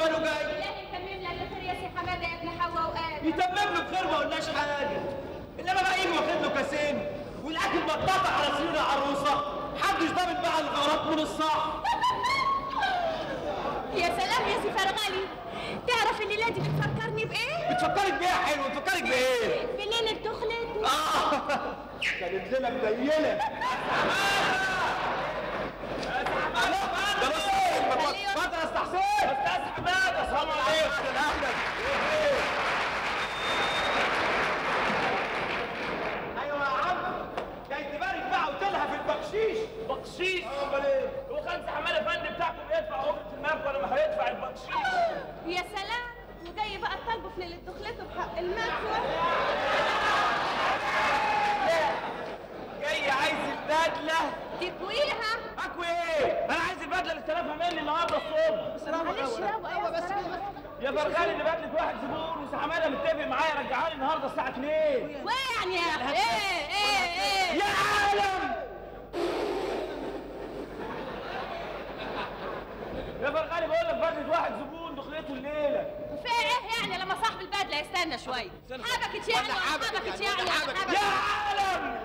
زمانه جاي الله يتمم لك الخير يا سي حماده يا ابن حواء وادم يتمم له بخير ما قلناش حاجه انما بقى يجي واخد له كاسين والاكل متقطع على سرير العروسه محدش ضامن بقى الغلط من الصح يا سلام يا سي فرغلي تعرف الليله دي بتفكرني بايه بتفكرك بيه يا حلو بتفكرك بايه بليله دخلت اه كانت ليله مبينه ده بص اتفضل يا استاذ حسين استاذ حماده السلام عليكم اهلا ايوه يا عم جاي تبارك بقى وتلهى في البقشيش بقشيش امال ايه هو خمسة حمالة فندم بتاعكم يدفع أجرة المركب ولا ما هيدفع البقشيش يا سلام وجاي بقى طالبه في ليله دخلته بحق المكوى جاي عايز البدلة تكويها أكوي إيه؟ أنا عايز البدلة اللي استلفها مني النهاردة الصبح معلش يابا يا بس يا فرغاني اللي بدلة واحد زبون وسي حمادة متفق معايا رجعها لي النهاردة الساعة 2 وين يا اخي ايه ايه ايه يا عالم يا فرغاني بقول لك بدلة واحد زبون دخلته الليلة في ايه يعني لما صاحب البدله يستنى شويه حبكت يعني ولا حبكت يعني ولا حبكت يا عالم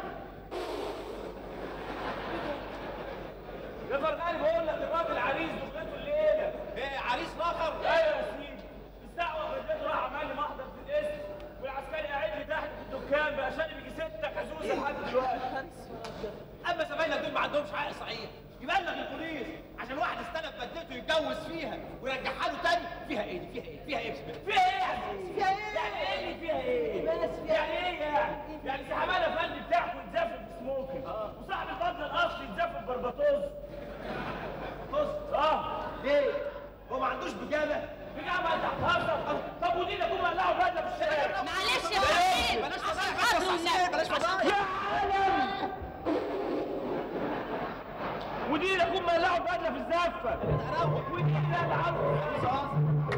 يا فرغاني بقول لك الراجل عريس دخلته الليلة ايه عريس فخر ايوه يا سيدي الساعة وفدته راح عمل لي محضر في الاسم والعسكري قاعد لي تحت في الدكان بقى شاري بيجي ستة خزوزة لحد دلوقتي اما زمايلك دول ما عندهمش عقل صحيح يبلغ البوليس عشان واحد استلف بدلته يتجوز فيها ويرجعها له تاني فيها ايه دي فيها ايه فيها ايه فيها ايه يا عزيزي؟ يعني ايه اللي فيها ايه؟ يعني ايه يعني؟ يعني سي حماده فندي بتاعكم يتزفف بسموكي وصاحب البدله الاصلي يتزفف بربطوز بص اه ليه هو ما عندوش بجامه بجامعة انت هتهزر طب ودي ده كله قلعوا بدله في الشارع معلش يا حسين بلاش عشان فضايح خاطره بس يا النبي. بلاش فضايح يا عالم ودي ده كله قلعوا بدله في الزفه ودي لا العفو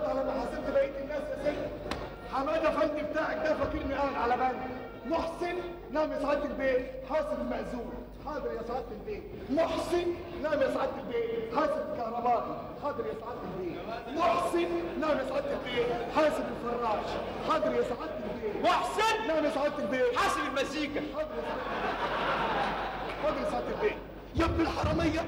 اشتغلت على ما حاسبت بقيه الناس يا سيدي حماده فندي بتاعك ده فاكرني قاعد على بنك محسن نعم يا سعاده البيت حاسب المأذون حاضر يا سعاده البيت محسن نعم يا سعاده البيت حاسب الكهربائي حاضر يا سعاده البيت محسن نعم يا سعاده البيت حاسب الفراش حاضر يا سعاده البيت محسن نعم يا سعاده البيت حاسب المزيكا حاضر يا سعاده حاضر يا سعاده البيت يا ابن الحراميه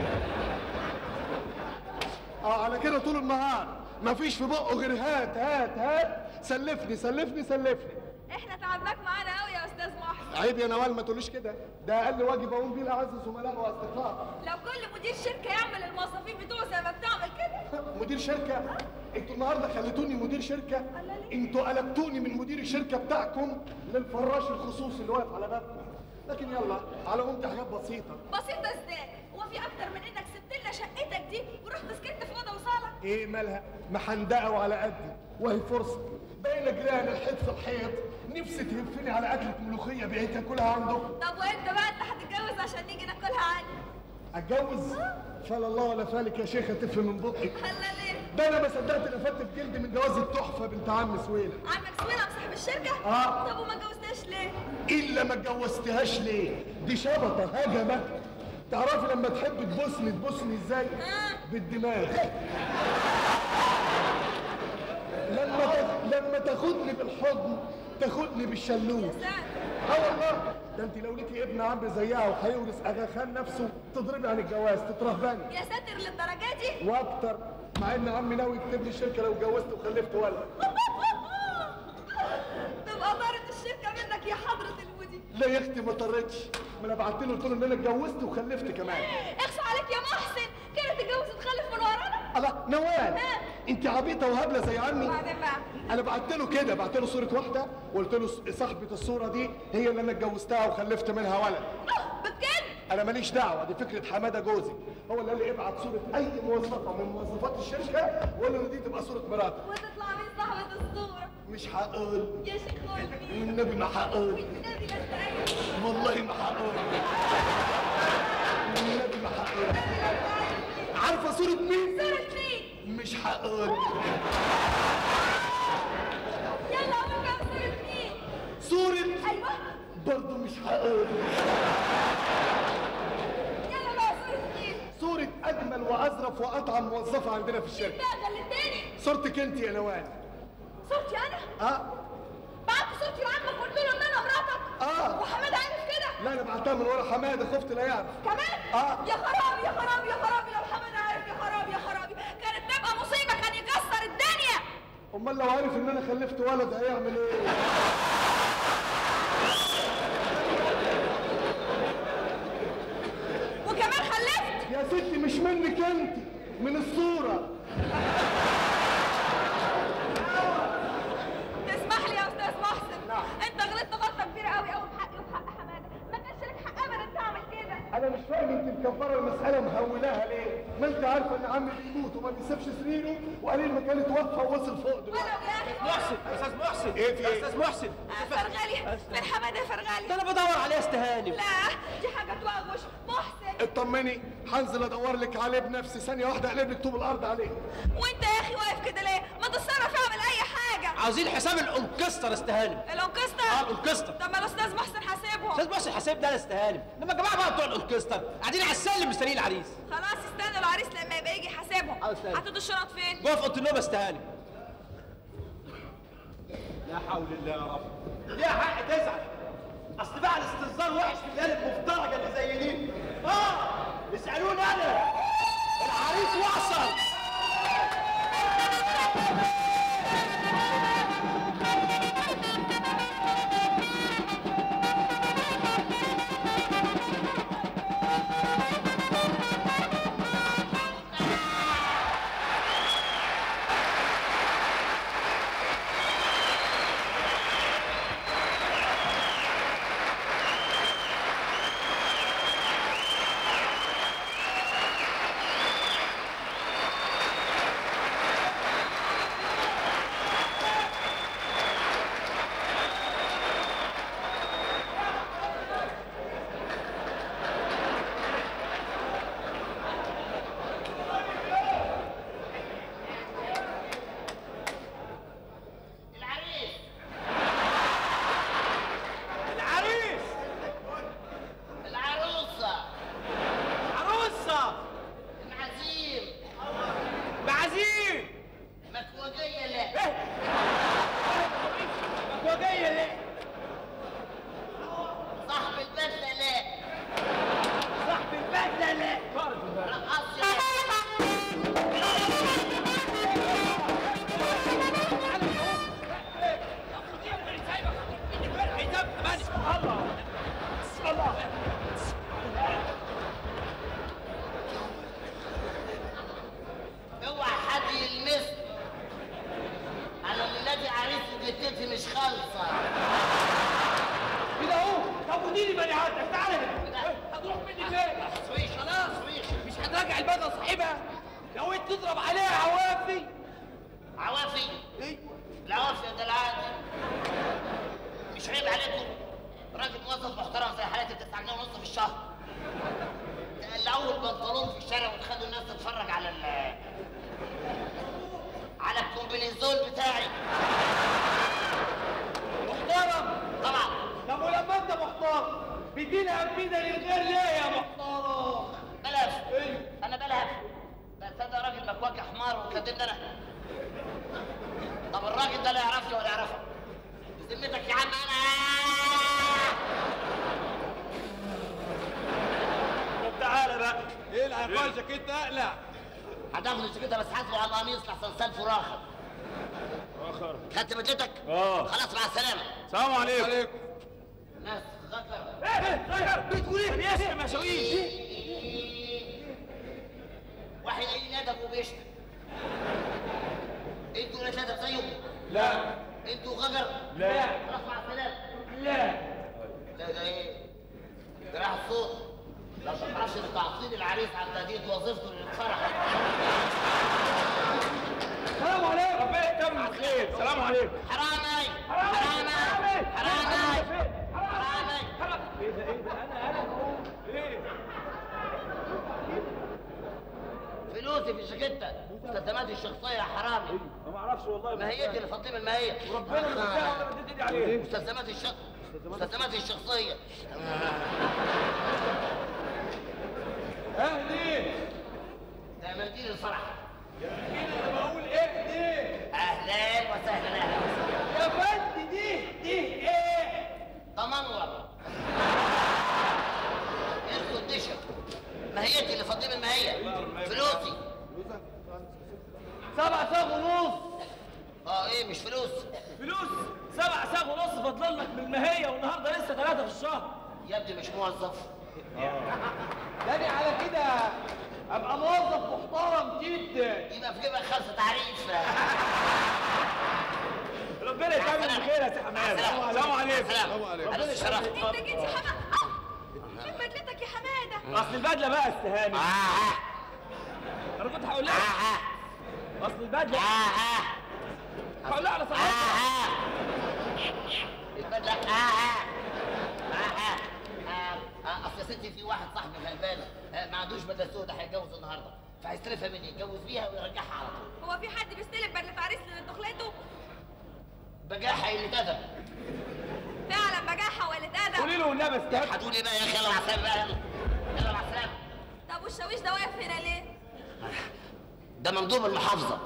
اه على كده طول النهار مفيش في بقه غير هات هات هات سلفني سلفني سلفني احنا تعبناك معانا قوي يا استاذ محسن عيب يا نوال ما تقوليش كده ده اقل واجب اقوم بيه لاعز زملاء واصدقاء لو كل مدير شركه يعمل الموظفين بتوعه زي ما بتعمل كده مدير شركه انتوا النهارده خليتوني مدير شركه انتوا قلبتوني من مدير الشركه بتاعكم للفراش الخصوصي اللي واقف على بابكم لكن يلا على قمت حاجات بسيطه بسيطه ازاي هو في اكتر من انك سبت لنا شقتك دي ورحت سكنت في اوضه وصاله ايه مالها محندقه وعلى قدي وهي فرصه باينه جيران الحيط في الحيط نفسي تهفني على اكله ملوخيه بقيت اكلها عندكم طب وانت بقى انت هتتجوز عشان نيجي ناكلها عندي اتجوز فلا الله ولا فالك يا شيخه تفل من بقك هلا ليه ده انا ما صدقت نفدت بجلد من جواز التحفه بنت عم سويله عمك سويلة صاحب الشركه آه. طب وما اتجوزتهاش ليه الا ما اتجوزتهاش ليه دي شبطه هجمه تعرفي لما تحب تبوسني تبوسني ازاي آه. بالدماغ لما تاخ- لما تاخدني بالحضن تاخدني بالشلوت يا ساتر اه والله ده انت لو ليكي ابن عم زيها وهيورث اغا خان نفسه تضربي عن الجواز تترهبني يا ساتر للدرجه دي واكتر مع ان عمي ناوي يكتب لي شركه لو اتجوزت وخلفت ولد تبقى طارت الشركه منك يا حضره المدير لا يا اختي ما طرتش ما انا بعت له قلت له ان انا اتجوزت وخلفت كمان اخصى عليك يا محسن كده تتجوز وتخلف من ورانا الله نوال انت عبيطه وهبله زي عمي وبعدين بقى انا بعت له كده بعت له صوره واحده وقلت له صاحبه الصوره دي هي اللي انا اتجوزتها وخلفت منها ولد آه، بجد انا ماليش دعوه دي فكره حماده جوزي هو اللي قال لي ابعت صوره اي موظفه من موظفات الشركه وقول له إن دي تبقى صوره مراتك وتطلع مين صاحبة الصورة مش هقول يا شيخ قول مين والنبي ما هقول والنبي لا تأيد والله ما هقول والنبي ما هقول عارفه صوره مين صورة مين مش هقول يلا قول بقى صورة مين صوره ايوه برضه مش هقول يلا بقى صورة مين صورة أجمل وأظرف وأطعم موظفة عندنا في الشركة بقى غلتني صورتك أنت يا نوال صورتي انا أه بعت صورتي لعمك قلت له ان انا مراتك آه. وحماد عارف كده لا أنا بعتها من ورا حمادة خفت لا يعرف كمان آه. يا خرابي يا خرابي يا خرابي لو حماد عارف يا خرابي يا خرابي كانت تبقى مصيبة كان يكسر الدنيا أمال لو عارف إن أنا خلفت ولد هيعمل إيه؟ وكمان خلفت يا ستي مش منك أنت من الصورة تسمح لي يا استاذ محسن انت غلطت غلطه كبيره قوي قوي في حقي وفي حق حماده ما كانش لك حق ابدا تعمل كده أنا مش فاهم أنت مكبرة المسألة مهولاها ليه؟ ما أنت عارفة إن عمي بيموت وما بيسيبش سريره وقليل ما كان اتوفى ووصل فوق دلوقتي ولو يا اخي محسن استاذ محسن إيه في يا إيه؟ استاذ محسن آه، فرغالي فين حماده يا فرغالي ده انا بدور عليه استهاني لا دي حاجه توغوش محسن اطمني هنزل ادور لك عليه بنفسي ثانية واحدة اقلب لك طوب الأرض عليه وانت يا اخي واقف كده ليه ما تتصرف اعمل اي حاجه عاوزين حساب الانكستر استهاني اه الانكستر الانكستر طب ما الاستاذ محسن حاسبهم استاذ محسن حساب ده انا استهاني انما الجماعه بقى بتوع الانكستر قاعدين على السلم مستنيين العريس خلاص استنى العريس لما يبقى يجي يحاسبهم آه، استنى. حطيتوا الشنط فين جوه في اوضه النوم استهاني لا حول الله يا رب ليها حق تزعل اصل بقى الاستنظار وحش في الليالي المفترجه اللي زي دي اه اسالوني انا العريس وصل ايه بقى لو انت تضرب عليها عوافي عوافي ايه العوافي ده العادي مش عيب عليكم راجل موظف محترم زي حالاتي بتدفع جنيه ونص في الشهر تقلعوه البنطلون في الشارع وتخلوا الناس تتفرج على ال على الكومبينيزون بتاعي محترم طبعا طب ولما انت محترم بيدينا امينه للغير ليه يا محترم بلف ايه انا بلهف ده تصدق راجل مكواك حمار وكاتبني انا طب الراجل ده لا يعرفني ولا يعرفك بذمتك يا عم انا طب تعالى بقى اقلع يا اخويا جاكيت اقلع هتاخد الشركه بس حاسبه على القميص لحسن سلف وراخر اخر خدت بدلتك؟ اه. خلاص مع السلامه سلام عليكم عليكم ناس غدر ايه بتقول ايه بيسمع ما شاويش واحد قايل ادب وبيشتم انتوا ولاد ادب زيه لا انتوا غجر لا. خلاص مع السلامه لا ده ده ايه؟ ده راح الصوت لو ما تعرفش ان تعطيل العريس عن تأدية وظيفته للفرح السلام عليكم ربنا يتمم الخير سلام عليكم حرامي حرامي حرامي حرامي ايه ده ايه ده انا انا ايه فلوسي في الشكتة مستلزماتي الشخصية يا حرامي ما اعرفش والله ماهيتي اللي فاطمة الماهية ربنا ما مساها ولا مديت ايدي عليه مستلزماتي الشخص مستلزماتي الشخصية اهدي ده منديل الفرح كده بقول اهدي اهلا وسهلا اهلا وسهلا يا بنت دي دي ايه تمنور الكونديشن ماهيتي اللي فاطمة الماهية فلوسي سبع ساغ ونص اه ايه مش فلوس فلوس سبع ساغ ونص فاضل لك من المهية والنهارده لسه ثلاثة في الشهر يا ابني مش موظف داني على كده ابقى موظف محترم جدا يبقى في جيبك خمسة تعريف ربنا يتمم الخير يا سي حماد سلام عليكم سلام عليكم. انا الشرف انت جيت يا حماده اه فين بدلتك يا حماده اصل البدله بقى استهاني آه آه انا كنت هقول آه لها آه اصل البدله آه آه هقول لها على آه صحتها آه البدلة آه آه آه آه آه آه أصل يا ستي في واحد صاحبي غلبان آه، ما عندوش بدلة سودة هيتجوز النهاردة فهيستلفها مني يتجوز بيها ويرجعها على طول هو في حد بيستلم بدله عريس لدخلته بجاحة اللي ادب فعلا بجاحه ولا ادب قولي له والنبي استهاني هتقول ايه بقى يا اخي يلا مع السلامة بقى يلا يلا مع السلامة طب والشاويش ده واقف هنا ليه ده مندوب المحافظة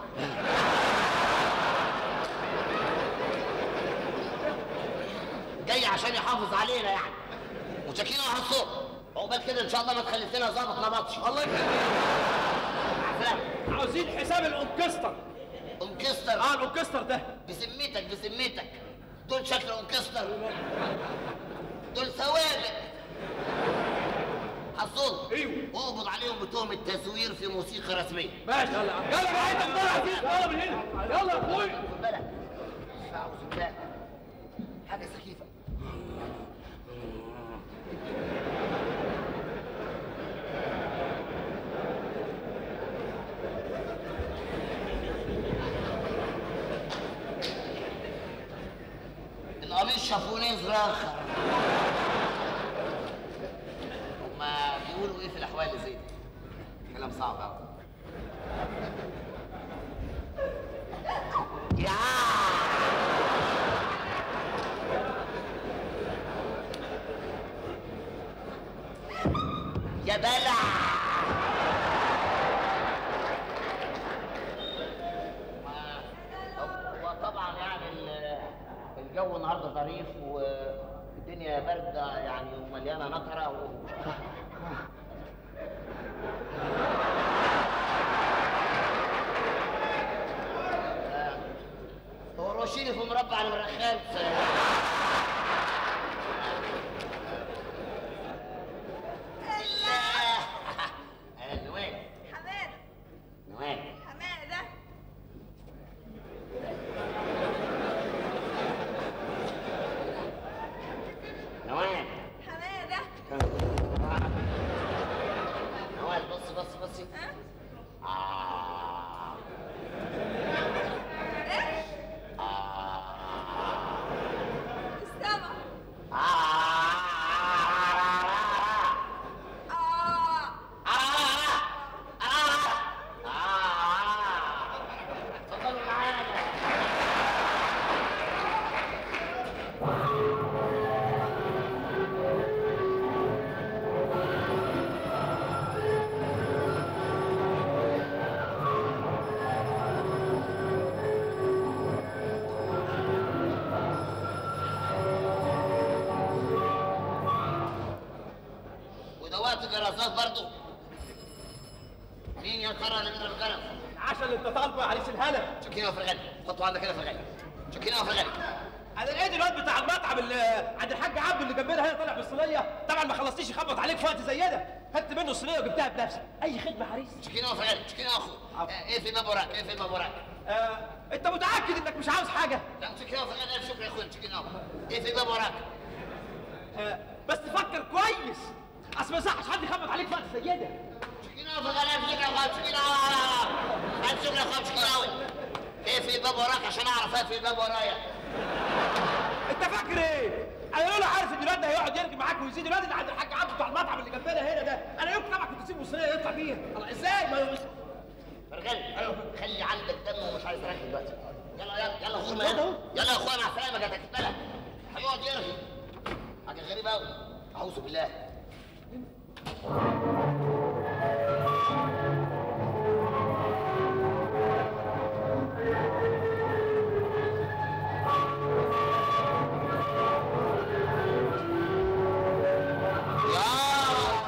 جاي عشان يحافظ علينا يعني متشكرين على الصوت عقبال كده ان شاء الله ما تخلف لنا ظابط نبطش الله يخليك مع السلامة عاوزين حساب الاوركستر انكستر اه الاوركستر ده بسميتك بسميتك دول شكل انكستر دول سوابق حصول ايوه اقبض عليهم بتهمة تزوير في موسيقى رسمية ماشي يلا يلا بقى انت طالع عزيز يلا من هنا يلا يا اخويا خد بالك أعوذ بالله حاجة سخيفة القميص شافوني صراخة هما بيقولوا ايه في الاحوال اللي زي دي كلام صعب قوي يا يا دلع هو طبعا يعني ال- الجو النهارده ظريف والدنيا بارده يعني ومليانه نطره و... هو روشيني في مربع المرخال نوال حماده نوال حماده نوال حماده نوال بص بص بصي ها جرسات برضه مين يا ترى اللي بيضرب الجرس؟ العشاء اللي انت طالبه يا عريس الهنا شكينا في الغالي حطوا عندك كده في الغالي شكينا في الغالي انا لقيت الواد بتاع المطعم اللي عند الحاج عبده اللي جنبنا هنا طالع بالصينيه طبعا ما خلصتيش يخبط عليك في وقت زي ده خدت منه الصينيه وجبتها بنفسي اي خدمه حريص شكينا في الغالي شكينا يا اخو عفو. آه، ايه في باب وراك ايه في باب وراك آه، انت متاكد انك مش عاوز حاجه لا شكينا في الغالي شكرا يا اخويا شكينا ايه في باب وراك آه، بس تفكر كويس اصل ما يصحش حد يخبط عليك في وقت زي ده شكينا في الغالي شكرا يا اخويا شكينا الف شكرا يا اخويا شكينا قوي ايه في باب وراك عشان اعرف ايه في باب ورايا انت فاكر ايه؟ انا لولا عارف ان الواد ده هيقعد يرغي معاك ويزيد الواد اللي عند الحاج عبده بتاع المطعم اللي جنبنا هنا ده انا يمكن طبعا كنت اسيبه الصينيه يطلع بيها الله ازاي ما فرغلي خلي عندك دم ومش عايز تركز دلوقتي يلا يلا يلا غور يلا يلا يا اخويا مع السلامه جاتك بالك هيقعد يرغي حاجه غريبه قوي اعوذ بالله يا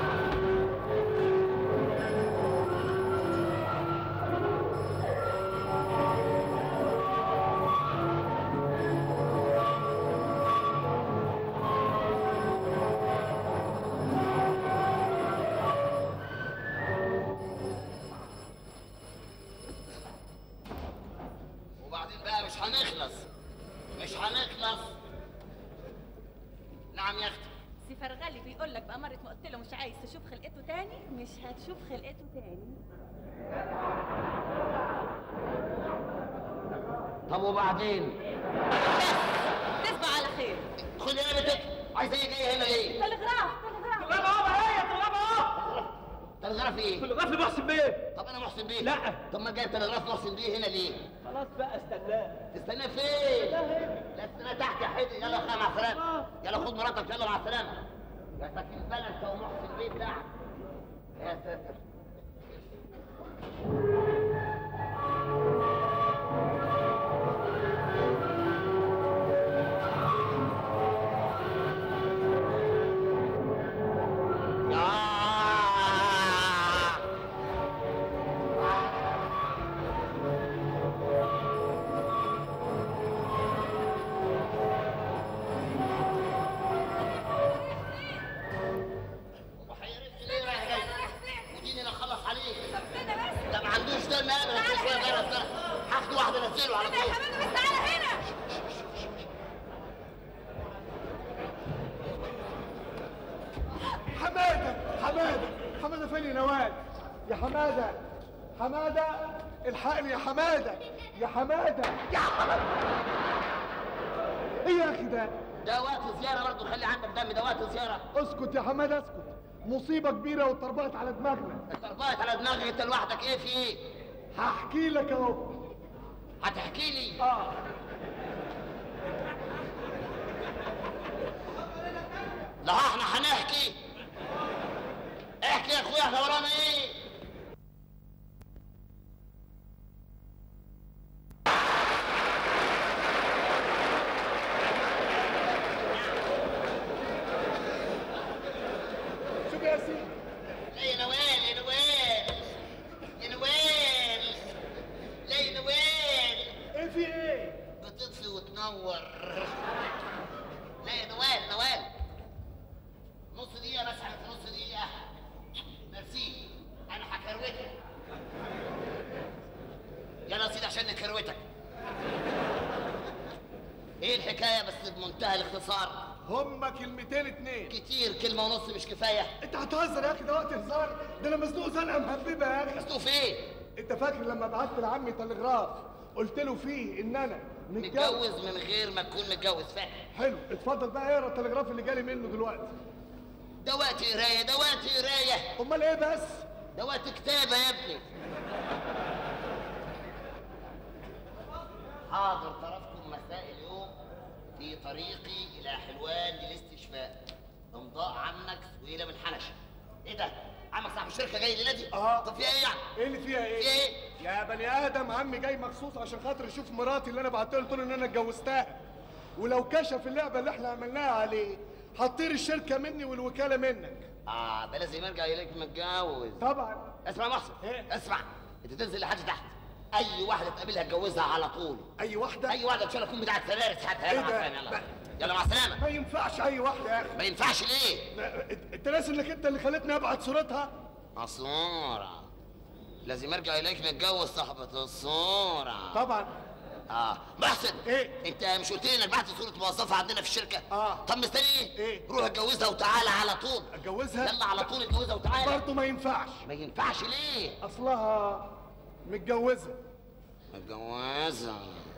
وبعدين بقى مش هنخلص مش هنخلص نعم يا اختي سي فرغلي بيقول لك بأمارة ما قلت له مش عايز تشوف خلقته تاني مش هتشوف خلقته تاني طب وبعدين تصبح على خير خدي انا بنتك عايزه ايه جايه هنا ليه تلغراف تلغراف طلاب اهو هي طلاب اهو تلغراف ايه تلغراف لمحسن بيه طب انا محسن بيه لا. طب ما جايب تلغراف محسن بيه هنا ليه خلاص بقى استناه تستنى فين لا استنى تحت يا حيدي يلا يا اخويا مع السلامه يلا خد مراتك يلا مع السلامه يا سكين بلد انت ومحسن بيه بتاعك يا ساتر آه. وحيرتني ليه رايح جاي وديني انا اخلص عليك طب استنى بس ده ما عندوش دم ابدا كل شويه جرس جرس هاخد واحده انزله على استنى يا طول حبيبي بس تعالى هنا حماده حماده حماده فين يا نوال يا حماده حماده الحقني يا حماده يا حماده يا حماده ايه يا اخي ده ده وقت زياره برضه خلي عندك دم ده وقت زياره اسكت يا حماده اسكت مصيبه كبيره واتطربقت على دماغنا اتربقت على دماغك انت لوحدك ايه في ايه هحكي لك اهو هتحكي لي اه لا احنا هنحكي احكي يا اخويا احنا ورانا ايه شوف يا سيدي لا يا نوال يا نوال يا نوال لا يا نوال ايه في ايه بتطفي وتنور لا يا نوال نوال نص دقيقة بس في نص دقيقة ميرسي أنا هكروتك يلا يا سيدي عشان نكروتك ايه الحكاية بس بمنتهى الاختصار هما كلمتين اتنين كتير كلمة ونص مش كفاية انت هتهزر يا اخي ده وقت هزار ده انا مزنوق زنقه مهببه يا اخي مستوف ايه انت فاكر لما بعت لعمي تلغراف قلت له فيه ان انا متجوز متجوز من غير ما تكون متجوز فاهم حلو اتفضل بقى اقرا التلغراف اللي جالي منه دلوقتي ده وقت قراية ده وقت قراية امال ايه بس ده وقت كتابة يا ابني حاضر طرفكم مساء اليوم في طريقي إلى حلوان للاستشفاء امضاء عمك سويلة من حنشة ايه ده؟ عمك صاحب الشركة جاي الليلة دي؟ اه. طب فيها ايه يعني؟ ايه اللي فيها ايه في ايه؟ يا بني ادم عمي جاي مخصوص عشان خاطر يشوف مراتي اللي انا بعت له قلت له ان انا اتجوزتها ولو كشف اللعبه اللي احنا عملناها عليه هتطير الشركه مني والوكاله منك اه ده لازم يرجع اليك متجوز طبعا اسمع يا محسن إيه؟ اسمع انت تنزل لحد تحت اي واحده تقابلها اتجوزها على طول اي واحده اي واحده ان شاء الله تكون بتاعت فلارس حتى إيه يلا مع ده؟ السلامه يلا لا. يلا مع السلامه ما ينفعش اي واحده يا اخي ما ينفعش ليه لا، إنت- انت ناسي انك انت اللي خلتني ابعت صورتها الصورة لازم ارجع اليك نتجوز صاحبة الصورة طبعا اه محسن إيه؟ انت مش قلت لي انك بعت صورة موظفة عندنا في الشركة؟ آه. طب مستني ايه؟ إيه؟ روح اتجوزها وتعالى على طول اتجوزها يلا على طول اتجوزها وتعالى برضه ما ينفعش ما ينفعش ليه؟ اصلها متجوزه متجوزة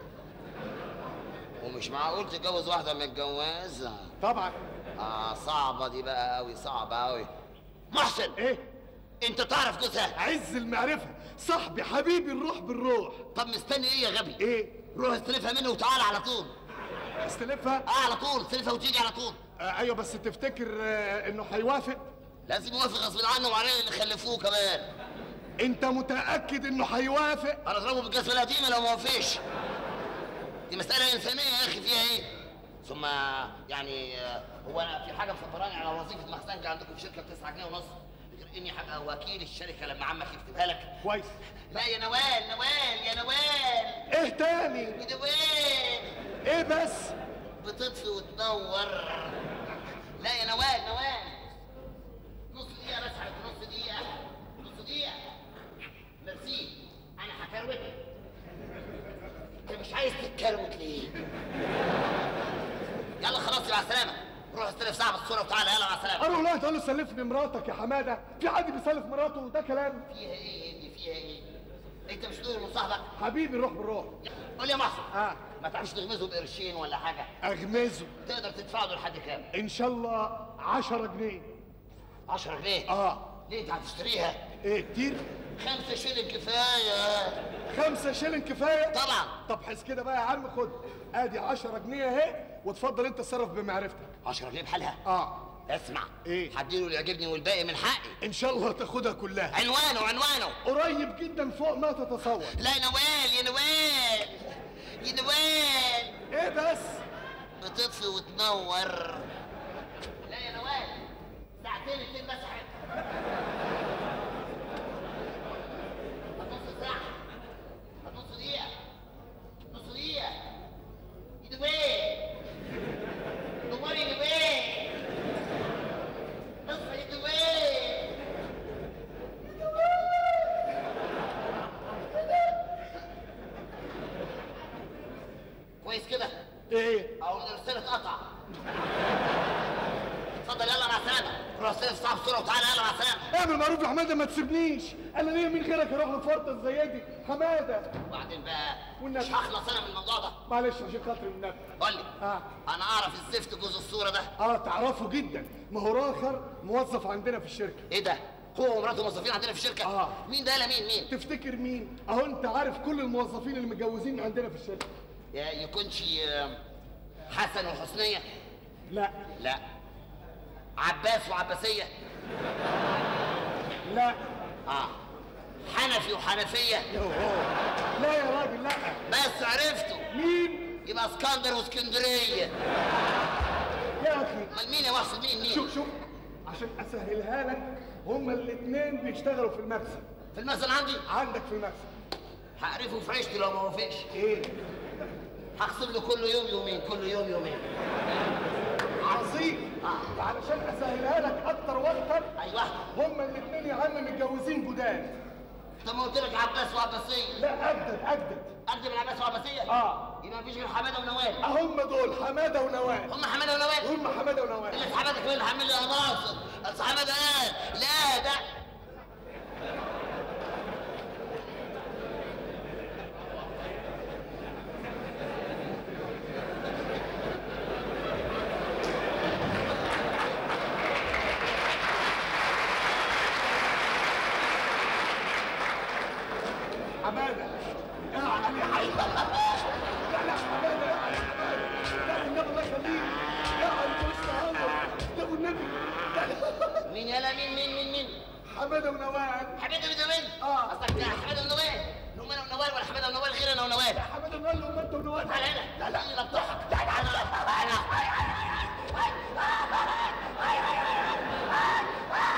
ومش معقول تتجوز واحدة متجوزة طبعا اه صعبة دي بقى قوي صعبة قوي محسن ايه انت تعرف جوزها عز المعرفه صاحبي حبيبي الروح بالروح طب مستني ايه يا غبي؟ ايه روح استلفها منه وتعالى على طول استلفها اه على طول استلفها وتيجي على طول آه ايوه بس تفتكر آه انه هيوافق لازم يوافق غصب عنه وعليه اللي خلفوه كمان انت متاكد انه هيوافق انا اضربه بالجزمه القديمه لو ما وافقش دي مساله انسانيه يا اخي فيها ايه ثم يعني آه، هو انا في حاجه مفكراني على وظيفه محسنجي عندكم في شركه ب 9 جنيه ونص غير اني هبقى وكيل الشركه لما عمك يكتبها لك كويس لا يا نوال نوال يا نوال ايه تاني يا نوال ايه بس بتطفي وتنور لا يا نوال نوال نص دقيقة بس على نص دقيقة نص دقيقة ميرسي أنا هكروتك أنت مش عايز تتكروت ليه؟ يلا خلاص مع السلامة روح استلف صاحب الصورة وتعالى يلا مع السلامة اروح له تقول له سلفني مراتك يا حماده في حد بيسلف مراته ده كلام فيها إيه دي فيها إيه؟ أنت مش تقول لصاحبك حبيبي روح بالروح قول لي يا محسن اه ما تعرفش تغمزه بقرشين ولا حاجة اغمزه تقدر تدفع له لحد كام؟ ان شاء الله 10 جنيه 10 جنيه اه ليه انت هتشتريها؟ ايه كتير خمسة شيلين كفاية خمسة شيلين كفايه طبعا طب حس كده بقى يا عم خد ادي 10 جنيه اهي وتفضل انت تصرف بمعرفتك 10 جنيه بحالها اه اسمع إيه؟ هديله اللي يعجبني والباقي من حقي ان شاء الله تاخدها كلها عنوانه عنوانه قريب جدا فوق ما تتصور لا يا نوال يا نوال يا نوال ايه بس بتطفي وتنور لا يا نوال ساعتين اتنين بس حاجة نص ساعة نص دقيقة نص دقيقة يا نوال نور يا نوال اصحى يا نوال كويس كده ايه او الرسالة اتقطع اتفضل يلا مع السلامة روح استلف صاحب الصورة وتعالى يلا مع السلامة اعمل معروف يا حماده ما تسيبنيش انا ليا مين غيرك اروح لفرطه زي دي حماده وبعدين بقى والنبي. مش هخلص انا من الموضوع ده معلش عشان خاطري النبي قول لي اه انا اعرف الزفت جوز الصورة ده اه تعرفه جدا ما هو راخر موظف عندنا في الشركه ايه ده هو ومراته موظفين عندنا في الشركة آه. مين ده لا مين مين تفتكر مين اهو انت عارف كل الموظفين اللي متجوزين عندنا في الشركه يا يكونش آه، حسن وحسنية لا لا عباس وعباسية لا اه حنفي وحنفية يوه. لا يا راجل لا بس عرفته مين يبقى اسكندر واسكندرية يا اخي امال مين يا محسن مين مين شوف شوف عشان اسهلها لك هما الاثنين بيشتغلوا في المكسب في المثل عندي عندك في المكسب هعرفه في عيشتي لو ما وافقش ايه هخصم له كل يوم يومين كل يوم يومين عظيم وعلشان اسهلها لك اكتر واكتر ايوه هما الاثنين يا عم متجوزين جداد طب ما قلت لك عباس وعباسيه لا اجدد اجدد قد من عباس وعباسيه اه يبقى مفيش غير حماده ونوال هم دول حماده ونوال هم حماده ونوال هم حماده ونوال اللي حماده كمان اللي حامل لي عناصر اصل حماده قال لا ده حماده اعلى يا حي لا لا حماده اعلى يا حماده لا النبي الله يخليك اعلى وسط لا والنبي لا لا. مين يلا مين مين مين مين حماده ونوال حماده ونوال آه. قصدك ده حماده ونوال هم انا ونوال ولا حماده ونوال غير انا ونوال حماده ونوال هم انت ونوال تعالى هنا لا لا لا بضحك تعالى تعالى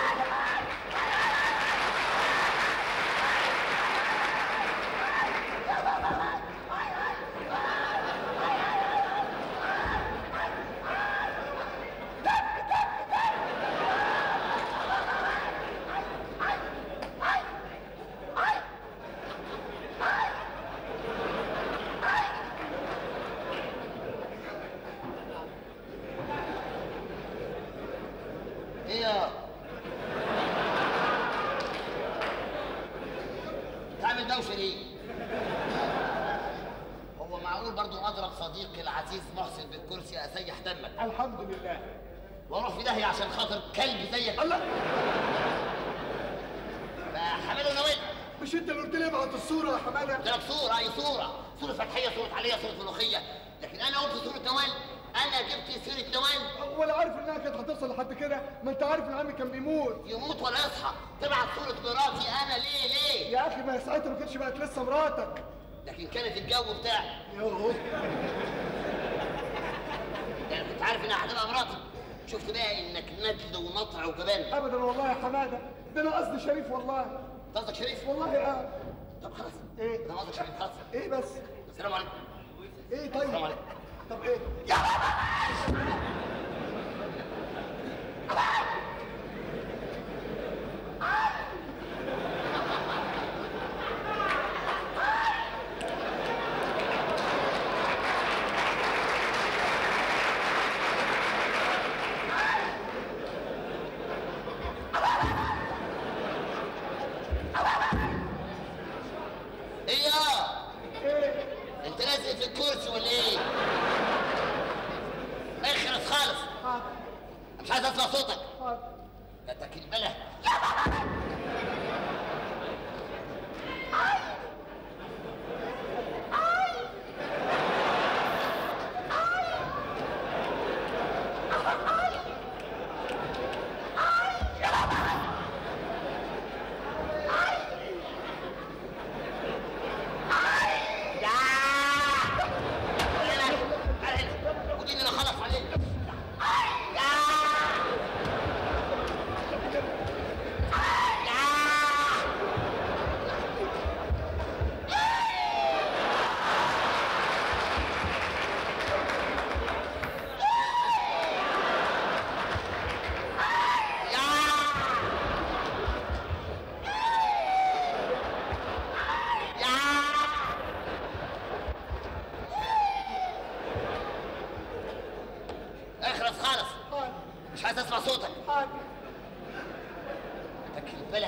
معقول برضو اضرب صديقي العزيز محسن بالكرسي اسيح دمك الحمد لله واروح في داهيه عشان خاطر كلب زيك الله فحماده ونوال مش انت اللي قلت لي ابعت الصوره يا حماده قلت لك صوره اي صوره صوره فتحيه صوره عليا صوره ملوخيه لكن انا قلت صوره نوال انا جبت سيره نوال ولا عارف انها كانت هتوصل لحد كده ما انت عارف ان عمي كان بيموت يموت ولا يصحى تبعت صوره مراتي انا ليه ليه يا اخي ما هي ساعتها ما كانتش بقت لسه مراتك لكن كانت الجو بتاعي يوه يعني كنت عارف انها هتبقى مراتي شفت بقى انك ندل ونطع وجبان ابدا والله يا حماده ده انا قصدي شريف والله قصدك شريف والله اه طب خلاص إيه؟ انا قصدك شريف خلاص ايه بس السلام عليكم ايه السلام طيب عليكم طب ايه ايه يا ايه انت لازق في الكرسي ولا ايه اخرس خالص حاضر مش عايز اسمع صوتك حاضر جاتك البلا ودي اللي انا خلص عليك اخرس خالص حاضر مش عايز اسمع صوتك حاضر جاتك البلا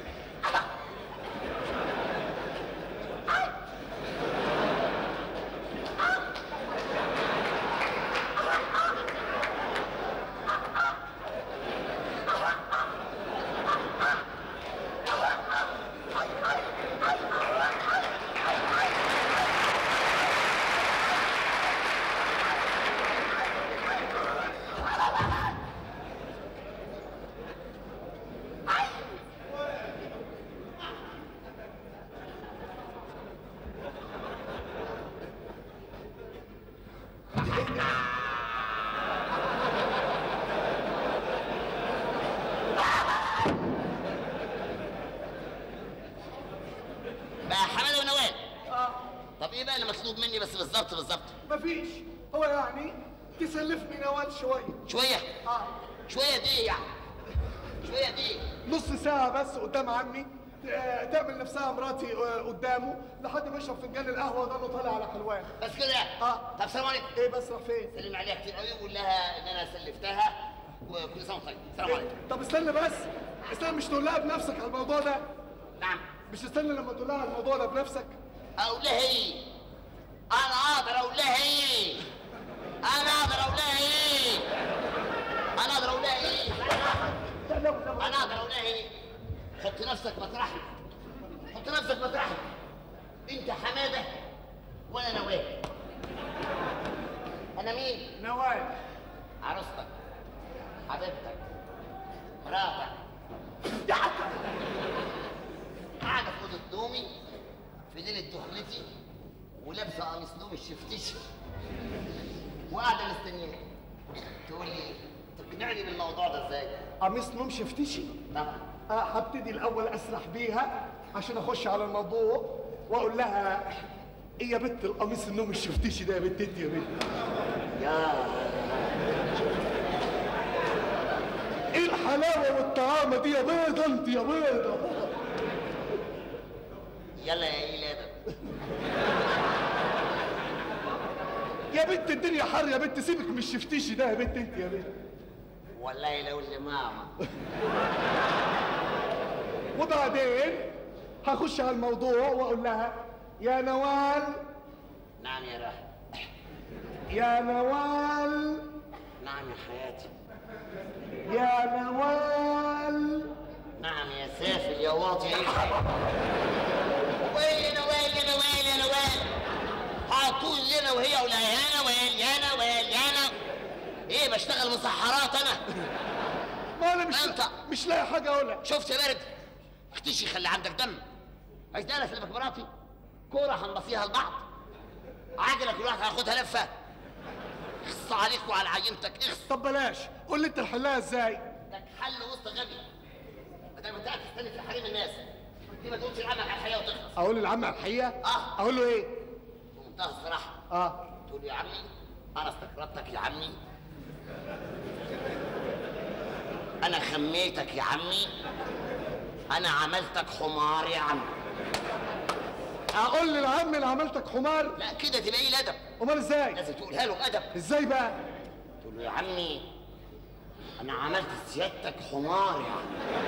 بقى حماده ونوال اه طب ايه بقى اللي مطلوب مني بس بالظبط بالظبط مفيش هو يعني تسلفني نوال شويه شويه اه شويه دي يعني شويه دي نص ساعة بس قدام عمي آه، تعمل نفسها مراتي آه، قدامه لحد ما يشرب فنجان القهوة ده انه طالع على حلوان بس كده اه طب سلام عليكم ايه بس راح فين؟ سلم عليها كتير قوي وقول لها ان انا سلفتها وكل سنه وانت طيب سلام عليكم طب استنى بس استنى مش تقول لها بنفسك على الموضوع ده نعم مش استنى لما تقول لها على الموضوع ده بنفسك اقول لها ايه انا اقدر اقول لها ايه انا اقدر اقول لها ايه انا اقدر اقول لها ايه انا اقدر اقول لها ايه حط نفسك مطرحي حط نفسك مطرحي انت حماده وانا نوال انا مين نوال عروستك حبيبتك مراتك قاعدة في أوضة نومي في ليلة دخلتي ولابسة قميص نوم الشفتشي وقاعدة مستنياني تقول لي تقنعني بالموضوع ده ازاي؟ قميص نوم شفتشي طبعا آه، هبتدي الاول اسرح بيها عشان اخش على الموضوع واقول لها ايه يا بت القميص النوم الشفتشي ده يا بت انت يا بت يا ايه الحلاوه والطعامه دي يا بيضه انت يا بيضه يلا يا ايه الادب يا بنت الدنيا حر يا بنت سيبك من الشفتيشي ده يا بنت انت يا بنت والله لو اللي ماما وبعدين هخش على الموضوع واقول لها يا نوال نعم يا راحل يا نوال نعم يا حياتي يا نوال نعم يا سافل يا واطي عيش ويل يا نوال يا نوال يا نوال هطول لنا وهي ولا يا نوال يا نوال يا نوال ايه بشتغل مسحرات انا ما انا مش أنت. مش لاقي حاجه اقولها شفت يا بارد اختشي خلي عندك دم عايز انا اسلمك مراتي كوره هنبصيها لبعض عجله كل واحد هياخدها لفه اخص عليك وعلى عينتك اخص طب بلاش قول لي انت الحلها ازاي لك حل وسط غبي ما دام انت قاعد تستلف في حريم الناس دي ما تقولش لعمك على الحياه وتخلص اقول للعم على الحقيقه آه. اقول له ايه بمنتهى الصراحه اه تقول يا عمي انا استقرضتك يا عمي انا خميتك يا عمي انا عملتك حمار يا عمي اقول للعم اللي عملتك حمار لا كده تبقى ايه الادب امال ازاي لازم تقولها له بادب ازاي بقى تقول له يا عمي انا عملت سيادتك حمار يا عمي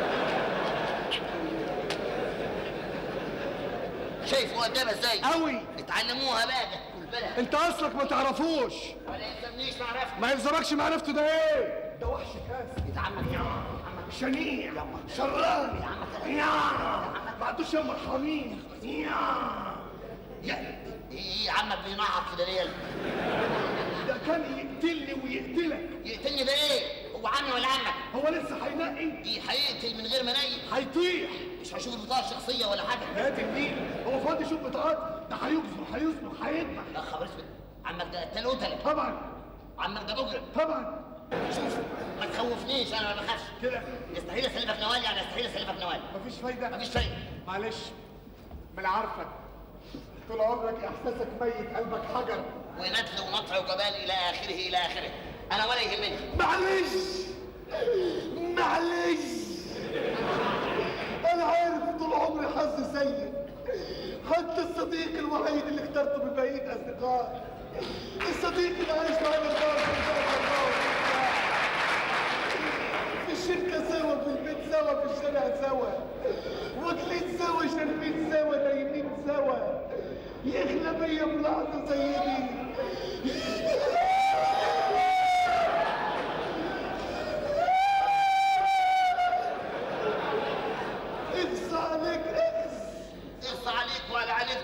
شايف مؤدبه ازاي قوي اتعلموها بقى ده كل بلد انت اصلك ما تعرفوش ولا يلزمنيش معرفة ما يلزمكش معرفته ده ايه ده وحش كاس يتعمل يا عمك شنيع شراني يا ما عندوش يا مرحمين يا يا ايه يا عمك بينعط كده ليه ده كان يقتلني ويقتلك يقتلني ده ايه هو عمي ولا عمك هو لسه هينقي دي هيقتل من غير ما نيل هيطيح مش هشوف البطاقه الشخصيه ولا حاجه يا تنين هو فاضي يشوف بطاقات ده هيصبح هيصبح هيذبح لا خبر اسود عمك ده قتال قتله طبعا عمك ده مجرم طبعا شوف ما تخوفنيش انا ما بخافش كده يستحيل اسلفك نوال يعني يستحيل اسلفك نوال مفيش فايده مفيش فايده معلش ما انا عارفك طول عمرك احساسك ميت قلبك حجر ونتل ونطع وجبال الى اخره الى اخره انا ولا يهمني معلش معلش انا عارف طول عمري حظي سيء حتى الصديق الوحيد اللي اخترته من بقيه اصدقائي الصديق اللي عايش معانا النهارده في الشركه سوا في البيت سوا في الشارع سوا واكلين سوا شاربين سوا نايمين سوا يخلى بيا في لحظه زي دي اقص عليك اقص اقص عليك ولا عليك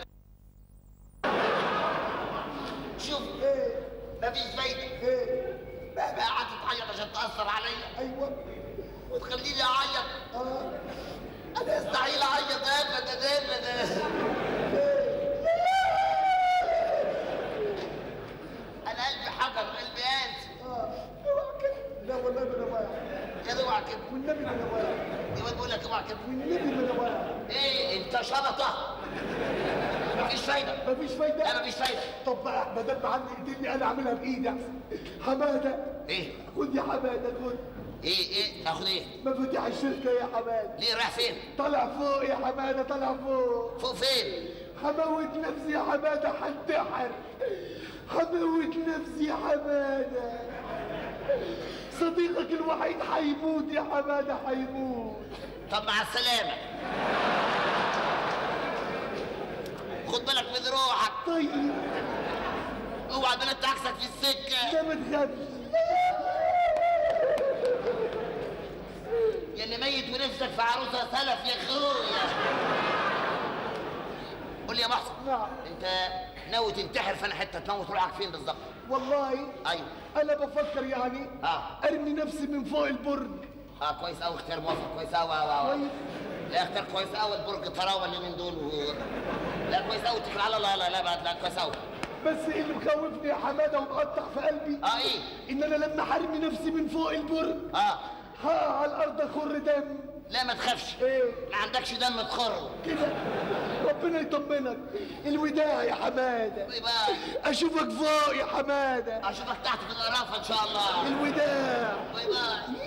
شوف ايه مفيش فايده ايه بقى بقى قعدت تعيط عشان تاثر عليا ايوه وتخليني اعيط اه انا استحيل اعيط ابدا ابدا انا قلبي حجر قلبي قاسي اه اوعى كده لا والله ما انا واقع يا اوعى كده والنبي ما انا واقع يبقى بقول لك اوعى كده والنبي ما انا واقع ايه انت شبطه مفيش فايده مفيش فايده لا مفيش فايده طب بقى ما دام عندي ايديني انا اعملها بايدي احسن حماده ايه خد يا حماده خد ايه ايه تاخد ايه مفاتيح الشركه يا حماده ليه رايح فين طلع فوق يا حماده طلع فوق فوق فين هموت نفسي يا حماده هنتحر هموت نفسي يا حماده صديقك الوحيد هيموت يا حماده هيموت طب مع السلامه خد بالك من روحك طيب اوعى البنات تعكسك في السكه ده ما تخافش يا اللي ميت ونفسك في عروسه سلف يا اخويا قول لي يا محسن نعم انت ناوي تنتحر فانا حته تموت روحك فين بالظبط والله ايوه انا بفكر يعني اه ارمي نفسي من فوق البرج اه كويس قوي اختيار موافق كويس قوي قوي قوي كويس لا اختيار كويس قوي البرج طراوه اللي من دول و... لا كويس قوي اتكل على الله لا لا لا, لا كويس قوي بس اللي مخوفني يا حماده ومقطع في قلبي اه ايه ان انا لما حرمي نفسي من فوق البرج اه ها على الارض اخر دم لا ما تخافش ايه ما عندكش دم تخر كده ربنا يطمنك الوداع يا حماده يبقى اشوفك فوق يا حماده اشوفك تحت في القرافه ان شاء الله الوداع باي باي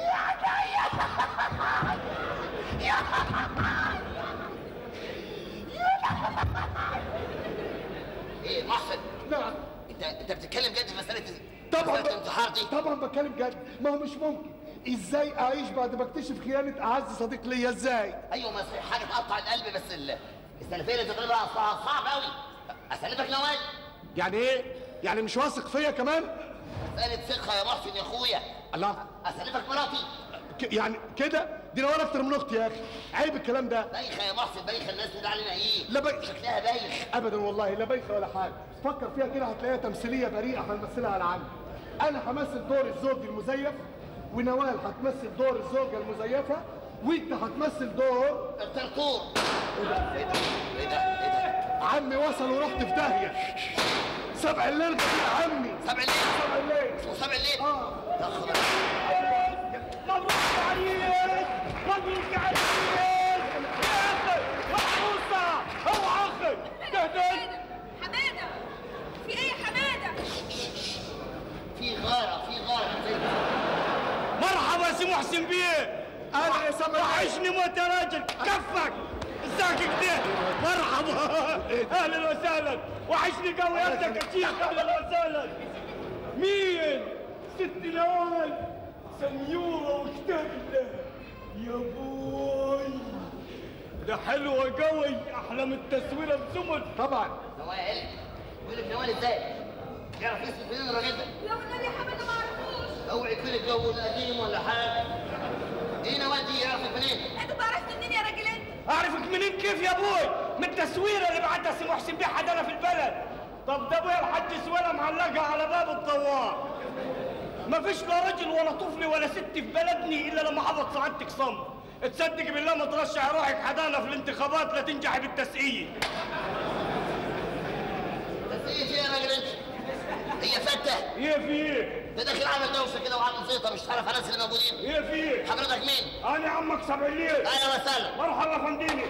ايه محسن نعم انت انت بتتكلم جد في مساله طبعا مساله الانتحار دي طبعا بتكلم جد ما هو مش ممكن ازاي اعيش بعد ما اكتشف خيانه اعز صديق ليا ازاي ايوه ما في حاجه تقطع القلب بس ال- السلفيه اللي تضربها اصلها صعب قوي اسلفك نوال يعني ايه يعني مش واثق فيا كمان مسألة ثقة يا محسن يا اخويا الله اسلفك مراتي ك- يعني كده دي نوال اكتر من اختي يا اخي عيب الكلام ده بايخة يا محسن بايخة الناس تقول علينا ايه لا بايخ. شكلها بايخ ابدا والله لا بايخه ولا حاجه فكر فيها كده هتلاقيها تمثيليه بريئه هنمثلها على عمي انا همثل دور الزوج المزيف ونوال هتمثل دور الزوجه المزيفه وانت هتمثل دور الطرطور ايه ده ايه ده ايه ده ايه ده عمي وصل ورحت في داهيه سبع الليل ده يا عمي سبع الليل سبع الليل اسمه سبع الليل اه يا خبر مبروك يا عريس مبروك يا عريس يا اخي وعروسه هو اخي تهدد حماده في ايه يا حماده في غارة في غارة زي مرحبا يا سي محسن بيه انا يا سبع وحشني موت يا راجل كفك ازيك كده مرحبا اهلا وسهلا وحشني قوي انت يا شيخ اهلا وسهلا مين ست نوال سميوره واشتغل يا بوي ده حلوة قوي احلى من التصويره بسمن طبعا نوال بيقول لك نوال ازاي؟ يعرف اسم فين الراجل ده؟ لو النبي يا حماده ما عرفوش اوعي يكون الجو القديم ولا حاجة ايه نوال دي يعرفك منين؟ انت تعرفت منين يا راجل انت اعرفك منين كيف يا ابوي من التصويره اللي بعتها سي محسن بيه حدانا في البلد طب ده ابويا الحاج سويله معلقها على باب الطوار ما فيش لا رجل ولا طفل ولا ست في بلدني الا لما حفظ سعادتك صمت تصدق بالله ما ترشح روحك حدانا في الانتخابات لا تنجحي بالتسقيه بس ايه في يا راجل انت؟ هي فتة ايه في ايه ده داخل عامل دوشة كده وعامل زيطة مش تعرف الناس اللي موجودين ايه في ايه حضرتك مين؟ انا عمك سبع الليل اهلا وسهلا مرحبا فنديني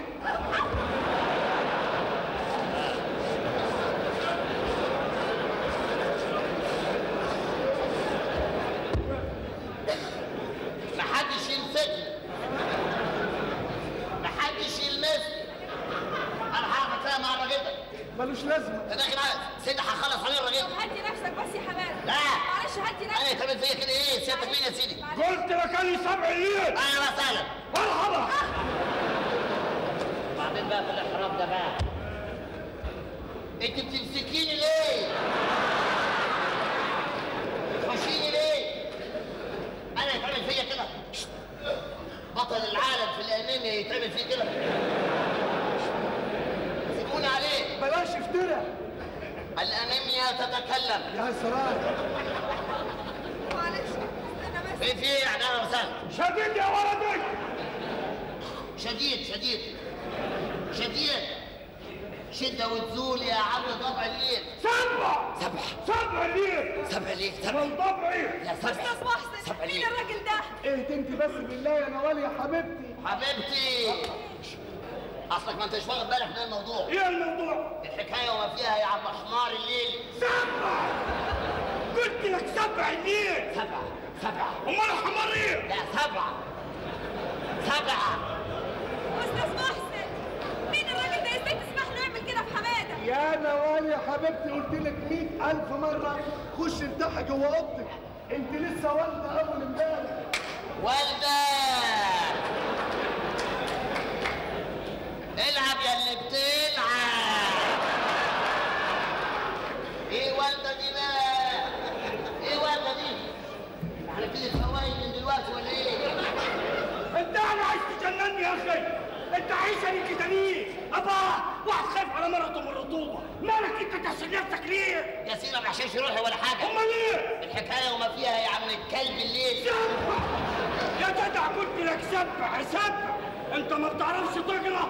محدش يمسكني محدش يلمسني انا هعرف اتفاهم مع الراجل ده ملوش لازمه ده داخل عامل سيدي هخلص عليه الراجل ده هدي نفسك بس يا حماده لا. معلش هدي انا نفسك يتعمل فيا كده ايه سيادتك مين يا سيدي؟ قلت لك انا سبع الليل اهلا وسهلا مرحبا بعدين بقى في الاحرام ده بقى انت بتمسكيني ليه؟ بتخشيني ليه؟ انا يتعمل فيا كده بطل العالم في الانيميا يتعمل فيه كده سيبوني عليه بلاش افترى الانيميا تتكلم يا سلام معلش استنى بس ايه في ايه يعني اهلا وسهلا شديد يا ولدي شديد شديد شديد شدة وتزول يا عم ضبع الليل سبع سبع سبع الليل سبع ليه سبع من طبعي يا سبع استاذ محسن سبع مين ليه الراجل ده ايه انت بس بالله يا نوال يا حبيبتي حبيبتي اصلك ما انتش واخد بالك من الموضوع ايه الموضوع الحكايه وما فيها يا عم حمار الليل سبع قلت لك سبع الليل سبعه سبعه امال الحمار ايه لا سبعه سبعه استاذ محسن مين الراجل ده ازاي تسمح له يعمل كده في حماده يا نوال يا حبيبتي قلت لك 100000 مره خش ارتاحي جوه اوضتك انت لسه والده اول امبارح والده العب يا اللي بتلعب ايه والده دي بقى ايه والده دي هنبتدي الفوايد من دلوقتي ولا ايه انت انا عايز تجنني يا اخي انت عايشني كده ليه ابا واحد خايف على مرته من الرطوبه مالك انت تحسن نفسك ليه يا سيدي ما بحشرش روحي ولا حاجه امال ايه الحكايه وما فيها يا عم الكلب الليل سبع يا جدع قلت لك سبع سبع انت ما بتعرفش تقرا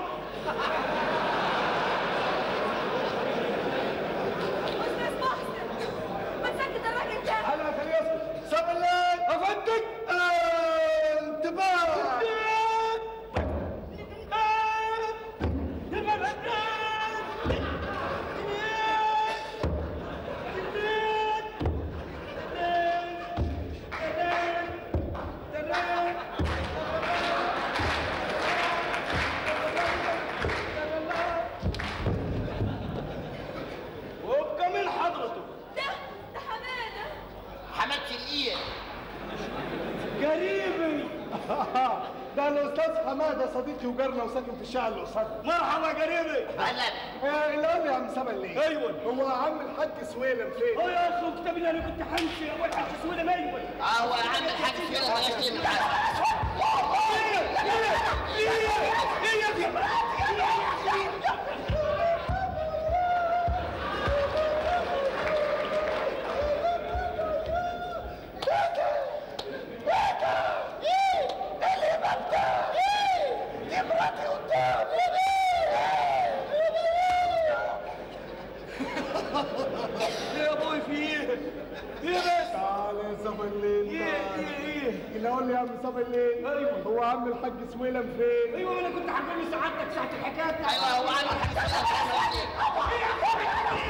استاذ محسن ما تسكت الراجل ده انا خليه يسكت سبع الليل افندك انتباه الاستاذ حماده صديقي وجارنا وساكن في الشارع اللي قصادنا مرحبا يا قريبي اهلا آه، اللي قال لي يا عم سبا ليه ايوه هو عم الحاج سويلم فين هو يا اخي اكتب لي انا كنت حمشي اول حاجه سوينا ايوه اه هو يا عم الحاج فين بلاش تيجي معاك يا ابوي في ايه؟ ايه بس؟ تعال يا سبا الليل ايه تعال. ايه ايه؟ اللي قال لي يا عم سبا الليل أيوة. هو عم الحاج سويلم فين ايوه انا كنت هقول لسعادتك ساعه الحكايه بتاعت ايوه هو عم الحاج فين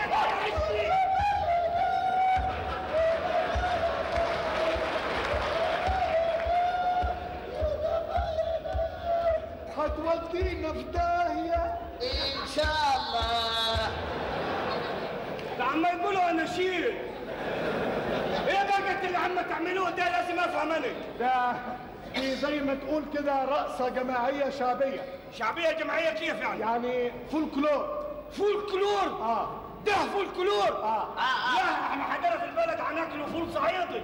هتودينا في داهيه ان شاء الله ده عم يقولوا اناشيد ايه بقى اللي عم تعملوه ده لازم افهم انا ده دي زي ما تقول كده رقصه جماعيه شعبيه شعبيه جماعيه كيف يعني؟ يعني فولكلور فولكلور اه ده فولكلور اه لا احنا عندنا في البلد هناكلوا فول صعيدي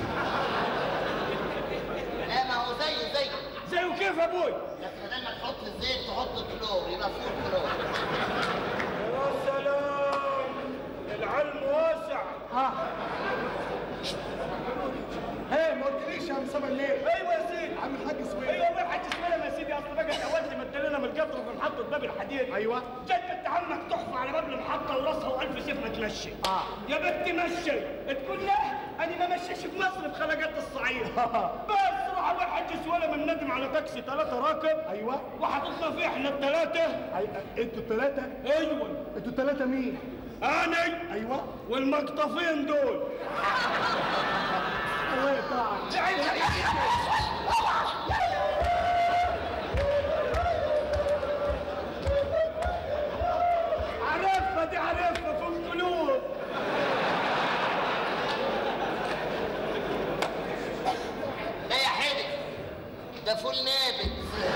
لا ما هو زيه زيه زيه كيف يا ابوي؟ بس بدل ما تحط الزيت تحط كلور يبقى فول كلور يا سلام العلم واسع اه هي ما قلتليش يا عم سبا الليل ايوه يا سيدي عم الحاج سويلم ايوه والله الحاج اسماعيل يا سيدي اصل بقى الاول مدلنا من القطر في محطه باب الحديد ايوه جت بنت عمك تحفى على باب المحطه وراسها والف سيف ما تمشي آه. يا بنت مشي تقول لا انا ما مشيش في مصر في خلقات الصعيد بس راح واحد جسوله من ندم على تاكسي ثلاثه راكب ايوه وحطتنا فيه احنا الثلاثه أي- انتوا الثلاثه ايوه انتوا الثلاثه مين انا ايوه والمقطفين دول الله يقطعك عرفها دي عرفها في القلوب لا يا حلو ده فول نابت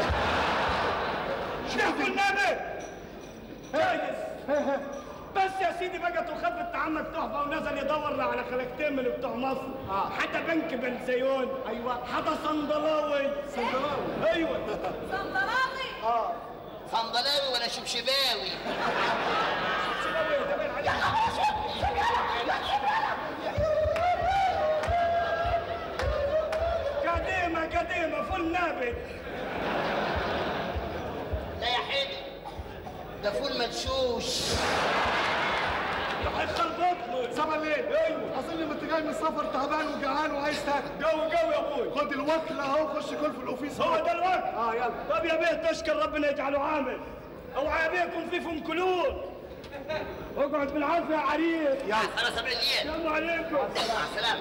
شوفوا النبي جايز بس يا سيدي بقت وخفت عمك تحفه ونزل يدور على خلقتين من بتوع مصر آه. حتى بنك بنزيون ايوه حتى صندلاوي صندلاوي ايوه صندلاقي اه صندلاوي ولا شبشباوي قديمه قديمه فل نابت لا يا حلو ده فول مدشوش حيخل بطنه سبا الليل ايوه اظن ما انت جاي من السفر تعبان وجعان وعايز تاكل قوي قوي يا ابوي خد الوكل اهو خش كل في الاوفيس هو ده الوقت اه يلا طب يا بيه تشكر ربنا يجعله عامل اوعى يا بيه يكون في فم كلور اقعد بالعافيه يا عريس خلاص قبل الليل السلام عليكم مع السلامة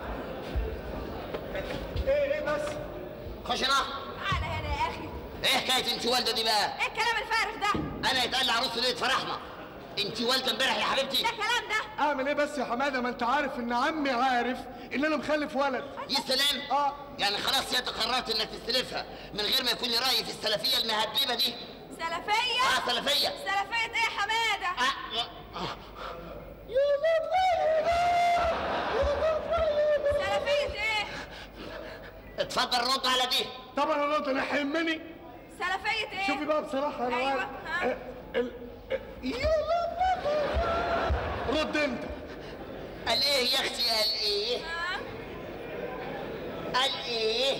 ايه ايه بس خش هنا تعالى هنا يا اخي ايه حكاية انت والدة دي بقى؟ ايه الكلام الفارغ ده انا يتقال لي عروس ليلة فرحنا انت والدة امبارح يا حبيبتي ده كلام ده اعمل ايه بس يا حماده ما انت عارف ان عمي عارف ان انا مخلف ولد يا سلام اه يعني خلاص يا قررت انك تستلفها من غير ما يكون لي راي في السلفيه المهببه دي سلفية اه سلفيه سلفية ايه يا حمادة آه. آه. سلفية ايه اتفضل رد على دي طبعا انا قلت انا يهمني سلفية ايه شوفي بقى بصراحه انا أيوة، عارف. ها. آه، ال... آه، يلا بابا. رد انت قال ايه يا اختي قال ايه ها؟ قال ايه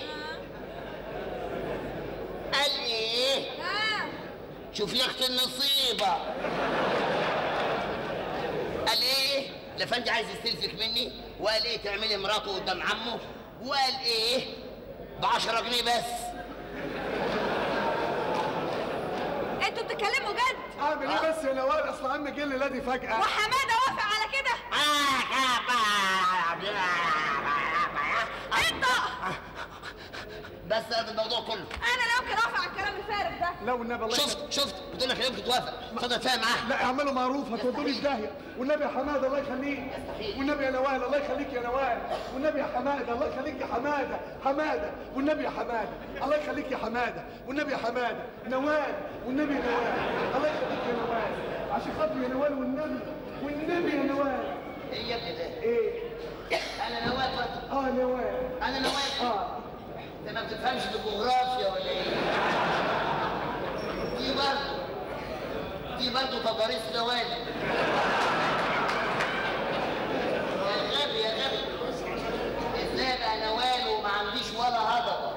قال ايه ها؟ شوف يا اختي النصيبه قال ايه الافندي عايز يستلفك مني وقال ايه تعملي مراته قدام عمه وقال ايه ب 10 جنيه بس انتوا بتتكلموا جد اعمل ايه بس يا نوال اصل عمي جه الليله دي فجاه وحمادة وافق على كده انت بس هذا الموضوع كله انا لا يمكن اوافق على الكلام الفارغ ده لا والنبي الله شفت شفت بتقول لك لا يمكن توافق اتفضل اتفاهم معاها لا اعملوا معروف هتودوني في داهيه والنبي يا حماده الله يخليك والنبي يا نوال الله يخليك يا نوال والنبي يا حماده الله يخليك يا حماده حماده والنبي يا حماده الله يخليك يا حماده والنبي يا حماده نوال والنبي يا نوال الله يخليك يا نوال عشان خاطر يا نوال والنبي والنبي يا نوال ايه يا ابني ده ايه انا نوال برضه اه نوال انا نوال اه انت ما بتفهمش بالجغرافيا ولا ايه دي برضه دي برضه تضاريس نوال يا غبي يا غبي ازاي بقى نوال وما عنديش ولا هضبه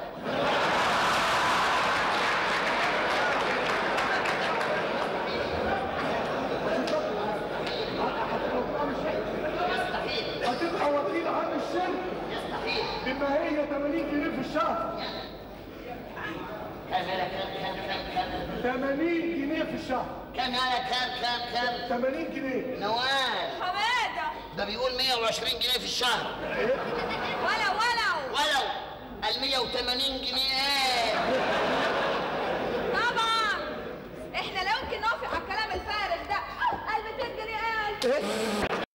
يستحيل هتبقى وكيل عام الشركه يستحيل بما هي 80 جنيه في الشهر كم يالا كم كم كم كم 80 جنيه في الشهر كم يالا كم كم كم 80 جنيه نوال حماده ده بيقول 120 جنيه في الشهر ولا ولا ولو ال 180 جنيه ايه طبعا احنا لا يمكن نوافق على الكلام الفارغ ده قال 200 جنيه قال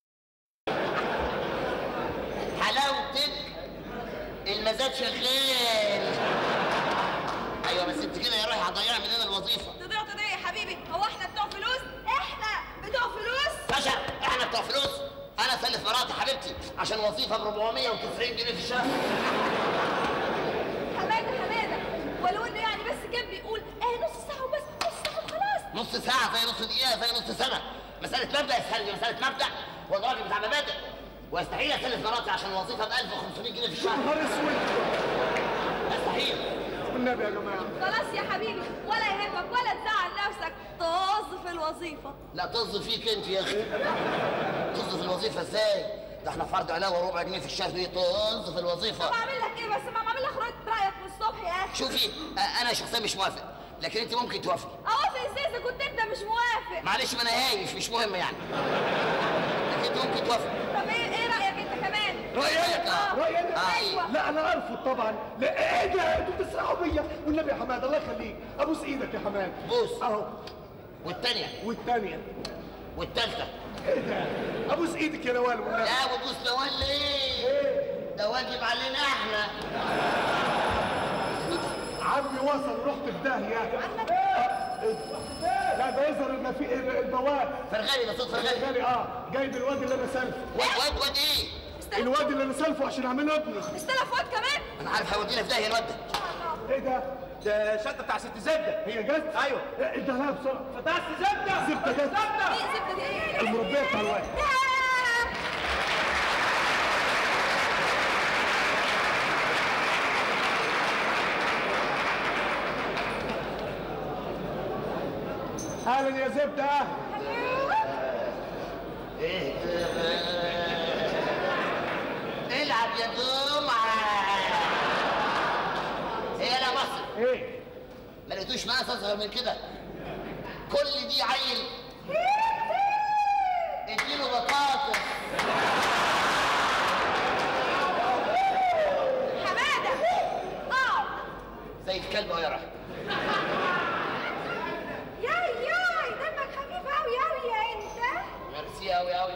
حلاوتك المزاد شغال ايوه بس انت كده يا رايح هتضيعي مننا الوظيفه تضيع تضيع يا حبيبي هو احنا بتوع فلوس احنا بتوع فلوس باشا احنا بتوع فلوس انا سلف مراتي حبيبتي عشان وظيفه ب 490 جنيه في الشهر حماده حماده ولو انه يعني بس كان بيقول اه نص ساعه وبس نص ساعه وخلاص نص ساعه زي نص دقيقه زي نص سنه مساله مبدا يا سيدي مساله مبدا والراجل بتاع مبادئ ويستحيل اسلف مراتي عشان وظيفه ب 1500 جنيه في الشهر نهار اسود يستحيل والنبي يا جماعه خلاص يا حبيبي ولا يهمك ولا تزعل نفسك طز في الوظيفه لا طز فيك انت يا اخي طز في الوظيفه ازاي ده احنا فرض علاوه ربع جنيه في الشهر دي طز في الوظيفه طب اعمل لك ايه بس ما بعمل لك رد رايك من الصبح يا اخي شوفي آه، انا شخصيا مش موافق لكن انت ممكن توافقي اوافق ازاي اذا كنت انت مش موافق معلش ما انا هايش مش مهم يعني لكن انت ممكن توافقي طب ايه ايه رايك انت كمان رأيك اه رأيي أنا؟ آه، ايوه لا انا ارفض طبعا لا ايه ده انتوا بتسرحوا بيا والنبي يا حماد الله يخليك ابوس ايدك يا حماد بوس اهو والتانية والثانيه والتالتة ايه ده ابوس ايدك يا نوال والنبي لا وتبوس نوال ليه؟ ده واجب علينا احنا عمي وصل رحت في داهيه لا ده يظهر ان في البواب فرغالي ده صوت فرغالي غالي اه جايب الواد اللي انا سالفه واد واد واد ايه؟ استلف الواد اللي انا سالفه عشان اعمله ابني استلف واد كمان انا عارف هيودينا في داهية الواد ده ايه ده ده شنطه بتاع ست زبده هي جت ايوه اديها لها بسرعه فتحت زبده زبدة جت. زبده ايه الزبده دي ايه المربيه بتاع الواد ياه! اهلا يا زبده ايه العب يا جمعة ايه يا مصر ايه ما لقيتوش مقاس اصغر من كده كل دي عيل اديله بطاطس حماده اه زي الكلب اهو يا رحمة ياي ياي دمك خفيف قوي قوي يا انت ميرسي قوي قوي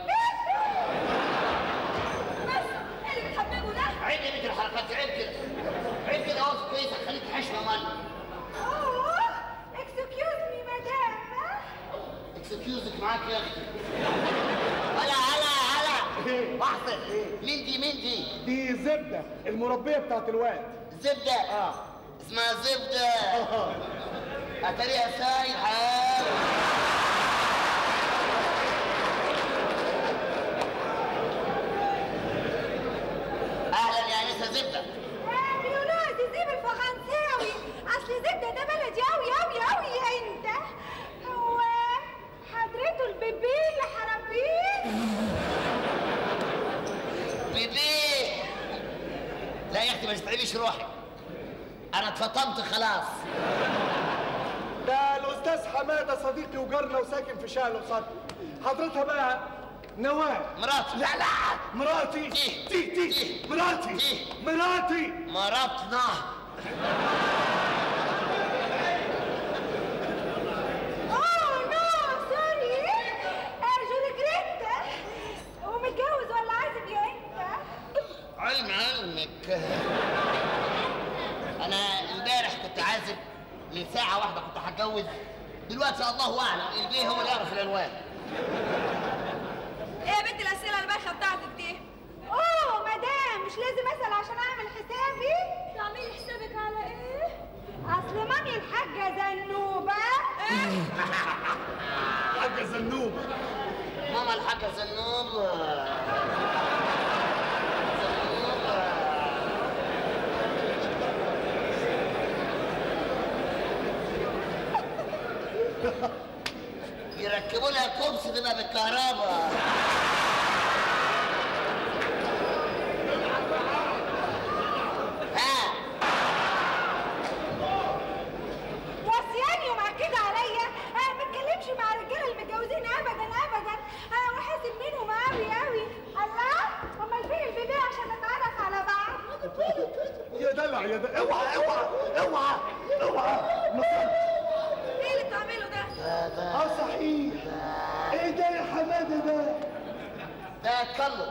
بس ايه اللي بتحببه ده عيب يا بنت الحركات عيب كده عيب كده اهو كويسه خليك حشمه مال اوه اكسكيوز مي مدام اكسكيوزك معاك يا اختي هلا هلا هلا واحده مين دي مين دي دي زبده المربيه بتاعت الواد زبده اه اسمها زبده اتاريها سايحه اهلا يا انسه زبده بيقولوا تسيب الفرنساوي اصل زبده ده بلدي قوي قوي قوي يا انت هو حضرته البيبي اللي حربيه بيبي لا يا اختي ما تتعبيش روحك انا اتفطمت خلاص ده الاستاذ حماده صديقي وجارنا وساكن في شارع القصر حضرتها بقى نوال مراتي لا لا مراتي تي. تي تي تي. مراتي تي. مراتي مراتنا اوه نو سوري ارجو ريجريت ومتجوز ولا عازب يا انت علم علمك انا امبارح كنت عازب من ساعة واحدة كنت هتجوز دلوقتي الله اعلم البيه هو اللي يعرف الالوان ايه يا بنت الاسئله البايخه بتاعتك دي اوه مدام مش لازم اسال عشان اعمل حسابي تعملي حسابك على ايه اصل مامي الحاجه زنوبه حاجه زنوب ماما الحاجة زنوب زنوب يركبوا لها كوبس تبقى بالكهرباء ها وصياني ومأكدة عليا انا ما اتكلمش مع الرجاله المتجوزين ابدا ابدا انا وحاسب منهم قوي قوي الله امال فين البيبي عشان نتعرف على بعض يا دلع يا دلع اوعى اوعى اوعى اوعى مصر ايه اللي بتعمله ده اه صحيح ايه ده يا حماده ده ده كله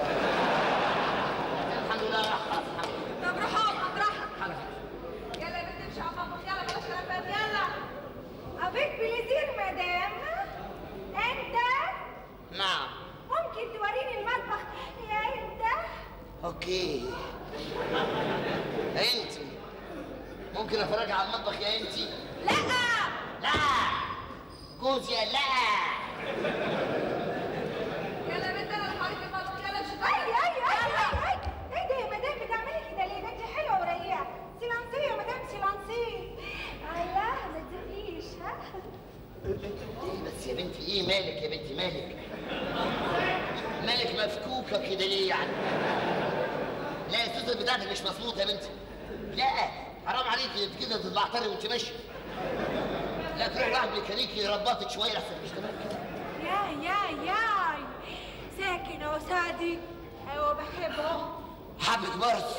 الحمد لله راح خلاص الحمد لله طب روح اقعد مطرحك يلا يا بنت امشي على المطبخ يلا بلاش كلام فاضي يلا افيك بليزير مدام انت نعم ممكن توريني المطبخ يا انت اوكي انت ممكن افرج على المطبخ يا انت لا لا جوزي لا يلا يا بنت انا اللي هوريك المطبخ يلا امشي اي اي اي اي اي ايه ده يا مدام بتعملي كده ليه ده انت حلوه ورقيقه سيلانسيه يا مدام سيلانسيه الله ما تزقيش ها ايه بس يا بنتي ايه مالك يا بنتي مالك مالك مفكوكه كده ليه يعني لا السوسه بتاعتك مش مظبوطه يا بنتي لا حرام عليكي انت كده تتبعتري وانت ماشيه لا تروح واحد ميكانيكي يربطك شويه احسن مش تمام كده يا يا يا ساكن يا سادي ايوه بحبه حبك برضه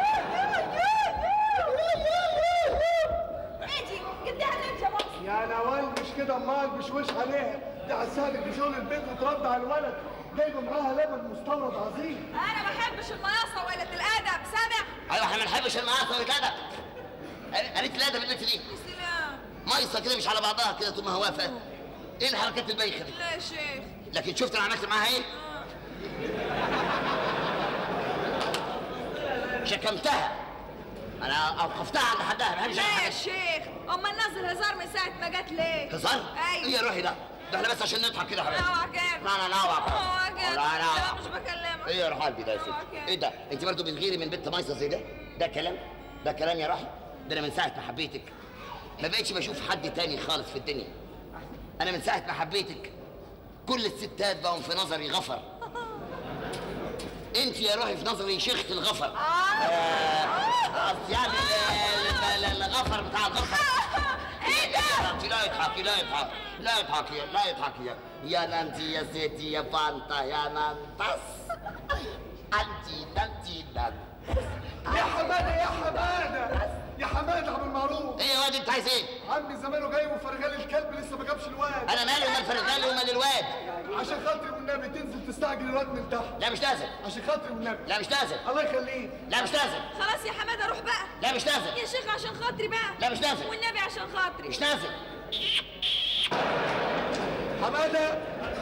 اجي قدام انت يا بابا يا نوال مش كده امال مش وش عليها دي عسالك بشغل البيت وترضع الولد جايبه معاها لبن مستورد عظيم انا ما بحبش المياصه وقله الادب سامع ايوه احنا ما بنحبش المعاصي والادب قالت لي الادب البنت دي سلام مايصه كده مش على بعضها كده طول ما هو واقفه ايه الحركات البايخه دي لا يا شيخ لكن شفت انا عملت معاها ايه شكمتها انا اوقفتها عند حدها ما بحبش لا يا الحاجات شيخ اما ننزل هزار من ساعه ما جت ليه هزار ايوه ايه يا روحي ده ده احنا بس عشان نضحك كده يا حبيبي اوعى كده لا لا لا اوعى اوعى كده لا لا لا مش بكلمك ايه يا روح قلبي ده يا اوعى ستي كده. ايه ده انت برضه بتغيري من بنت مايصه زي ده ده كلام ده كلام يا روحي ده انا من ساعه ما حبيتك ما بقتش بشوف حد تاني خالص في الدنيا انا من ساعه ما حبيتك كل الستات بقوا في نظري غفر انت يا روحي في نظري شيخة الغفر آه، قصدي يعني ال- ال- ال- الغفر بتاع الغفر ايه ده لا يضحك لا يضحك لا يضحك لا يضحك يا يا نانتي يا زيتي يا فانتا يا نانتس انتي نانتي نانتس يا حماده يا حماده يا حماده عم المعروف ايه يا واد انت عايز ايه؟ عمي زمانه جاي وفرغالي الكلب لسه ما جابش الواد انا مالي ومال فرغالي ومال الواد عشان خاطري والنبي تنزل تستعجل الواد من تحت لا مش لازم عشان خاطري والنبي لا مش لازم الله يخليك لا مش لازم خلاص يا حماده روح بقى لا مش لازم يا شيخ عشان خاطري بقى لا مش لازم والنبي عشان خاطري مش لازم حماده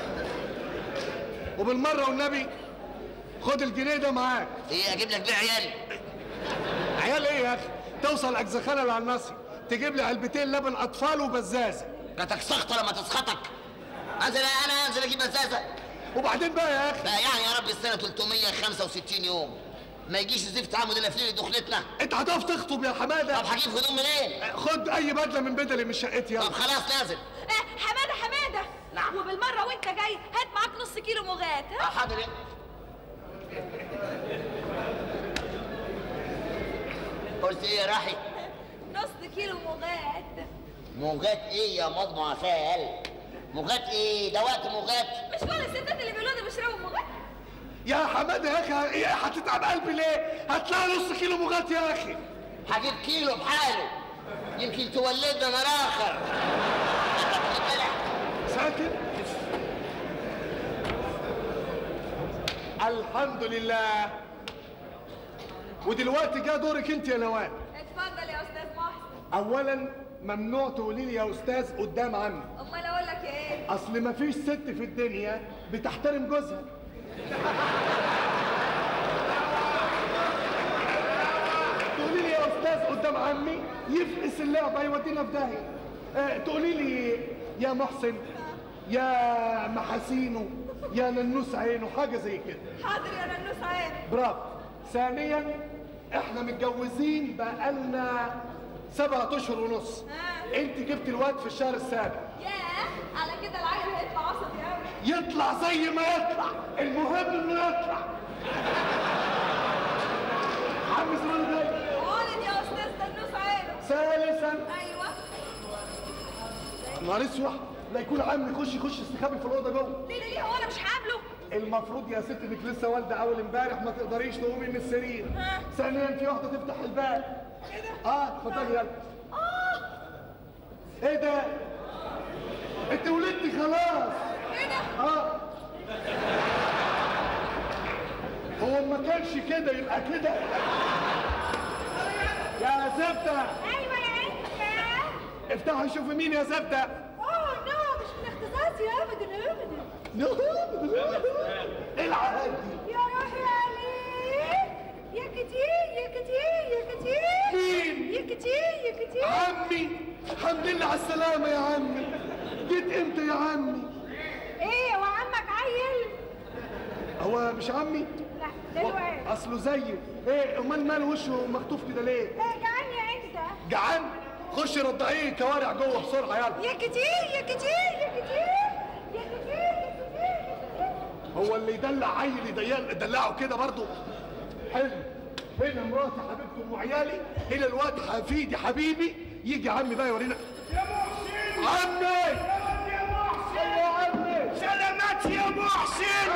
وبالمره والنبي خد الجنيه ده معاك ايه اجيب لك بيه عيالي عيال ايه يا اخي توصل اجزخانه اللي على النصر تجيب لي علبتين لبن اطفال وبزازه جاتك سخطه لما تسخطك انزل انا انزل اجيب بزازه وبعدين بقى يا اخي بقى يعني يا رب السنه 365 يوم ما يجيش زفت عمود الا في دخلتنا انت هتقف تخطب يا حماده طب هجيب هدوم منين؟ خد اي بدله من بدلي من شقتي يلا طب خلاص نازل آه حماده حماده نعم. وبالمره وانت جاي هات معاك نص كيلو مغات اه ها حاضر إيه؟ قلت ايه يا راحي؟ نص كيلو مغات موجات ايه يا مضمع عسال؟ موجات ايه؟ ده وقت موجات مش كل الستات اللي بيقولوا ده بيشربوا مغات يا حماده يا اخي ايه هتتعب قلبي ليه هتلاقي نص كيلو مغات يا اخي هجيب كيلو بحاله يمكن تولدنا مراخر ساكت الحمد لله ودلوقتي جاء دورك انت يا نوال اتفضل يا استاذ محسن اولا ممنوع تقولي لي يا استاذ قدام عمي امال اقول لك ايه اصل مفيش ست في الدنيا بتحترم جوزها تقولي لي يا استاذ قدام عمي يفقس اللعبه يودينا في داهيه آه تقولي لي يا محسن يا محاسينه يا ننوس عينه حاجه زي كده حاضر يا ننوس عين برافو ثانيا احنا متجوزين بقالنا سبعة اشهر ونص آه. انت جبت الواد في الشهر السابع ياه على كده العيل هيطلع عصبي قوي يطلع زي ما يطلع المهم انه يطلع عم زمان جاي قولت يا استاذ ننوس عين ثالثا ايوه نهار اسود لا يكون عم يخش يخش استخبي في الاوضه جوه ليه ليه ليه هو انا مش هقابله المفروض يا ست انك لسه والده اول امبارح ما تقدريش تقومي من السرير ها. ثانيا في واحده تفتح الباب ايه ده اه اتفضلي يلا اه ايه ده انت ولدتي خلاص ايه ده اه هو ما كانش كده يبقى كده يا زبده ايوه يا انت افتحي شوفي مين يا زبده اوه نو مش من اختصاصي ابدا ابدا ايه العهد دي يا روحي عليك يا كتير يا كتير يا كتير مين؟ يا كتير يا كتير عمي الحمد لله على السلامه يا عمي جيت امتى يا عمي ايه هو عمك عيل هو مش عمي لا ده الواد اصله زيي ايه امال مال وشه مخطوف كده ليه ايه جعان يا انت جعان خش رضعيه كوارع جوه بسرعه يلا يا كتير يا كتير يا كتير يا كتير يا كتير يا كتير هو اللي يدلع عيل يدلع- يدلعه كده برضه حلو هنا مراتي حبيبتي وعيالي هنا الواد حفيدي حبيبي يجي عمي بقى يورينا يا محسن عمي يا محسن يا عمي سلامات يا محسن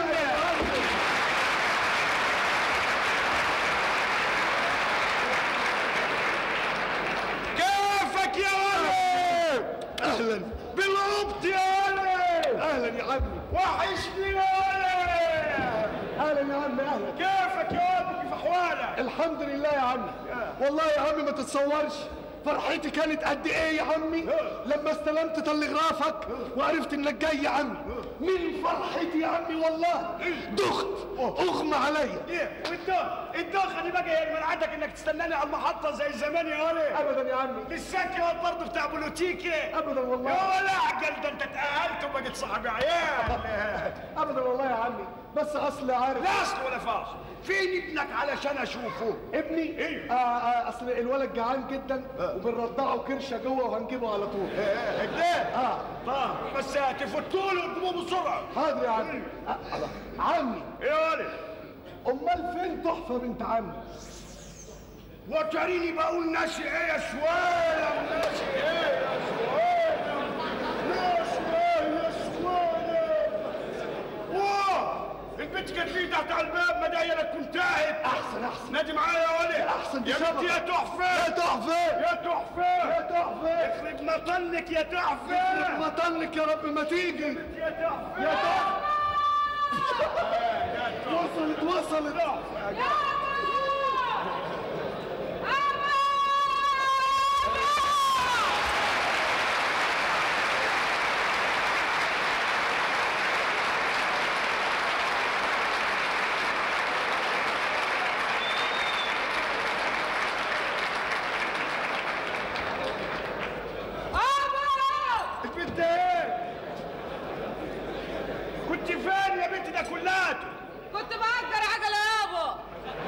كيفك يا ولد اهلا بالغبط يا ولد اهلا يا عمي وحشني يا ولد اهلا يا عمي اهلا كيفك يا ولد كيف احوالك الحمد لله يا عمي والله يا عمي ما تتصورش فرحتي كانت قد ايه يا عمي لما استلمت تلغرافك وعرفت انك جاي يا عمي من فرحتي يا عمي والله دخت اغمى عليا ايه وانت انت خلي بقى هي منعتك انك تستناني على المحطه زي زمان يا ولد ابدا يا عمي لساك يا ولد برضه بتاع بلوتيكي ابدا والله يا ولا عقل ده انت اتأهلت وبقيت صاحب عيال ابدا والله يا عمي بس اصل عارف لا اصل ولا فاصل فين ابنك علشان اشوفه ابني ايه؟ آه آه اصل الولد جعان جدا وبنرضعه كرشه جوه وهنجيبه على طول كده اه طيب بس تفوتوا له وتجيبوه بسرعه حاضر يا عمي آه الله. عمي يا ولد امال فين تحفه بنت عمي وتريني بقول ناسي ايه يا شوالة ناسي ايه يا شوالة ناسي ايه يا شوالة واه البنت كانت لي تحت على الباب ما داعي لك كنت انتهت احسن احسن نادي معايا يا ولد أحسن يا بشبكة. بنت يا يا تحفة تحفه يا تحفة يا تحفه يخرب مطنك يا تحفة ما طنك يا رب ما تيجي يا تحفة يا تحفه وصلت وصلت البنت ايه كنت فين يا بنت ده كلاته كنت بأجر عجلة يابا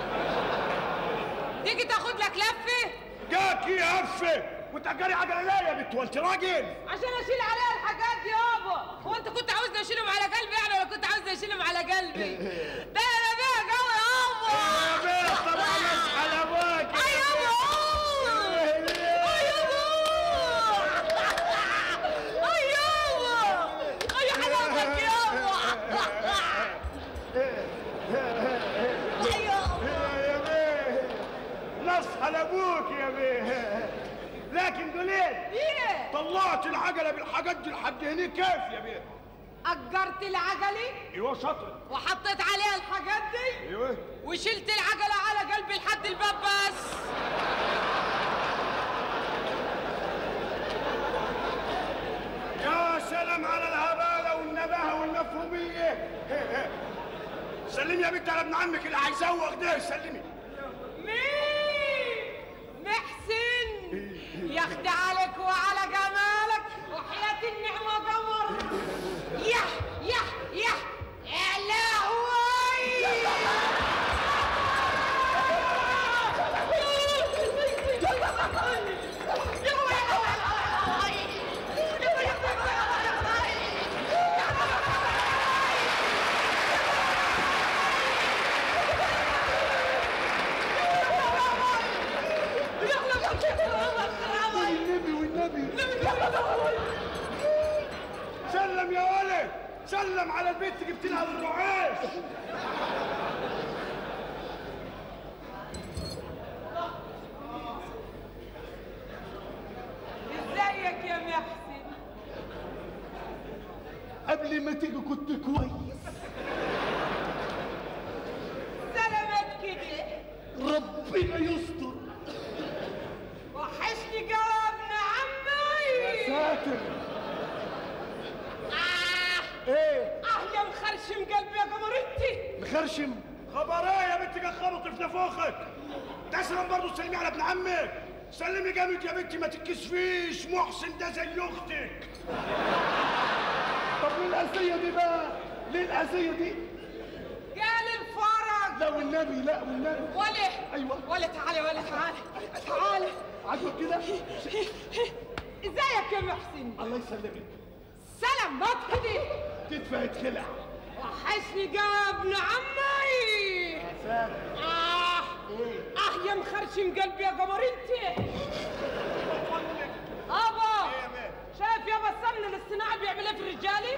تيجي تاخد لك لفة جاك يا هفه وانت جاري عجله ليه يا بنت وانت راجل عشان اشيل عليها الحاجات دي يابا هو انت كنت عاوزني اشيلهم على قلبي يعني ولا كنت عاوزني اشيلهم على قلبي ده انا بيها جو يابا يا بنت طبعا يصحى لابوك اي يابا اي يابا اي يابا اي حلاوتك يابا اي يابا يا بيه نصحى لابوك يا اجرت العجله بالحاجات دي لحد هنا كيف يا بيه اجرت العجلي ايوه شاطر وحطيت عليها الحاجات دي ايوه وشلت العجله على قلبي لحد الباب بس يا سلام على الهباله والنباهه والمفهوميه سلمي يا بنت على ابن عمك اللي هيزوق ده سلمي مين محسن يخدع عليك وعلى جمالك وحياة النعمة قمر يح يح يح يا لهوي والنبي والنبي سلم يا ولد سلم على البنت جبت لها الرعاش ازيك يا محسن قبل ما تيجي كنت كويس سلامات كده ربنا يستر وحشني جوابنا عمي ساتر آه ايه اه يا مخرشم قلبي يا قمرتي مخرشم خبر ايه يا بنت جا خبط في نافوخك تسلم برضه سلمي على ابن عمك سلمي جامد يا بنتي ما تتكسفيش محسن ده زي اختك طب ليه الأذية دي بقى ليه الأذية دي قال الفرج لا والنبي لا والنبي ولا أيوة. ولا تعالى ولا تعالى تعالى عاجبك كده ازيك يا محسن الله يسلمك سلامات كده تدفع تخلع وحشني جابنا عمي آه آه يا مخرشم قلبي يا قمر انت ابا شايف يابا السمن الاصطناعي بيعمل ايه في الرجالي؟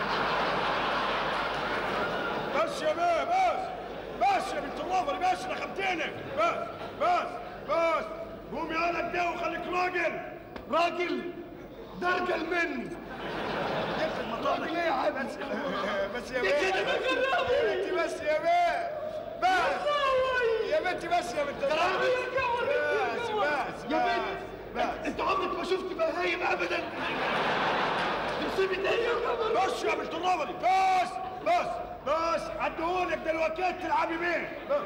بس يا بيه بس بس يا بنت الرافر بس رخمتينك بس بس بس قوم يا ولد ده وخليك راجل راجل ده ارجل مني راجل ايه يا عم بس بس يا دي بيه كده يا بنتي بس يا بيه بس يا بنتي بس يا بنت الرافر بس بس يا بس بنت بس انت عمرك ما شفت بهايم ابدا مصيبة ايه يا قمر بس يا بنت الرافر بس بس بس عدهولك دلوقتي تلعبي بيه بس.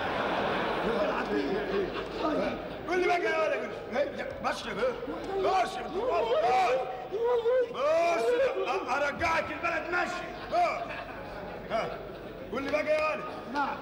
قول لي بقى يا ولد بس يا بيه بس يا بنت الرافر بس بس أ- ارجعك البلد ماشي بس ها قول لي بقى يا ولد نعم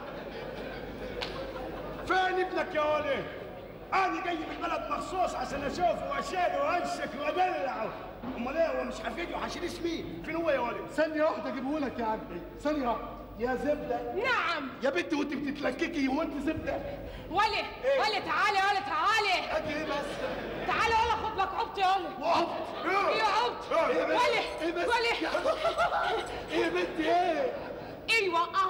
فين ابنك يا ولد انا جاي من البلد مخصوص عشان اشوفه واشيله وامسك وادلعه امال ايه هو مش حفيدي وحشيل اسمي فين هو يا ولد ثانية واحدة اجيبه لك يا عم ثانية واحدة يا زبدة نعم يا بنت وانت بتتلككي هو انت زبدة ولي ولي تعالي ولي تعالي ادي ايه بس تعالي ولا خد لك عبط يا ولي وقفت ايه يا عبط إيه يا بنت؟ ولي ايه بس ولي ايه يا بنت ايه ايوه اه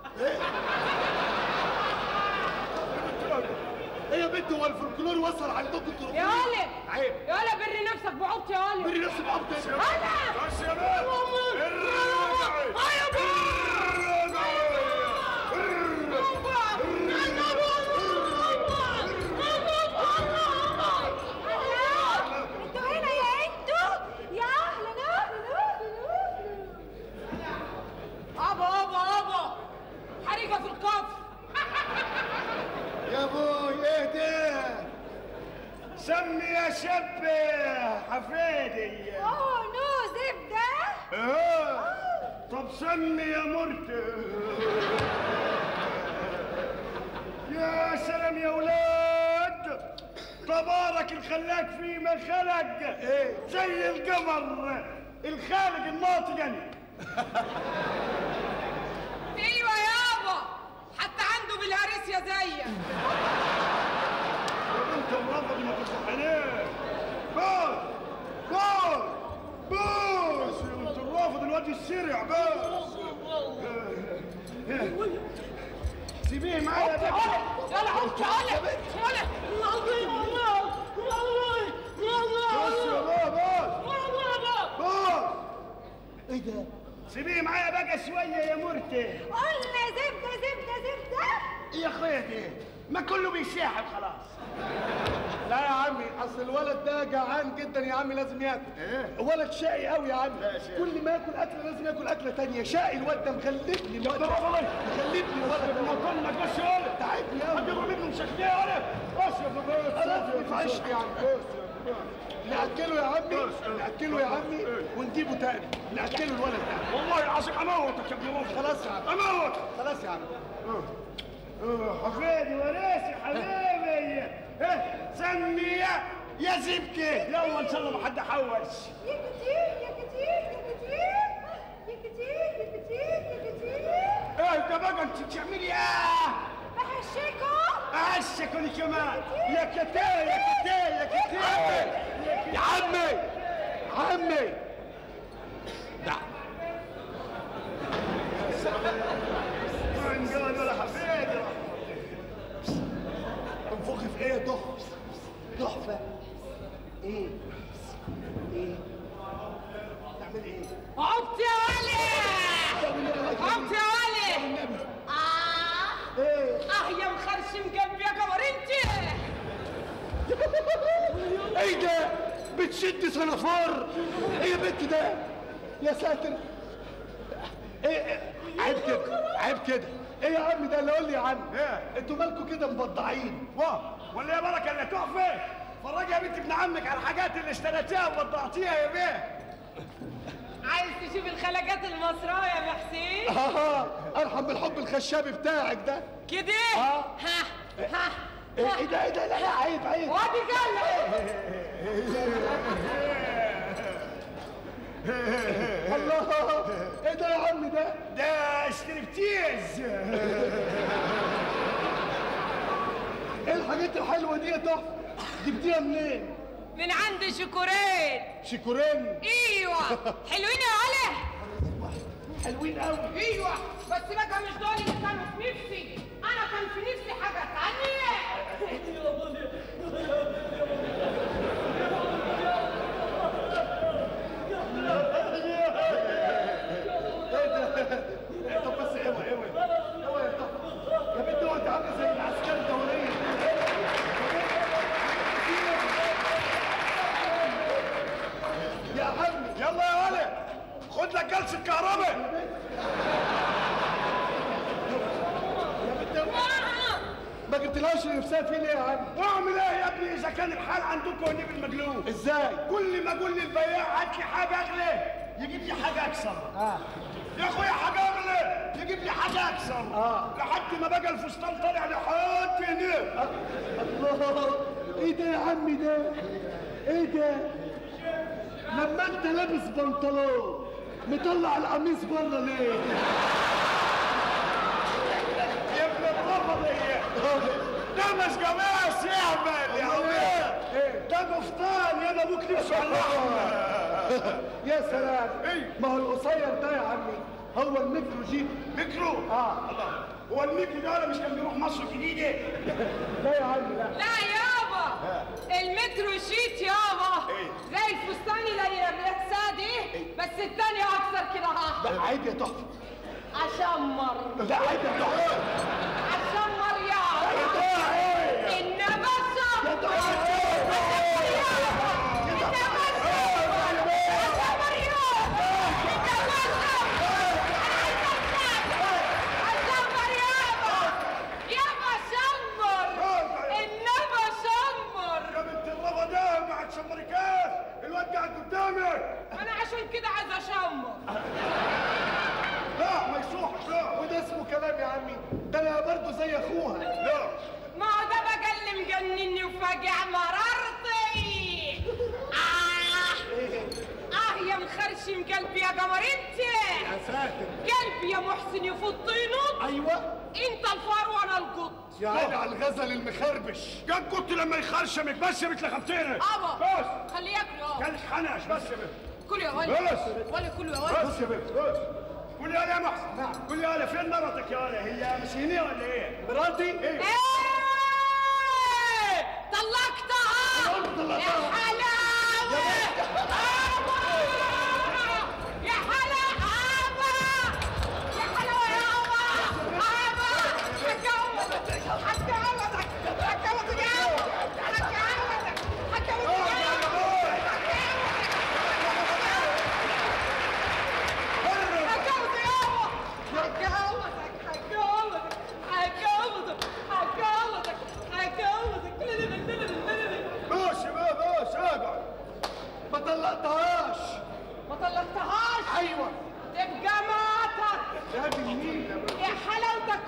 ايه يا بنت هو الفولكلور وصل عندكم تروحوا يا ولي عيب يا ولي بري نفسك بعبط يا ولي بري نفسك بعبط ايه انا بس يا بيه الرجعي آه يا بابا انتوا هنا يا انتوا يا اهلا اهلا اهلا ابا ابا ابا حريقه في القفر يا ابوي ايه ده سمي يا شاب حفيدي اوه نو زبده اه طب سمي يا مرت يا سلام يا ولاد تبارك الخلاق فيما خلق زي القمر الخالق الناطق يعني ايوه يابا حتى عنده بالهريس يا زيك انت مرافض ما تفتح عليه بس بس بس انت الرافض الواد السرع بس سيبيه معايا يا بابا يلا عبط يلا يلا بس يا بابا بس ده سيبيه معايا بقى شويه يا مرتي قلنا زبده زبده زبده يا اخويا دي ما كله بيشاحب خلاص لا يا عمي اصل الولد ده جعان جدا يا عمي لازم ياكل إيه؟ ولد شقي قوي يا عمي لا، شقي. كل ما ياكل اكله لازم ياكل اكله تانية شقي الواد ده مخلفني الواد ده مخلفني الولد ده ما كنا بس يا ولد تعبني قوي هجيبه منه مشكليه يا ولد بص يا بابا انا في عشق يا عم ناكله يا عمي ناكله يا عمي ونجيبه تاني ناكله الولد ده والله العظيم اموتك يا ابن مصر خلاص يا عم اموت خلاص يا عم حفيدي وراسي حبيبي إيه، سمي يا يا زبكي يلا ان شاء الله ما حد حوش يا كتير يا كتير يا كتير يا كتير يا كتير يا كتير ايه ده بقى انت بتعملي ايه بحشيكوا عشكني كمان يا كتير يا كتير يا كتير يا عمي عمي ما نقول ولا حفيدي انفخي في ايه يا تحفه تحفه ايه ايه تعمل ايه عبت يا ولي عبت يا ولي اه ايه اه يا مخرشم قلبي يا قمر انت ايه ده بتشد سنافور ايه يا بنت ده يا ساتر ايه إيه؟ عيب كده عيب كده ايه يا عم ده اللي قول لي يا عم إيه؟ انتوا مالكوا كده مبضعين واه ولا يا بركه اللي تحفه فرجي يا بنت ابن عمك على الحاجات اللي اشتريتيها ووضعتيها يا بيه عايز تشوف الخلاجات المصراوي يا محسين اه ارحم بالحب الخشابي بتاعك ده كده آه. ها ها ايه إيه ده ايه ده لا لا عيب عيب وادي قال الله ايه ده يا عم ده ده اشتريتيز ايه الحاجات الحلوه دي يا تحفه جبتيها منين من عند شكورين شيكورين ايوه حلوين يا ولي حلوين قوي ايوه بس بقى مش دول اللي كانوا في نفسي انا كان في نفسي حاجه تانية إيه طب بس اوعى اوعى اوعى يا تحفه يا بنت هو انت عامله زي العسكري الدوليه يا عمي يلا يا ولد خد لك جلسه كهرباء يا بنت ما جبتلهاش نفسها فيه ليه يا عم واعمل ايه يا ابني اذا كان الحال عندكم ونجيب المقلوب ازاي كل ما اقول للبياع هات لي حاجه اغلى يجيب لي حاجه اكثر اه يا اخويا حاجه اغلى يجيب لي حاجه اكثر آه. لحد ما بقى الفستان طالع لحد هنا الله ايه ده يا عمي ده ايه ده لما انت لابس بنطلون مطلع القميص بره ليه يا ابن الرفضية ده مش قماص يعمل يا عمي ده قفطان يا ده ابوك نفسه على اللحمه يا سلام إيه؟ ما هو القصير ده يا عمي هو الميكرو جيب ميكرو اه الله هو الميكرو ده مش كان بيروح مصر الجديده لا يا عمي لا لا يابا المترو شيت يابا إيه؟ زي الفستاني اللي بلاد دي بس التاني اكثر كده ها ده عيب يا تحفه اشمر ده عيب يا تحفه اشمر يابا انما الشمر يا بنت الرفض ده ما عاد شمركاش الواد قاعد قدامك عشان كده عايز اشمر لا ما يصوحش لا وده اسمه كلام يا عمي ده انا برضه زي اخوها لا ما هو ده بقى اللي مجنني وفاجع مرارتي آه آه يا مخرشم قلبي يا قمر انت يا ساتر قلبي يا محسن يفوت طينه ايوه انت الفار وانا القط يا عيني على الغزل المخربش قد قلت لما يخرشمك بس يا بنت لخمتينك ابا بس خليه ياكل اه كان حنش بس يا بنت كل يا ولد بس. ولا كل يا ولد بس يا بنت بس قول لي يا محسن نعم. قول لي يا فين مرتك يا ولا هي مش هنا ولا ايه؟ مراتي ايه؟ ايه طلقتها طلقتها. يا حلاوه آه. يا حلاوه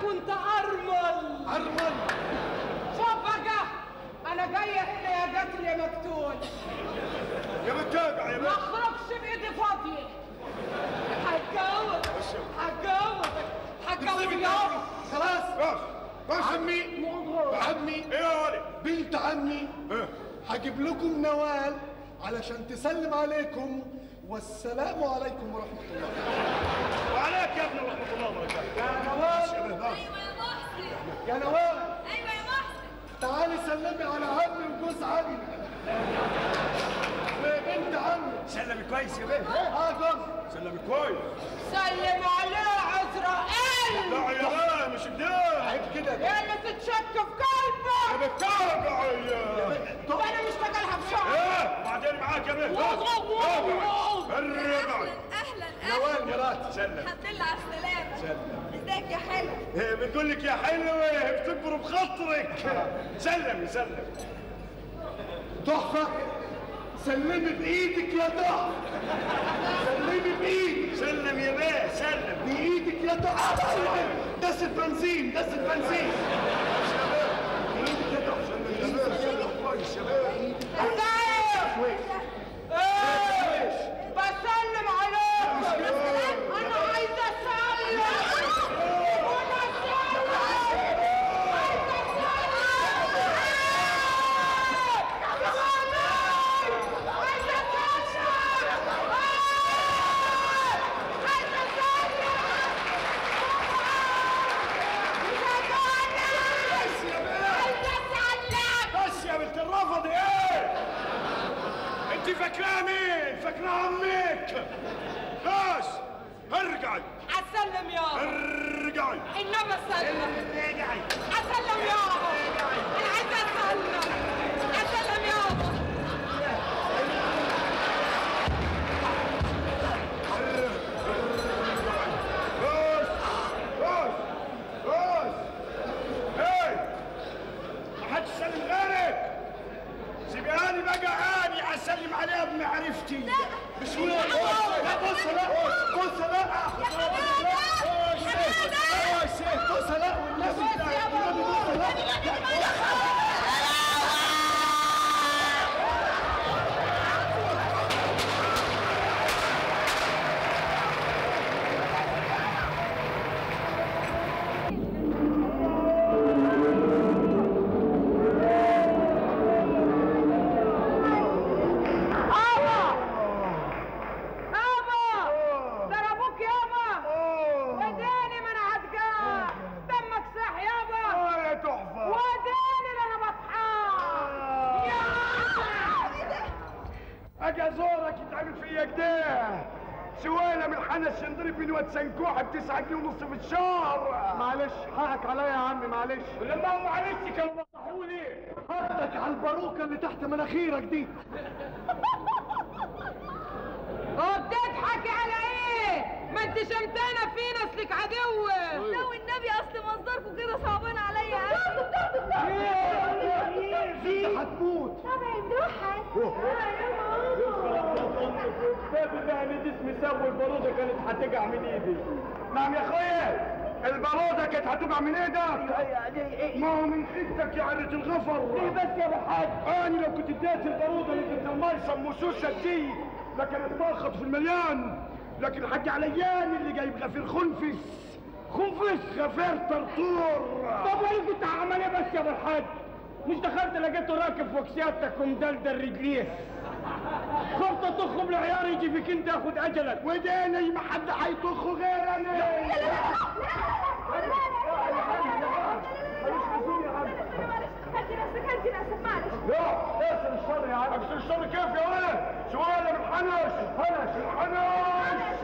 وانت ارمل ارمل شوف بقى انا جايه هنا يا قتل يا مقتول يا متابع يا ما اخرجش بايدي فاضيه هتجوز هتجوز هتجوز يابا خلاص بس عمي عمي ايه يا ولد بنت عمي إيه؟ هجيب لكم نوال علشان تسلم عليكم والسلام عليكم ورحمة الله وعليك يا ابني ورحمه الله وبركاته يا نوال ايوه يا محسن يا نوال ايوه يا محسن تعالي سلمي على عمي وجوز عمي وبنت عمي سلمي كويس يا بيه اه جوز سلمي كويس سلم عليه عزرائيل لا يا بيه مش كده عيب كده يا اللي تتشك في قلبك بتابع يا طب انا مش بقالها بشعر ايه بعدين معاك يا بيه الربع اهلا نوال اهلا مراتي سلم الحمد لله على السلامه ازيك يا حلو إيه، بتقول لك يا حلوه بتكبر بخاطرك سلم سلم تحفة سلمي بإيدك يا تحفة سلمي بإيدك سلم يا بيه سلم بإيدك يا تحفة دست بنزين دست بنزين بإيدك يا تحفة كويس يا بيه بسلم عليك انا عايزه اسلم وانا اسلم عايزه اسلم عايزه بس يا بنت الرفض ايه انت فاكراه مين فاكراه عمك بس ارجعي اسلم يابا ارجعي انما اسلم اسلم يابا انا عايزه اسلم اسلم يابا بس بس بس ايه ما حدش يسلم غيرك سيبيهاني بقى اني اسلم عليها بمعرفتي لا مش وين لا بص لا بص لا بص لا والنبي والنبي بص لا يابا ضربوك يابا وداني ما انا عتقاه دمك صح يابا اه يا تحفه وداني ده انا بطحان اجي ازورك يتعمل فيا كده سويلة من حنس ينضرب من واد سنكوحة بتسعة جنيه ونص في الشهر معلش حقك عليا يا عمي معلش ولما هم معلش كانوا بيصحوني حطك على الباروكة اللي تحت مناخيرك دي وبتضحك على ايه ما انت شمتانه فينا اصلك عدوه لو النبي اصل منظركم كده صعبان عليا انت هتموت طب يا مدوحه باب ده انا جسمي سوي البارودة كانت هتقع من ايدي نعم يا اخويا البارودة كانت هتقع من ايدك ما هو من خدتك يا عرة الغفر ليه بس يا ابو حاج انا لو كنت اديت البارودة اللي كنت المايصة موسوسة دي لكن اتباخط في المليان لكن الحاج عليان اللي جايب غفير خنفس خنفس غفير طرطور طب وانا كنت هعمل ايه بس يا ابو الحاج مش دخلت لقيته راكب فوق سيادتك ومدلدل رجليه خفت تخرب العيار يجي فيك انت ياخد اجلك وديني ما حد هيطخ غير انا لا اقفل الشر يا عم اقفل الشر كيف يا ولد سؤال من الحنش الحنش الحنش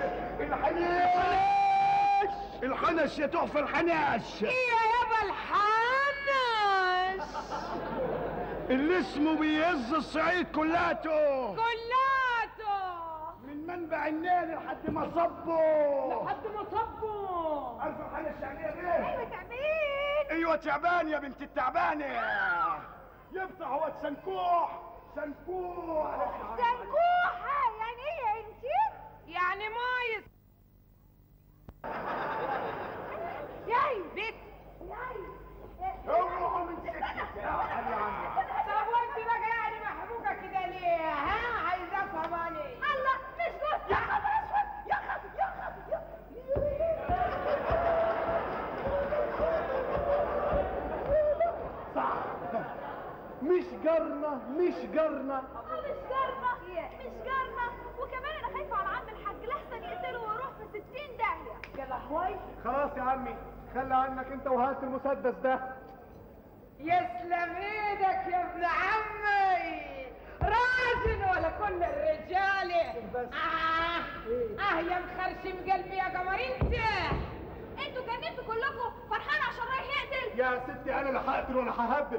الحنش الحنش يا تحفه الحنش ايه يابا الحنش اللي اسمه بيهز الصعيد كلاته كلاته من منبع النيل لحد ما صبه لحد ما صبوا عارف الحنش يعني ايه بيه؟ ايوه تعبين ايوه تعبان يا بنت التعبانه يفتح هو سنكوح سنكوح سنكوحه يعني ايه يا انتي يعني مايس ياي بيت جارنا مش جارنا مش جارنا مش جارنا وكمان انا خايفه على عم الحاج لحسن يقتله ويروح في 60 داهيه يا لهوي خلاص يا عمي خلي عنك انت وهات المسدس ده يسلم ايدك يا ابن عمي راجل ولا كل الرجال اه اه يا مخرشم قلبي يا قمر انت انتوا جننتوا كلكم فرحان عشان رايح يقتل يا ستي انا لا هقتل ولا ههبب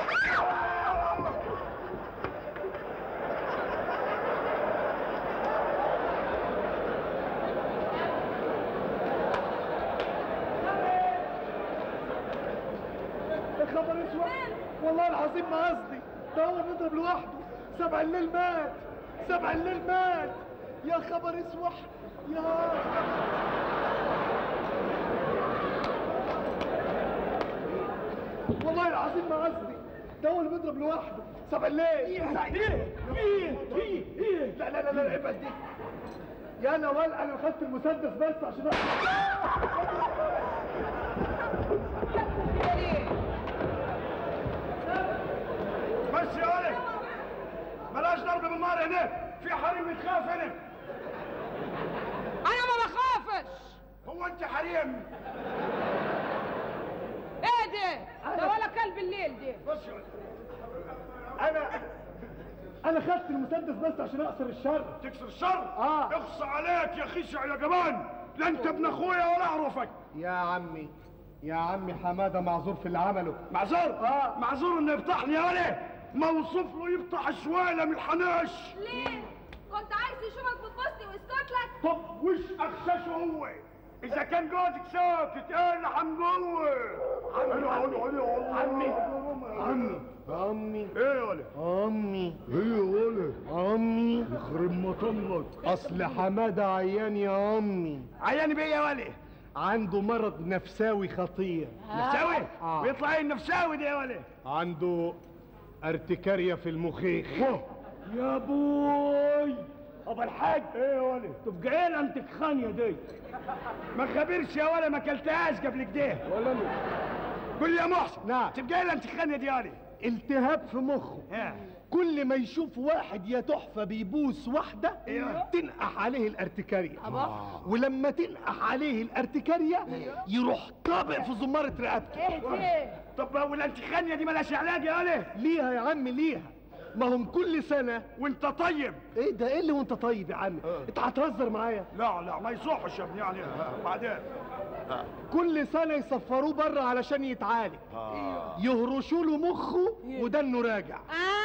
يا خبر اسود والله العظيم ما قصدي ده هو بيضرب لوحده سبع الليل مات سبع الليل مات يا خبر اسود يا والله العظيم ما قصدي ده هو اللي بيضرب لوحده سبع الليل ايه ايه ايه ايه لا لا لا لا ابعد دي يا نوال انا خدت المسدس بس عشان بس يا ولد بلاش ضرب بالنار هناك في حريم يتخاف هنا انا ما بخافش هو انت حريم ايه ده ده ولا كلب الليل دي بص يا ولد انا انا خدت المسدس بس عشان اقصر الشر تكسر الشر آه. اخصى عليك يا خشع يا جبان لا انت ابن اخويا ولا اعرفك يا عمي يا عمي حماده معذور في اللي عمله معذور آه. معذور انه يفتحني يا ولد موصوف له يفتح شويله من الحناش ليه كنت عايز يشوفك بتبصني ويسكت لك طب وش اخششه هو اذا كان جوزك ساكت ايه اللي حنقوه عمي عمي عمي عمي ايه يا ولد عمي ايه يا ولد عمي يخرب مطلك اصل حماده عيان يا عمي عياني بيه يا ولد عنده مرض نفساوي خطير نفساوي آه. ويطلع ايه النفساوي ده يا ولد عنده ارتكاريا في المخيخ يا بوي ابو الحاج ايه يا ولد تبقى ايه انت خانيه دي ما خبرش يا ولد ما اكلتهاش قبل كده ولا أنا. قول لي يا محسن نعم. تبقى ايه انت خانيه دي يا ولد التهاب في مخه ها. كل ما يشوف واحد يا تحفه بيبوس واحده أيوة. تنقح عليه الارتكاريا ولما تنقح عليه الارتكاريا يروح طابق في زماره رقبته ايه ده طب ولا انت خانيه دي مالهاش علاج يا ولد ليها يا عم ليها ما هم كل سنه وانت طيب ايه ده ايه اللي وانت طيب يا عم انت هتهزر معايا لا لا ما يصحش يا ابني يعني بعدين كل سنه يسفروه بره علشان يتعالج يهرشوا له مخه ودنه راجع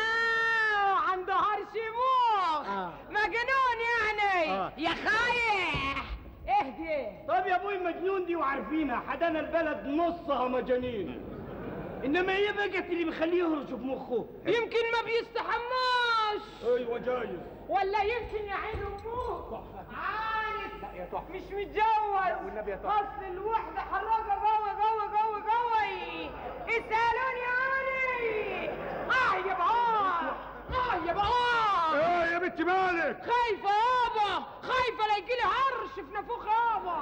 اه عنده هرش مخ آه. مجنون يعني آه. يا خايح اهدي طب يا ابوي مجنون دي وعارفينها حدانا البلد نصها مجانين انما ايه بقت اللي بيخليه يهرش في مخه يمكن ما بيستحماش ايوه جايز ولا يمكن يا عين امه عانس مش متجوز والنبي يا تحفة. اصل الوحده حراقه جوه جوه جوه جوه اسالوني عني اه يا بعار اه يا بعار ايه يا بنت مالك خايفه يابا خايفه لا يجيلي هرش في نافوخ يابا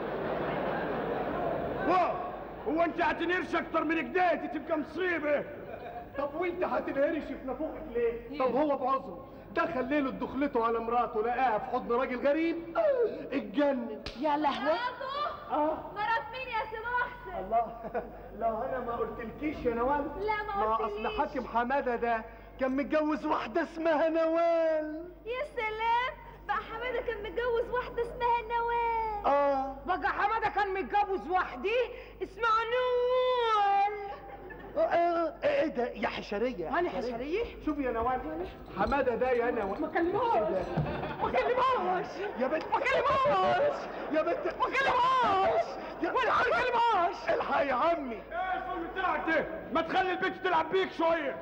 هو هو انت هتنرش اكتر من كده دي تبقى مصيبه طب وانت هتنهرش في نافوخك ليه؟ طب هو بعذره دخل ليله دخلته على مراته لقاها في حضن راجل غريب آه، اتجنن يا لهوي مراته اه مرات مين يا سي محسن الله لو انا ما قلتلكيش يا نوال لا، ما ما قلتليش. اصل حاكم حماده ده كان متجوز واحده اسمها نوال يا سلام بقى حماده كان متجوز واحده اسمها نوال اه بقى حماده كان متجوز وحدي اسمها نور آه، آه، ايه ده يا حشريه انا حشريه شوفي يا نوال حماده ده يا نوال ما كلمهاش ما كلمهاش يا بنت ما كلمهاش يا بنت ما كلمهاش ولا ما كلمهاش الحق يا عمي ايه الفيلم بتاعك ده ما تخلي البنت تلعب بيك شويه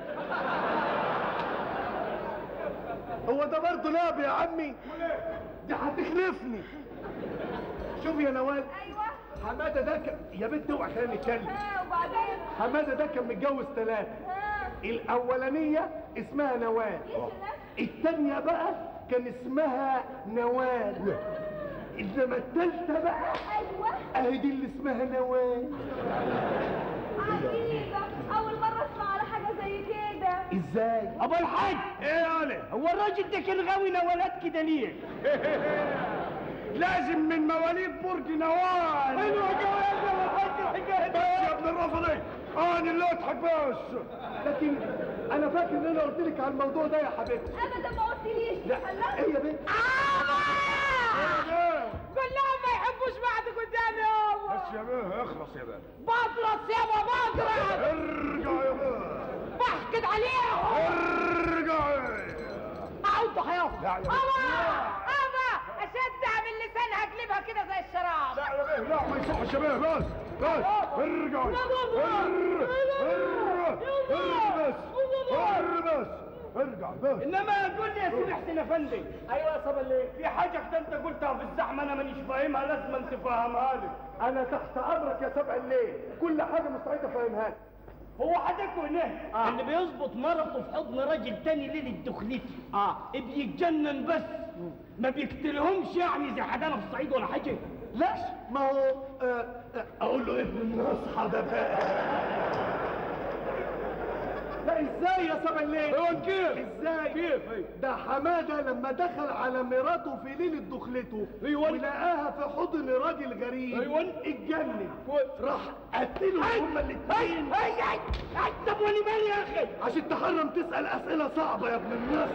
هو ده برضه لعب يا عمي دي هتخلفني شوف يا نوال ايوه حماده ده ك... يا بنت اوعى خلينا نتكلم ها وبعدين حماده ده كان متجوز ثلاثه ها الاولانيه اسمها نوال يا سلام الثانيه بقى كان اسمها نوال انما الثالثه بقى ايوه اهي دي اللي اسمها نوال عجيبه اول مره اسمع على حاجه زي كده ازاي ابو الحاج ايه يا هو الراجل ده كان غاوي نوالات كده ليه لازم من مواليد برج نوال حلو جواز يا الحاج بس يا ابن الرفضي انا اللي اضحك بس لكن انا فاكر ان انا قلت لك على الموضوع ده يا حبيبتي ابدا ما قلتليش لا ايه يا بنت كلهم ما يحبوش بعض قدامي يابا بس يا بيه اخلص يا بيه بطرس يابا بطرس ارجع يا بيه بحقد عليهم ارجع اعوض حياهم لا يا بيه. ابا ابا اشدع من لسانها اقلبها كده زي الشراب لا يا بيه لا ما يصحش يا بيه بس بس ارجع ار ار بس ارجع بس انما قول لي يا سيدي حسين افندي ايوه يا صبر ليه في حاجه كده انت قلتها في الزحمه انا مانيش فاهمها لازم انت تفهمها لي انا تحت امرك يا سبع الليل كل حاجه مستعد افهمها لك هو حدكوا هنا آه. اللي بيظبط مرته في حضن راجل تاني ليله دخلتي اه بيتجنن بس ما بيقتلهمش يعني زي حدانا في الصعيد ولا حاجه لا ما هو آه، آه، اقول له ابن الناس حدا بقى لا ازاي يا سبع الليل هو كيف ازاي كيف ده حماده لما دخل على مراته في ليله دخلته أيوة. ولقاها في حضن راجل غريب أيوة. اتجنن راح قتلهم هما الاثنين اي اي اي طب وانا مالي يا اخي عشان تحرم تسال اسئله صعبه يا ابن الناس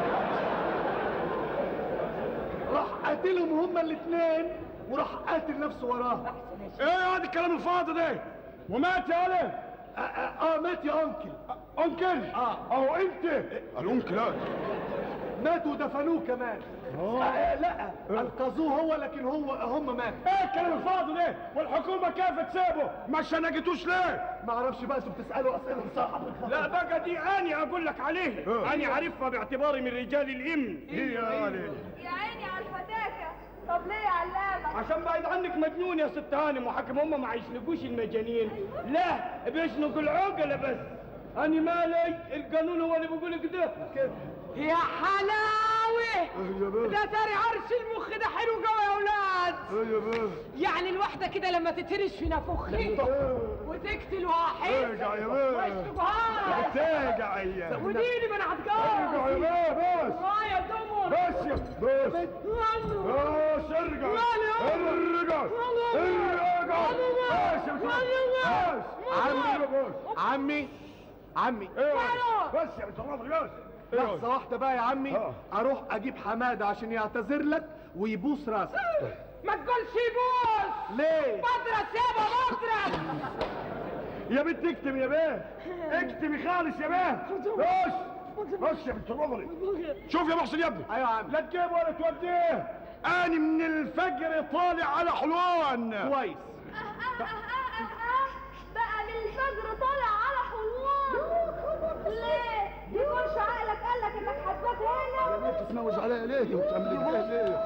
راح قاتلهم هما الاثنين وراح قاتل نفسه وراها ايه هذا الكلام الفاضي ده ومات يا ولد اه, آه, آه مات يا انكل انكل اه اهو انت الانكل هذا مات ودفنوه كمان آه آه لا انقذوه هو لكن هو هم مات ايه الكلام الفاضي ده والحكومه كيف تسيبه ما شنقتوش ليه ما اعرفش بقى انتوا بتسالوا اسئله صعبه لا بقى دي اني اقول لك عليه آه. اني عارفها باعتباري من رجال الامن هي يا ولد يا عيني على الفتاكه طب ليه يا علامه عشان بعيد عنك مجنون يا ست هانم وحكم هم ما يشنقوش المجانين لا بيشنقوا العقلة بس أنا مالي القانون هو اللي بيقول كده يا حلاوة ده تاري عرش المخ ده حلو قوي يا اولاد يعني الواحدة كده لما تترش في نافوخي وتقتل واحد ارجع يا بيه. ما يشتبهاش ترجع يا وديني ما انا ارجع يا هتجوز بيه بس اه يا دمر بس يا بس بس ارجع مالي ارجع ارجع بس يا بس عمي بس عمي عمي ايوه بس يا بنت الرافض بس لحظه واحده بقى يا عمي آه. اروح اجيب حماده عشان يعتذر لك ويبوس راسك ما تقولش يبوس ليه بطرس يابا بطرس يا بنت اكتب يا بيه اكتبي خالص يا بيه بس بس يا بنت الرافض شوف يا محسن يا ابني ايوه يا عمي لا تجيب ولا توديه انا من الفجر طالع على حلوان كويس آه آه آه آه آه. بقى من الفجر طالع على حلوان ليه؟ يكونش عقلك قال لك انك هتبات هنا؟ تتنوز عليا ليه وتعملي كده ليه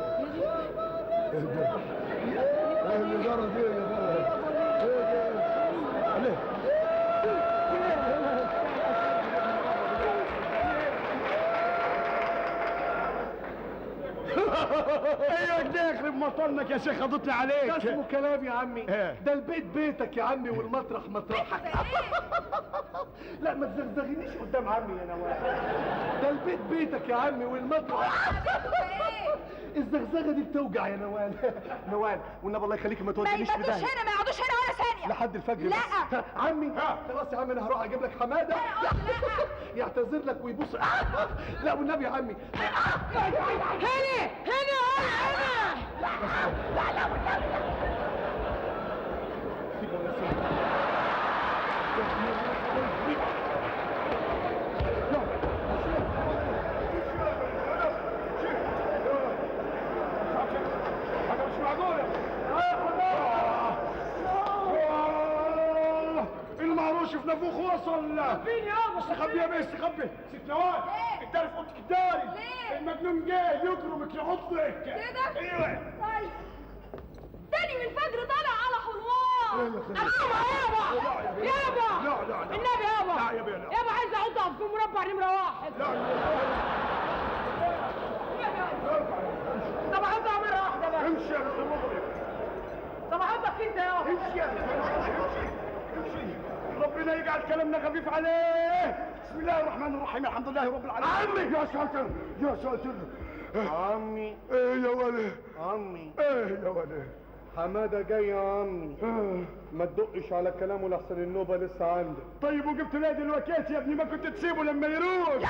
ايه اللي جرى دي يا بيه ليه ايوه كده يخرب مطنك يا شيخ خضتني ده عليك اسمه كلام يا عمي إيه. ده البيت بيتك يا عمي والمطرح مطرحك لا ما تزغزغنيش قدام عمي يا نواف ده البيت بيتك يا عمي والمطرح ايه؟ الزغزغه دي بتوجع يا نوال نوال والنبي الله يخليكي ما ما تودينيش في يباتوش داهيه هنا ما يقعدوش هنا ولا ثانية لحد الفجر لا. بس ها، عمي خلاص يا عمي انا هروح اجيب لك حماده يعتذر لك ويبوس لا والنبي يا عمي هنا هنا هنا هذا مش معقول آه. المعروش في نافوخ وصل فين يابا استخبي يا بيه استخبي ست نوال ليه؟ انت في اوضتك الداري ليه؟ المجنون جاي يكرمك يعضك كده؟ ايوه طيب تاني من الفجر طالع على حلوان يابا يابا يابا لا لا لا النبي يابا لا يا بيه لا يابا عايز اقعد في مربع نمرة واحد لا طب احطها مرة واحدة بقى امشي يا بنت المغرب طب احطك انت يابا امشي يا بنت المغرب امشي امشي ربنا يجعل كلامنا خفيف عليه بسم الله الرحمن الرحيم الحمد لله رب العالمين عمي يا ساتر يا ساتر عمي ايه يا ولد عمي ايه يا ولد حماده جاي يا عمي آه. ما تدقش على كلامه لحسن النوبه لسه عندك طيب وجبت ليه دلوقتي يا ابني ما كنت تسيبه لما يروح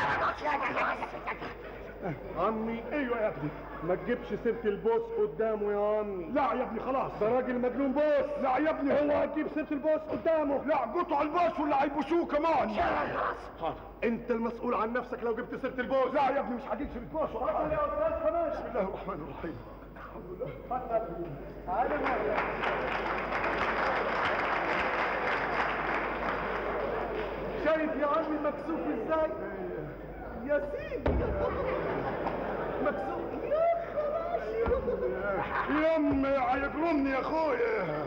عمي ايوه يا ابني ما تجيبش سيره البوس قدامه يا عمي لا يا ابني خلاص ده راجل مجنون بوس لا يا ابني هو هو هتجيب سيره البوس قدامه لا قطع الباص ولا هيبوسوه كمان حاضر انت المسؤول عن نفسك لو جبت سيره البوس لا يا ابني مش هجيب سيره باص اتفضل يا استاذ خلاص بسم الله الرحمن الرحيم تعالى معايا. شايف يا عمي مكسوف ازاي يا سيدي مكسوف يا خراشي يا امي هيجرمني يا اخويا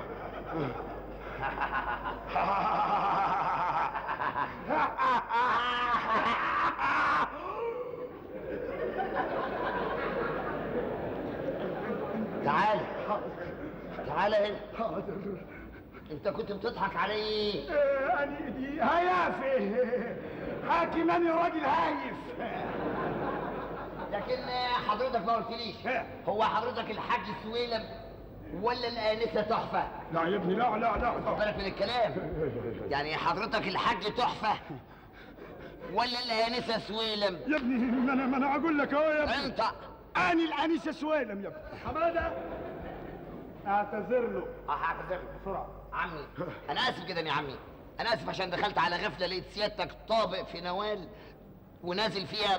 تعال تعال هنا حاضر انت كنت بتضحك على ايه إيه، أني دي هيافي حاكم أني راجل هايف لكن حضرتك ما قلتليش هو حضرتك الحاج سويلم ولا الآنسة تحفة لا يا ابني لا لا لا خد بالك من الكلام يعني حضرتك الحاج تحفة ولا الآنسة سويلم يا ابني ما انا ما انا اقول لك اهو يا ابني انت اني الانسه سويلم يا ابني حماده اعتذر له اه هعتذر لك بسرعة عمي انا اسف جدا يا عمي انا اسف عشان دخلت على غفلة لقيت سيادتك طابق في نوال ونازل فيها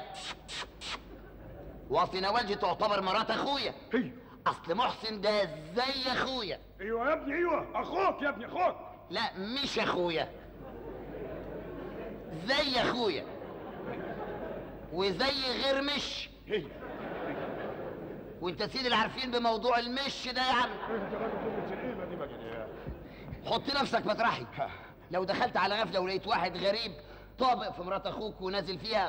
واصل نوال دي تعتبر مرات اخويا هي اصل محسن ده زي اخويا ايوه يا ابني ايوه اخوك يا ابني اخوك لا مش اخويا زي اخويا وزي غير مش هي وانت سيدي اللي عارفين بموضوع المش ده يا عم حط نفسك مطرحي لو دخلت على غفله ولقيت واحد غريب طابق في مرات اخوك ونازل فيها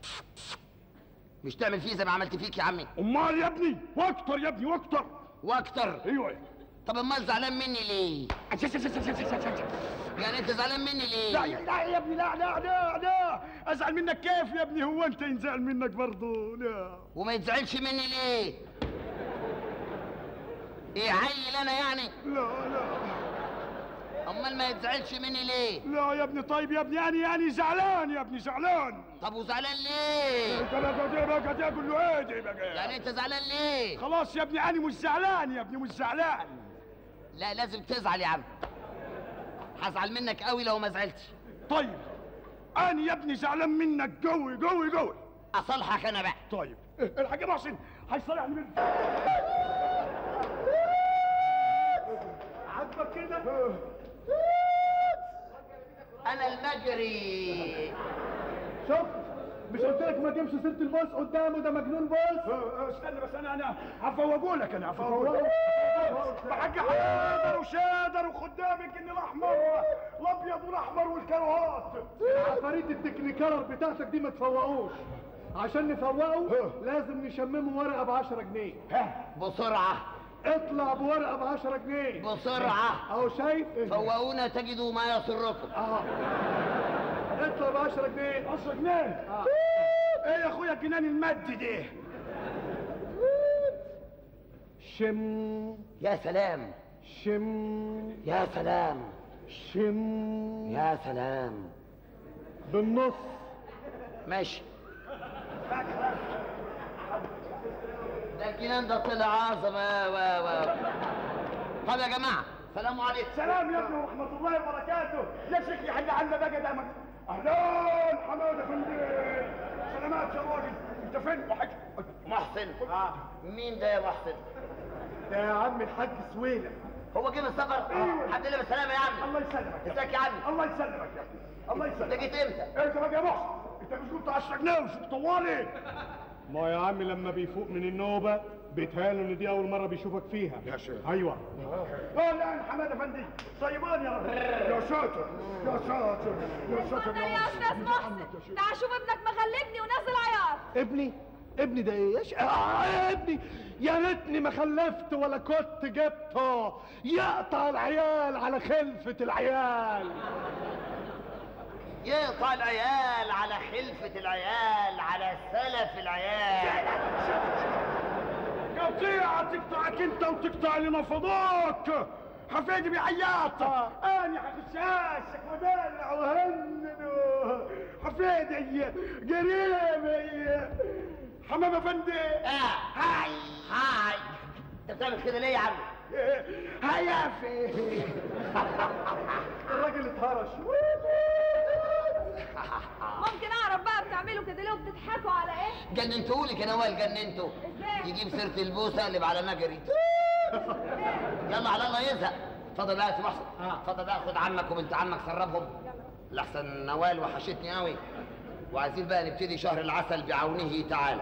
مش تعمل فيه زي ما عملت فيك يا عمي امال يا ابني واكتر يا ابني واكتر واكتر ايوه طب امال زعلان مني ليه يعني انت زعلان مني لا ليه يا لا يا ابني لا لا لا لا ازعل منك كيف يا ابني هو انت ينزعل منك برضه لا وما يتزعلش مني ليه ايه عيل انا يعني لا لا امال ما يتزعلش مني ليه لا يا ابني طيب يا ابني يعني يعني زعلان يا ابني زعلان طب وزعلان ليه انت بقى دي بقى دي اقول له ايه دي بقى يعني انت زعلان ليه خلاص يا ابني انا مش زعلان يا ابني مش زعلان لا لازم تزعل يا عم هزعل منك قوي لو ما زعلتش طيب انا يا ابني زعلان منك قوي قوي قوي اصالحك انا بقى طيب الحاج محسن هيصالحني من عاجبك كده انا المجري شوف مش قلت لك ما تجيبش سيره الباص قدامه ده مجنون باص استنى بس انا انا هفوقه لك انا هفوقه بحاج حيدر وشادر وخدامك ان الاحمر الابيض والاحمر والكروهات عفاريت التكنيكالر بتاعتك دي ما تفوقوش عشان نفوقه لازم نشممه ورقه ب 10 جنيه بسرعه اطلع بورقه ب 10 جنيه بسرعه اهو شايف فوقونا تجدوا ما يسركم اه اطلع ب 10 جنيه 10 جنيه آه. ايه يا اخويا الجنان المادي ده شم يا سلام شم يا سلام شم يا سلام بالنص ماشي ده الجنان ده طلع عظمه و و طب يا جماعه سلام عليكم سلام يا ابني ورحمة الله وبركاته يا شيخ يا حاج عنا بقى دامك اهلا حماده فندم سلامات يا راجل انت فين وحاج محسن مين ده يا محسن ده يا عم الحاج سويلة هو جه من السفر الحمد لله بالسلامه يا عم الله يسلمك يا ازيك يا عم الله يسلمك يا ابني الله انت يسلمك جيت امتى انت بقى يا محسن انت مش قلت 10 جنيه وشوف طوالي ما يا عمي لما بيفوق من النوبه بيتهيأله ان دي اول مره بيشوفك فيها يا شيخ ايوه اهلا حماده فندم طيبان يا رب يا شاطر يا شاطر يا شاطر اتفضل يا استاذ محسن تعال شوف ابنك مغلبني ونزل عيار ابني ابني ده ايه يا آه يا ابني يا ريتني ما خلفت ولا كنت جبته يقطع العيال على خلفة العيال يقطع العيال على خلفة العيال على سلف العيال قطيعة تقطعك انت وتقطع اللي نفضوك حفيدي بيعيط انا حخشاشك ودلع وهنن حفيدي قريبي حمام افندي اه هاي هاي انت بتعمل كده ليه يا عم؟ هيافي الراجل اتهرش ممكن اعرف بقى بتعملوا كده ليه وبتضحكوا على ايه جننتولي يا نوال جننته ازاي؟ يجيب سيرة البوسة اقلب على مجري يلا على الله يزهق اتفضل بقى يا سي محسن اتفضل بقى خد عمك وبنت عمك سربهم لحسن نوال وحشتني قوي وعايزين بقى نبتدي شهر العسل بعونه تعالى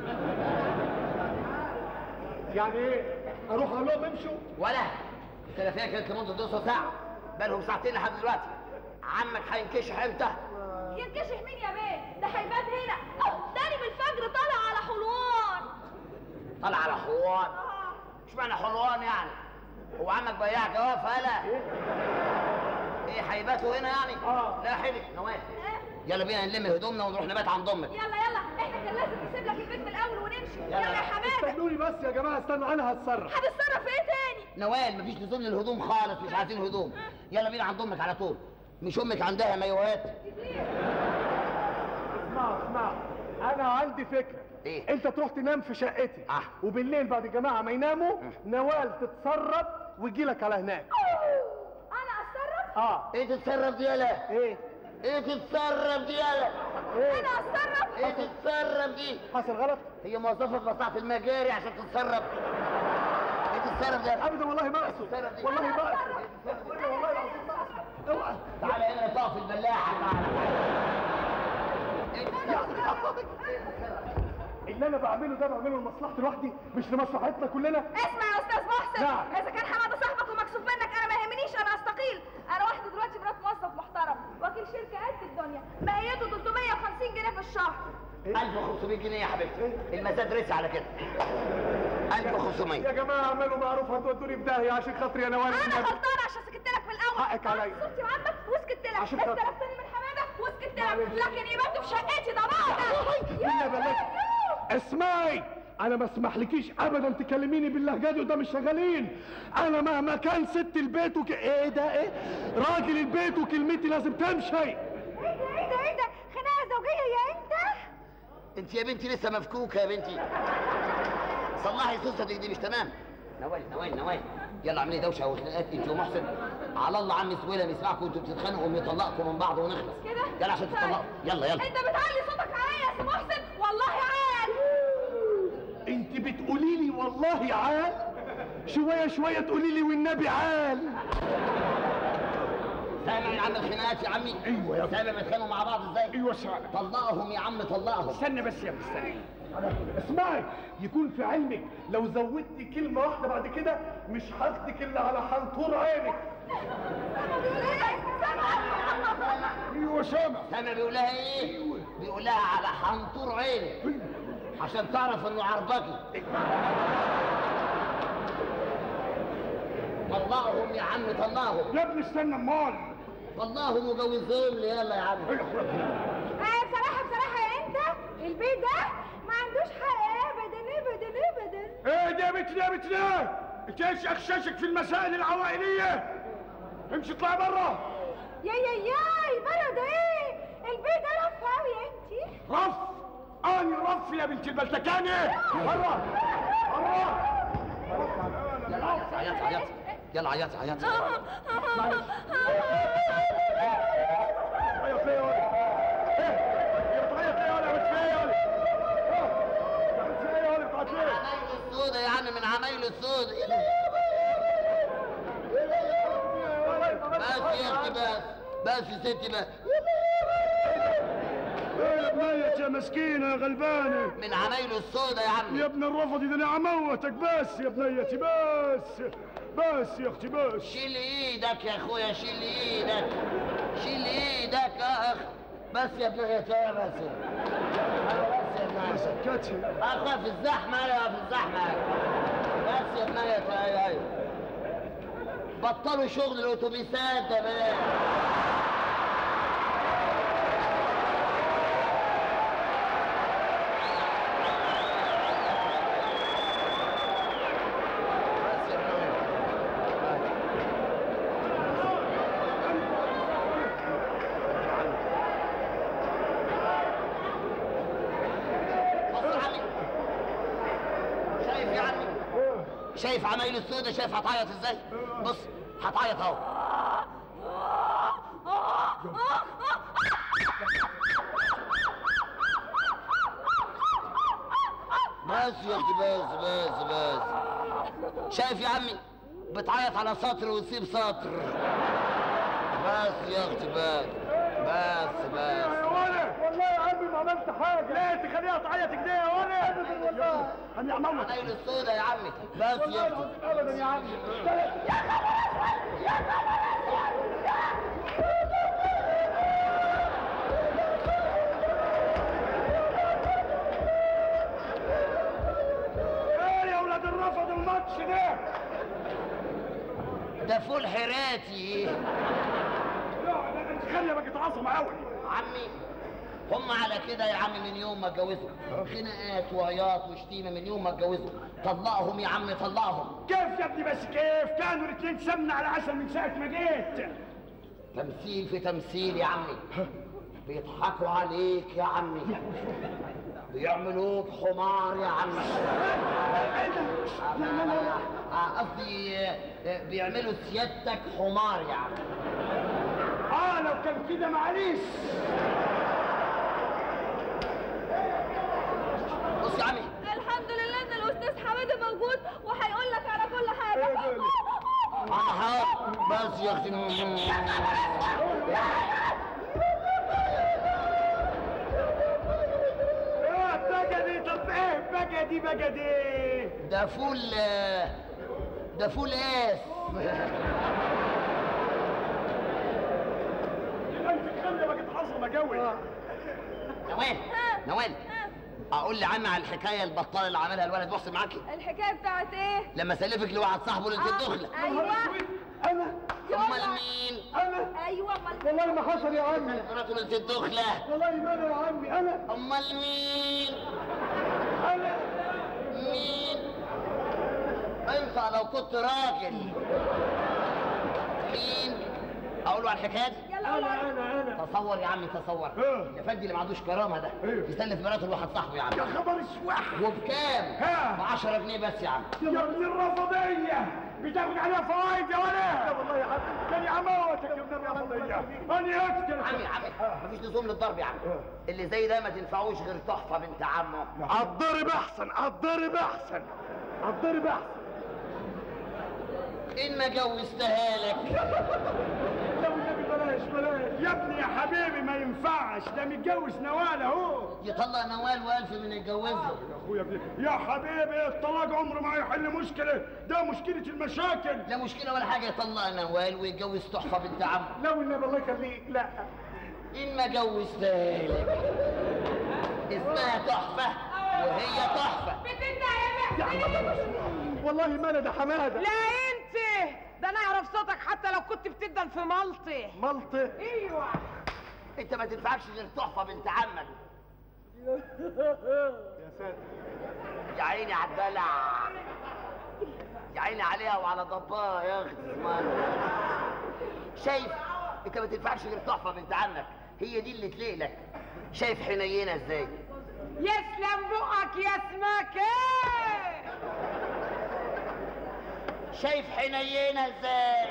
يعني ايه اروح اقول لهم امشوا ولا الثلاثيه كانت لمده نص ساعه بقالهم ساعتين لحد دلوقتي عمك هينكشح امتى؟ ينكشف مين يا بيه ده هيبات هنا أوه، تاني من الفجر طالع على حلوان طلع على حلوان اشمعنى حلوان يعني؟ هو عمك بياع جواب فلا ايه هيباتوا هنا يعني؟ آه. لا حلو نوال يلا بينا نلم هدومنا ونروح نبات عند امك يلا يلا احنا كان لازم نسيب لك البيت من الاول ونمشي يلا. يلا يا حماده استنوني بس يا جماعه استنوا انا هتصرف هتتصرف ايه تاني نوال مفيش لزوم للهدوم خالص مش عايزين هدوم يلا بينا عند امك على طول مش امك عندها مايوهات اسمعوا اسمعوا انا عندي فكره إيه؟ انت تروح تنام في شقتي آه. وبالليل بعد الجماعه ما يناموا نوال تتسرب ويجي لك على هناك انا اتصرف اه ايه تتصرف دي يلا ايه ايه تتصرف دي يلا ايه انا اتصرف ايه تتصرف دي حصل غلط هي موظفة في مصلحة المجاري عشان تتصرف ايه تتصرف ده ابدا والله ما اقصد تتصرف دي والله ما اقصد والله العظيم ما اقصد اوعى تعالى هنا تقف البلاعة تعالى ايه تتصرف؟ اللي انا بعمله ده بعمله لمصلحتي لوحدي مش لمصلحتنا كلنا اسمع يا استاذ محسن نعم. اذا كان حماده صاحبك ومكسوف منك انا ما يهمنيش انا استقيل انا واحده دلوقتي مرات موظف محترم وكيل شركه قد الدنيا مقيته 350 جنيه في الشهر 1500 جنيه يا حبيبتي المزاد رسي على كده 1500 يا جماعه اعملوا معروف هتودوني في داهيه عشان خاطري انا وائل انا النبي. غلطانه عشان سكت لك من الاول حقك عليا. عملت صورتي وعمك وسكت لك عشان خاطر- استلفتني من حماده وسكت لك معلش. لكن يباتوا في شقتي ده مين يا بلاش اسمعي انا ما اسمحلكيش ابدا تكلميني باللهجه دي وده مش شغالين انا مهما كان ست البيت وك... ايه ده ايه راجل البيت وكلمتي لازم تمشي ايه ده ايه ده ايه ده خناقه زوجيه يا انت انت يا بنتي لسه مفكوكه يا بنتي صلحي صوصتك دي مش تمام نوال نوال نوال يلا اعملي دوشه وخناقات انت ومحسن على الله عم سويلم يسمعكم انتوا بتتخانقوا ويطلقكم من بعض ونخلص كده يلا عشان تطلقوا يلا يلا انت بتعلي صوتك عليا يا سي محسن والله عال انت بتقولي لي والله عال شويه شويه تقولي لي والنبي عال سامع يا عم الخناقات يا عمي ايوه يا سامع بيتخانقوا مع بعض ازاي ايوه سامع طلقهم يا عم طلقهم استنى بس يا ابني استنى اسمعي يكون في علمك لو زودتي كلمه واحده بعد كده مش هاخدك الا على حنطور عينك ايوه سامع سامع بيقول لها ايه بيقول لها على حنطور عينك عشان تعرف انه عربكي طلقهم يا عم طلقهم يا ابني استنى امال طلقهم وجوزهم لي يلا يا عم آه بصراحه بصراحه يا انت البيت ده ما عندوش حق ابدا ابدا ابدا ايه ده يا بنتي يا بنتي ده انت ايش اخشاشك في المسائل العوائليه امشي اطلعي بره يا يا ياي بره ده ايه البيت ده رف قوي يا انتي رف اني رف يا بنت البلتكاني بره بره يلا عيطي عيطي عيطي يلا عيطي عيطي عيط ليه يا ولد ايه هي بتعيط ليه يا ولد بت فيه يا ولد اه بت فيه يا ولد بتعيط ليه عمايل السودة يا عم من عمايل السودة بس يا اختي بس بس يا ستي بس ايه يا بنية يا مسكينة يا غلبانة من عمايل السودة يا عم يا ابن الرفضي ده انا هموتك بس يا بنيتي بس بس يا اختي بس شيل ايدك يا اخويا شيل ايدك شيل ايدك يا اخ بس يا ابن يا بس بس يا ابن سكتي اخويا في الزحمه ايوه في الزحمه بس يا ابن ايوه ايوه بطلوا شغل الاتوبيسات ده بقى شايف عمايل السودة شايف هتعيط ازاي بص هتعيط اهو بس يا اختي بس بس بس شايف يا عمي بتعيط على سطر وتسيب سطر بس يا اختي بس بس بس يا ولد والله يا عمي ما عملت حاجه ليه تخليها تعيط كده يا ولد والله خليني اعمل عمايل السودة يا عمي بس والله يا اختي العظيم ابدا يا عمي ايه يا ولاد الرفض الماتش ده ده فول حراتي لا ده انت خلي بقى تعصب قوي عمي هم على كده يا عمي من يوم ما اتجوزوا خناقات وعياط وشتيمه من يوم ما اتجوزوا طلقهم يا عمي طلقهم كيف يا ابني بس كيف كانوا الاثنين سمنة على عسل من ساعة ما جيت تمثيل في تمثيل يا عمي بيضحكوا عليك يا عمي بيعملوك حمار يا عمي آه، قصدي آه، بيعملوا سيادتك حمار يا عمي اه لو كان كده معلش بص يا عمي الحمد لله ان الاستاذ حماده موجود وهيقول لك على كل حاجه انا حاضر بس يا اختي ايه بقى دي طب ايه بقى دي بقى دي ده فول آه، ده فول اس انت خلي بقى تعصب قوي نوال نوال اقول لي عمي على الحكايه البطاله اللي عملها الولد محسن معاكي الحكايه بتاعت ايه لما سلفك لواحد صاحبه ليله الدخله ايوه انا امال مين انا ايوه امال والله ما حصل يا عمي مراته ليله الدخله والله ما انا يا عمي انا امال مين انا مين انت لو كنت راجل مين اقول له على الحكايه دي يلا قول انا انا انا تصور يا عمي تصور إيه؟ يا فندي اللي ما عندوش كرامه ده إيه؟ يسلف مراته لواحد صاحبه يا عم يا خبر اسواح وبكام؟ ها؟ ب 10 جنيه بس يا عم يا ابن الرفضية بتاخد عليها فوايد يا ولد والله يا عمي كان يعموتك يا ابن الرفضية انا اقتل عمي عمي مفيش لزوم للضرب يا عم اللي زي ده ما تنفعوش غير تحفه بنت عمه الضرب احسن الضرب احسن الضرب احسن ان ما جوزتها لك لا والنبي بلاش بلاش يا ابني يا حبيبي ما ينفعش ده متجوز نوال اهو يطلق نوال والف من يتجوزها يا اخويا ابني يا حبيبي الطلاق عمره ما يحل مشكلة ده مشكلة المشاكل لا مشكله ولا حاجه يطلق نوال ويتجوز تحفه بنت عمه لا والنبي الله يخليك لا ان ما جوزتها لك اسمها تحفه وهي تحفه بتنده يا محسن والله ما انا ده حماده لا انت ده انا اعرف صوتك حتى لو كنت بتدن في ملطي ملطه ايوه انت ما تنفعش غير تحفه بنت عمك يا ساتر يا عيني على الدلع يا عيني عليها وعلى ضباها يا اختي اسمها شايف انت ما تنفعش غير تحفه بنت عمك هي دي اللي تليق لك شايف حنينه ازاي يسلم بقك يا اسمك ايه شايف حنينه ازاي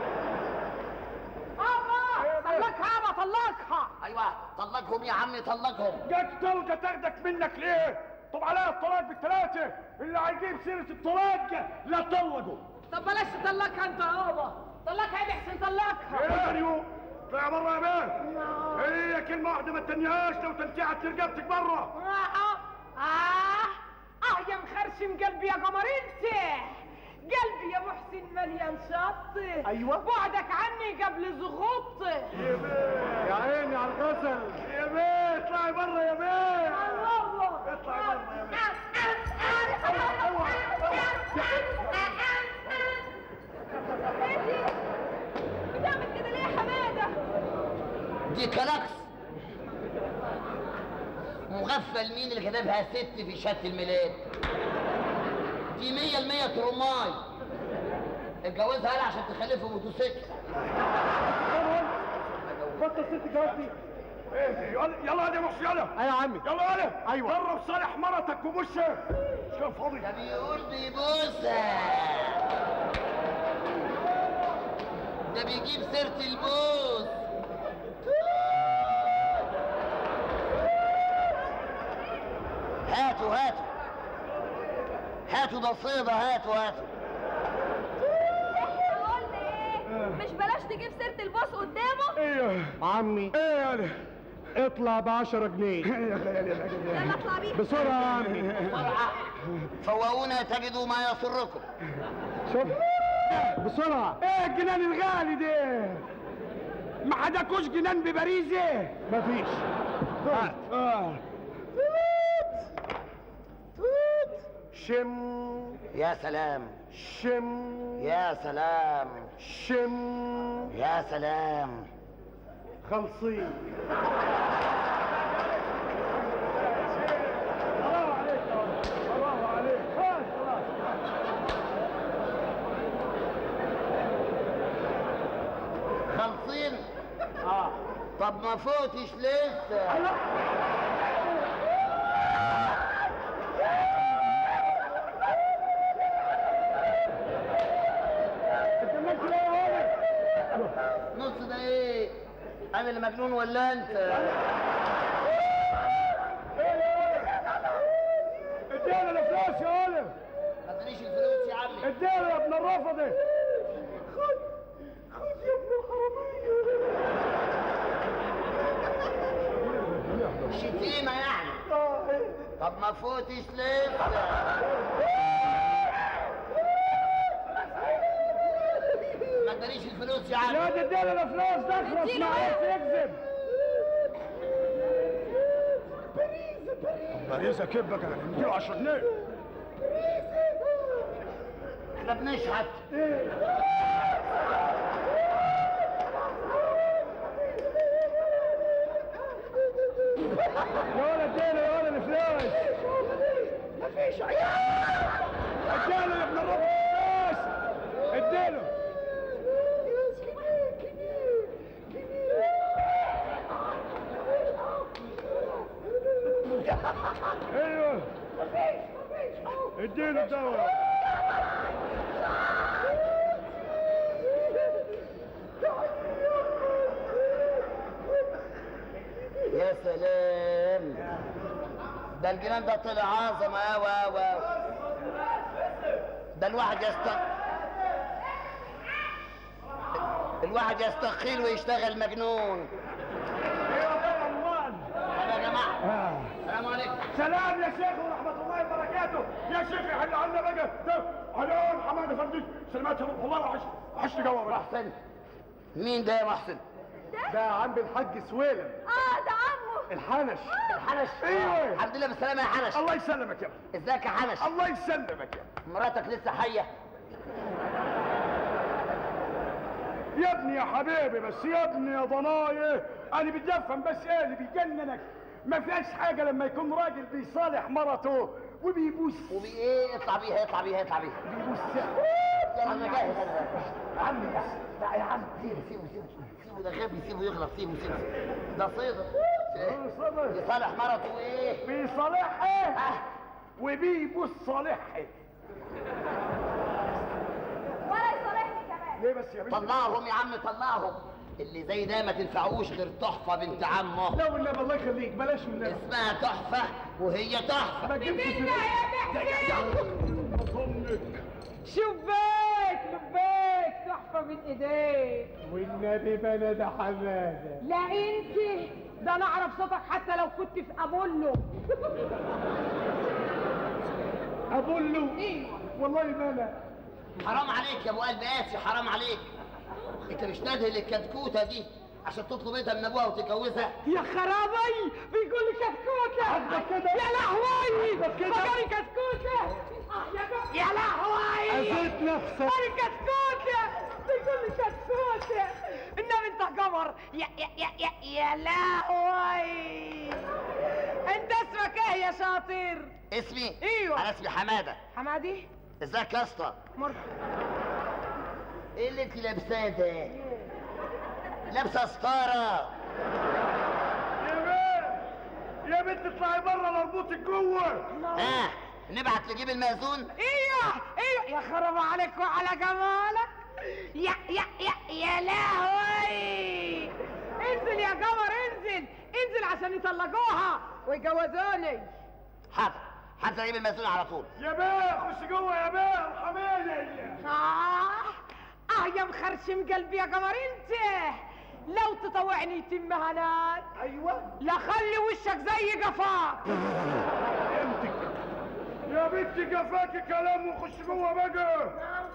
ابا طلقها ابا طلقها ايوه طلقهم يا عمي طلقهم جت طلقة تاخدك منك ليه؟ طب عليها الطلاق بالثلاثة اللي هيجيب سيرة الطلاق لا طلقه طب بلاش تطلقها انت يابا طلقها يا محسن طلقها ايه يو طلع بره يا بيه هي كلمة واحدة ما تنيهاش لو تنتعت رقبتك بره اه اه اه يا مخرشم قلبي يا قمر انت قلبي يا محسن مليان شط أيوة. بعدك عني قبل زغط يا عيني على الغزل يا بيه اطلعي بره يا بيه الله اطلعي بره يا بيه بتعمل كده ليه يا حماده دي كلاكس مغفل مين اللي كتبها ست في شهاده الميلاد دي مية المية ترماي اتجوزها انا عشان تخلفه موتوسيكل بطل ست جوازي ايه دي؟ يلا يلا يا محسن يلا ايوه يا عمي يلا يلا أيوة. جرب صالح مرتك وبشها مش كان فاضي ده بيقول بيبوسها ده بيجيب سيرة البوس هاتوا هاتوا هاتوا ده صيدة هاتوا هاتوا قلنا ايه مش بلاش تجيب سيره البوس قدامه ايه عمي ايه يا ده اطلع ب 10 جنيه يا خيال يا خيال يلا اطلع بيه بسرعة يا عمي بسرعة فوقونا تجدوا ما يسركم شوف بسرعة ايه الجنان الغالي ده ما حداكوش جنان بباريزه مفيش هات اه شم يا سلام شم يا سلام شم يا سلام خلصين برافو عليك يا ولد. برافو عليك خلاص خلاص خلصين اه طب ما فوتش لسه انت ماشي ليه يا ولد نص ده ايه انا اللي مجنون ولا انت ادينا الفلوس يا ولد ما تدينيش الفلوس يا عمي ادينا يا ابن الرفضه شتيمة يعني طب ما فوتش لسه ما تدينيش الفلوس يا عمي يا دي ادينا الفلوس دخل اسماعيل تكذب باريزة كبك انا نديله 10 جنيه احنا بنشحت يا ولد ادينا يا ولد الفلوس مفيش عيال اديله يا ابن الرب الفلوس اديله ايوه اديله الدواء يا سلام ده الجنان ده طلع عظمة أوي أوي أوي ده الواحد يست الواحد يستخيل ويشتغل مجنون طب يا جماعة السلام عليكم سلام يا شيخ ورحمة الله وبركاته يا شيخ احنا عندنا بقى ده علون حمادة فردي سلامات يا رب الله وحش وحشني جوا بقى محسن مين ده يا محسن؟ ده عم الحاج سويلم اه ده عمه الحنش الحنش ايوه. الحمد لله بالسلامة يا حنش الله يسلمك يا ابني ازيك يا حنش الله يسلمك يا ابني مراتك لسه حية يا ابني يا حبيبي بس يا ابني يا ضنايا انا بدي افهم بس ايه اللي بيجننك ما فيهاش حاجه لما يكون راجل بيصالح مرته وبيبوس وبي ايه اطلع بيها اطلع بيها اطلع بيها بيبوس يلا انا جاهز انا عمي بس لا يا عم سيبه سيبه سيبه سيبه ده غبي سيبه يغلط سيبه سيبه ده صيدة صبر. يصالح مرته وايه بيصالحها آه. وبيبوس صالحها ولا يصالحني كمان ليه بس يا بنتي طلعهم يا عم طلعهم اللي زي ده ما تنفعوش غير تحفة بنت عمه لا والنبي الله يخليك بلاش والنبي اسمها تحفة وهي تحفة ما تجيبش بينا فلوس يا محسن شباك شباك تحفة من ايديك والنبي بلد حماده لا انت ده انا اعرف صوتك حتى لو كنت في ابولو اقول له ايه والله ما انا حرام عليك يا ابو قلب قاسي حرام عليك انت مش نادي للكتكوتة دي عشان تطلب انت من ابوها وتتجوزها يا خرابي بيقول لي كتكوتة قصدك كده؟ يا لهوي قصدك كده؟ فكري كتكوتة آه يا جو- يا لهوي اذيت نفسك فكري كتكوتة بيقول لي كتكوتة انما انت قمر يا يا يا يا يا لهوي انت اسمك ايه يا شاطر اسمي ايوه. انا اسمي حمادة حمادي ازيك يا اسطى مرحبا ايه اللي انت لابساه ده لابسه ستاره يا بنت يا بنت اطلعي بره مربوطك جوه ها نبعت نجيب المأذون ايوه ايوه يا خرب عليك وعلى جمالك يا يا يا يا لهوي انزل يا قمر انزل انزل عشان يطلقوها ويجوزوني حاضر حاضر اجيب المأذون على طول يا بيه خش جوه يا بيه ارحميني اه اه يا مخرشم قلبي يا قمر انت لو تطوعني يتم هناك ايوه لا خلي وشك زي قفاك يا بنتي قفاكي كلام وخش جوه بقى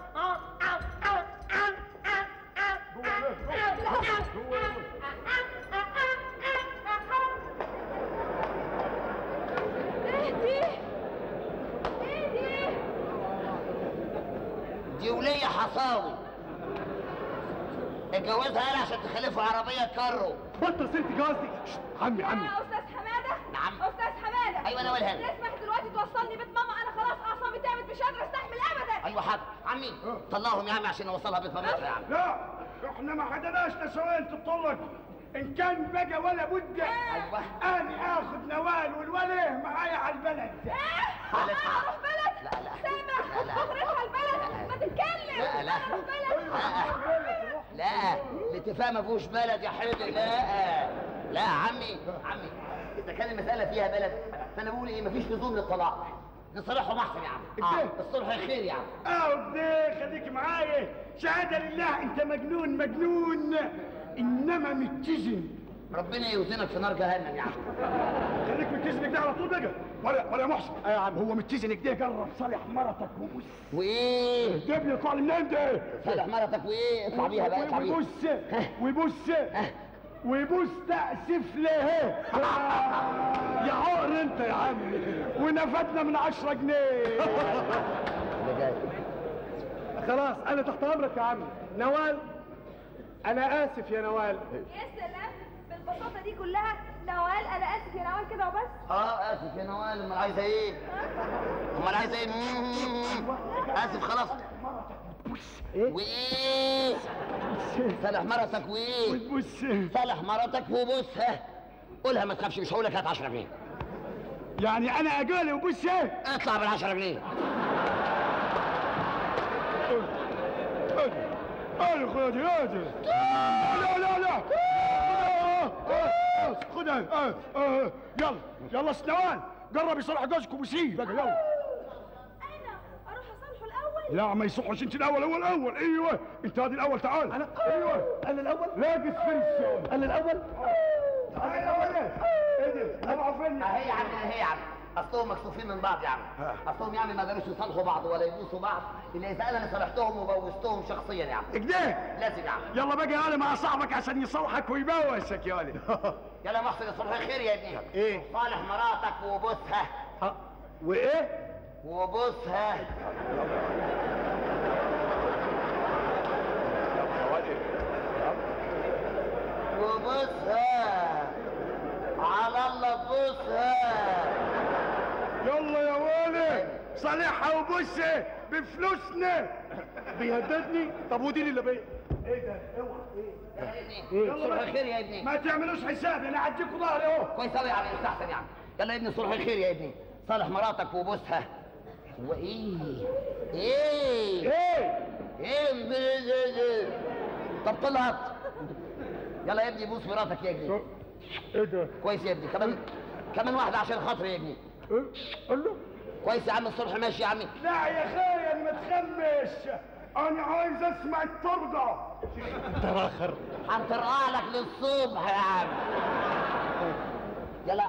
اهدي اهدي دي ولية حصاوي اتجوزها انا عشان تخلفوا عربية كارو بطل سنت جوازي عمي عمي يا استاذ حماده نعم. استاذ حماده أيوة، أنا والهنا. تسمح دلوقتي توصلني بيت ماما انا خلاص اعصابي تعبت مش قادره استحمل ابدا ايوه حاضر عمي طلعهم يا عمي عشان نوصلها بيت مامتها يا عم لا احنا ما حددناش نسوين تطلق ان كان بقى ولا بد أيوة. انا اخذ نوال والوله معايا على البلد ايه بلد. انا اروح بلد لا، لا. سامع لا، لا. اخرتها البلد ما تتكلم لا، لا. انا اروح بلد لا الاتفاق ما فيهوش بلد يا حبيبي لا لا يا عمي عمي اذا كان المساله فيها بلد فانا بقول ايه مفيش لزوم للطلاق نصالحهم احسن يا عم اه الصلح خير يا عم اه بدي خليك معايا شهاده لله انت مجنون مجنون انما متزن ربنا يوزنك في نار جهنم يا عم خليك متزن كده على طول بقى ولا ولا محسن ايه يا عم هو متزن كده جرب صالح مرتك وبص وايه جيب لي يطلع لي منين ده صالح مرتك وايه اطلع بيها بقى اطلع بيها ويبص ويبص ويبص تأسف له يا عقر انت يا عم ونفدنا من عشرة جنيه خلاص انا تحت امرك يا عم نوال انا اسف يا نوال يا سلام بالبساطه دي كلها نوال انا اسف يا نوال كده وبس اه اسف يا نوال امال عايزه ايه امال عايزه ايه مم. اسف خلاص وايه صالح مرتك وايه وتبص صالح مرتك وبوسها قولها ما تخافش مش هقول لك هات 10 جنيه يعني انا اقول وبص ايه اطلع بال 10 جنيه انا خدي هادي لا لا لا خدها آه، آه، يلا يلا سنوان قرب يصلح جوزك وبسيه بقى يلا انا اروح اصالحه الاول لا ما يصحش انت الاول هو الاول ايوه انت هذه الاول تعال انا ايوه انا الاول لا قس انا الاول تعال الاول ايه ده انا فين اهي يا عم اهي يا عم اصلهم مكسوفين من بعض يا عم اصلهم يعني ما قدروش يصالحوا بعض ولا يبوسوا بعض الا اذا انا اللي صالحتهم وبوستهم شخصيا يا عم كده لازم يا عم يلا بقى يا مع صاحبك عشان يصلحك ويبوسك يا ولد يلا يا محسن الصلح خير يا ابني ايه صالح مراتك وبوسها وايه وبوسها وبوسها على الله تبوسها يلا يا ولد صالحها وبص بفلوسنا بيهددني طب وديني اللي بيا ايه ده اوعى ايه صلح خير يا ابني ما تعملوش حساب انا هديكوا ظهري اهو كويس قوي يا عم استحسن يا عم يلا يا ابني صلح الخير يا ابني صالح مراتك وبوسها وايه ايه ايه ايه طب طلعت يلا يا ابني بوس مراتك يا ابني ايه ده كويس يا ابني كمان كمان واحدة عشان خاطري يا ابني إيه؟ قول له كويس يا عم الصلح ماشي يا عمي لا يا خاين ما تخمش انا عايز اسمع الطرقه تراخر هنطرقع لك للصبح يا عم يلا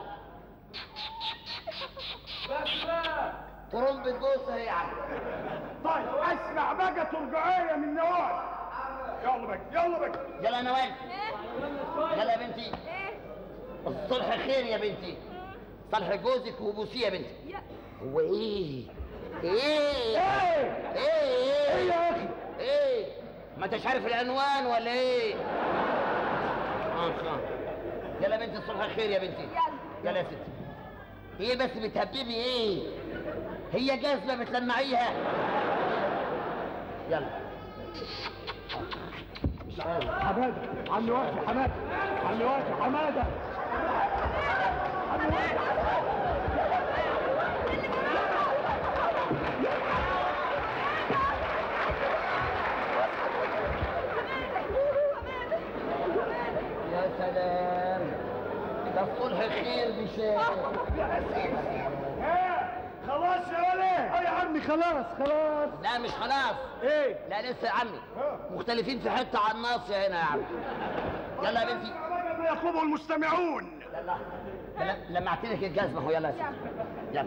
ترم بتبوسها يا عم طيب اسمع بقى ترجعيه من نوال يلا بقى يلا بقى يلا يا نوال ايه يلا يا بنتي ايه الصلح خير يا بنتي صلح جوزك وبوسيه يا بنتي يا هو ايه ايه ايه ايه ايه ايه يا اخي ايه ما انتش عارف العنوان ولا ايه اه آه. يلا يا بنتي الصبح خير يا بنتي يلا يلا يا ستي ايه بس بتهببي ايه هي جاذبه بتلمعيها يلا مش قادر حماده عمي واقف حماده عمي واقف حماده عمي واقف سلام ده الصلح خير بشار خلاص يا ولد اه يا عمي خلاص خلاص لا مش خلاص ايه لا لسه يا عمي مختلفين في حته عن الناصيه هنا يا عم يلا يا بنتي ما يطلبه المستمعون يلا لمعت لك الجزمه اهو يلا يا سيدي يلا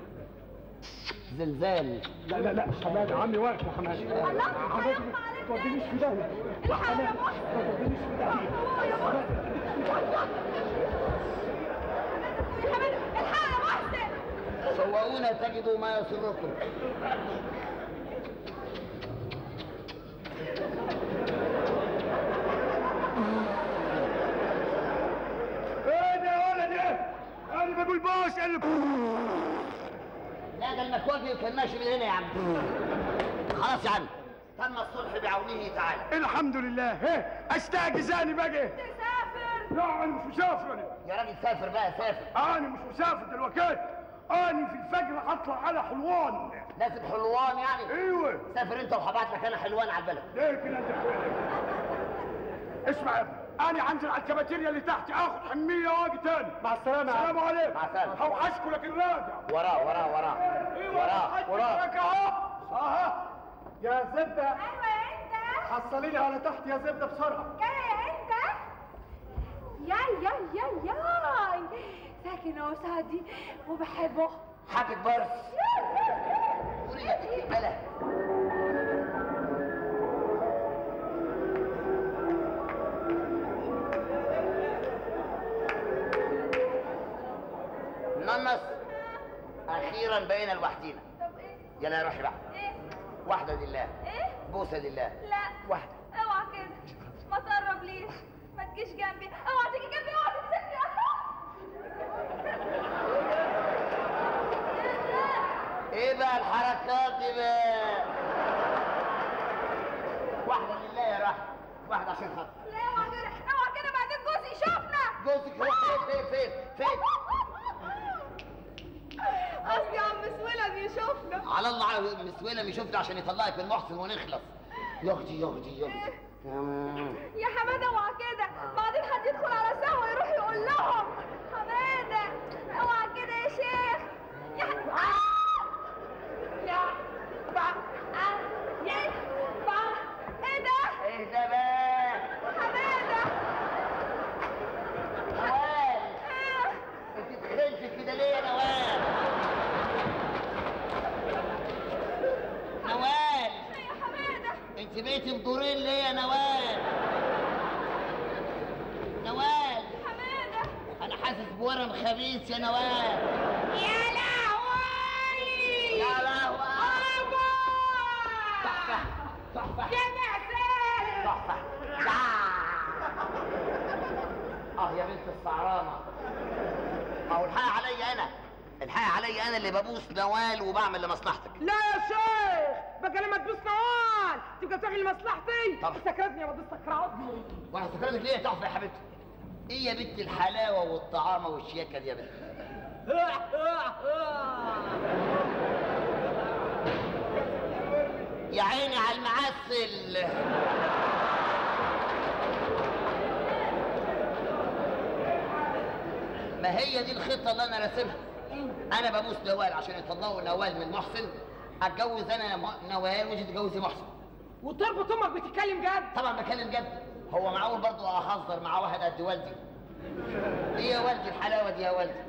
زلزال لا لا لا حماده عمي واقف يا حماده الله حماده حرام ما عليك تودينيش في داهيه الحق يا محسن ما تودينيش في داهيه يا حبيبي الحق يا محسن سوؤونا تجدوا ما يسركم ايه ده يا ولد ايه انا بقول باش اللي لا ده المكواجي كان ماشي من هنا يا عم خلاص يا عم تم الصلح بعونه تعالى الحمد لله ايه استعجزاني بقى تسافر لا انا مش مسافر انا يا راجل سافر بقى سافر انا مش مسافر دلوقتي انا في الفجر هطلع على حلوان لازم حلوان يعني ايوه سافر انت وهبعت لك انا حلوان على البلد ليه كده انت اسمع يا ابني انا هنزل على الكافيتيريا اللي تحت اخد حميه واجي تاني مع السلامه يا السلام عم عليكم مع السلامة. هوحشكم لكن راجع وراه وراه وراه وراه وراه لك اهو اها يا زبده ايوه يا انت حصلي لي على تحت يا زبده بسرعه جايه يا انت يا يا يا يا ساكن قصادي وبحبه حبك برس قولي لك بلا ننص اخيرا بقينا لوحدينا طب ايه يلا يا روحي بقى ايه واحده لله ايه بوسه لله لا واحده اوعى كده ما تقربليش ما تجيش جنبي اوعى تيجي جنبي اوعى تمسكني ايه بقى الحركات دي بقى واحده لله يا روحي واحده عشان خاطر لا اوعى كده اوعى كده بعدين جوزي يشوفنا جوزك هو فين فين فين فين قصدي عم سويلة بيشوفنا على الله على مسويلة يشوفنا عشان يطلعك من محسن ونخلص يا اختي يا اختي يا اختي مم. يا حماده اوعى كده بعدين حد يدخل على سهوه يروح يقول لهم حماده اوعى كده يا شيخ يا ح- آه! يا با آه! يا با ايه ده ايه ده بقى حماده نوال آه! انت اتخنت كده ليه يا نوال نوال يا حماده انت بقيتي بدورين ليه يا نوال نوال حماده انا حاسس بورم خبيث يا نوال يا لهوي يا لهوي أبا! تحفه تحفه يا معسل تحفه اه يا بنت الصعرانه ما هو الحق عليا انا الحق عليا انا اللي ببوس نوال وبعمل لمصلحتك لا يا شيخ بقى لما تبوس نوال تبقى تعمل مصلحتي طب. سكرتني يا بدوسك عظمي وانا سكرتك ليه يا تحفه يا حبيبتي ايه يا بنت الحلاوه والطعامه والشياكه دي يا بنت يا عيني على المعسل ما هي دي الخطه اللي انا راسمها انا ببوس نوال عشان يطلعوا نوال من محسن اتجوز انا م- نوال وانت تتجوزي محسن وتربط امك بتتكلم جد طبعا بتكلم جد هو معقول برضه اهزر مع واحد قد والدي ايه يا والدي الحلاوه دي يا والدي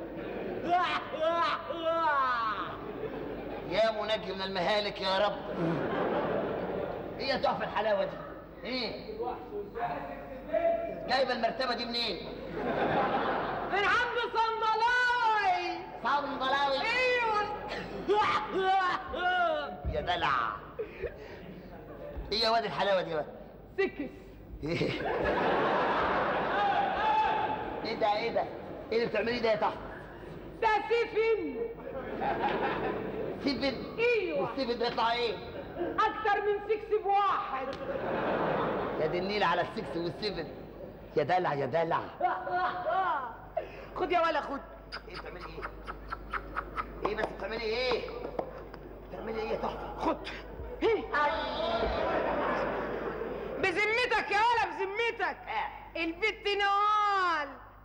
يا منجي من المهالك يا رب ايه يا تحفه الحلاوه دي ايه جايبه المرتبه دي منين من عند صندلاي صندلاوي ايوه يا دلع ايه يا واد الحلاوه دي بقى سكس ايه ايه ده ايه ده ايه اللي بتعمليه ده يا تحفه ده سفن سيفن ايوه والسيفن ده يطلع ايه اكتر من سكس بواحد يا دي النيل على السكس والسيفن يا دلع يا دلع خد يا ولا خد ايه بتعملي ايه ايه بس بتعملي ايه بتعملي ايه يا تحفه خد بذمتك يا ولا بذمتك البت نوال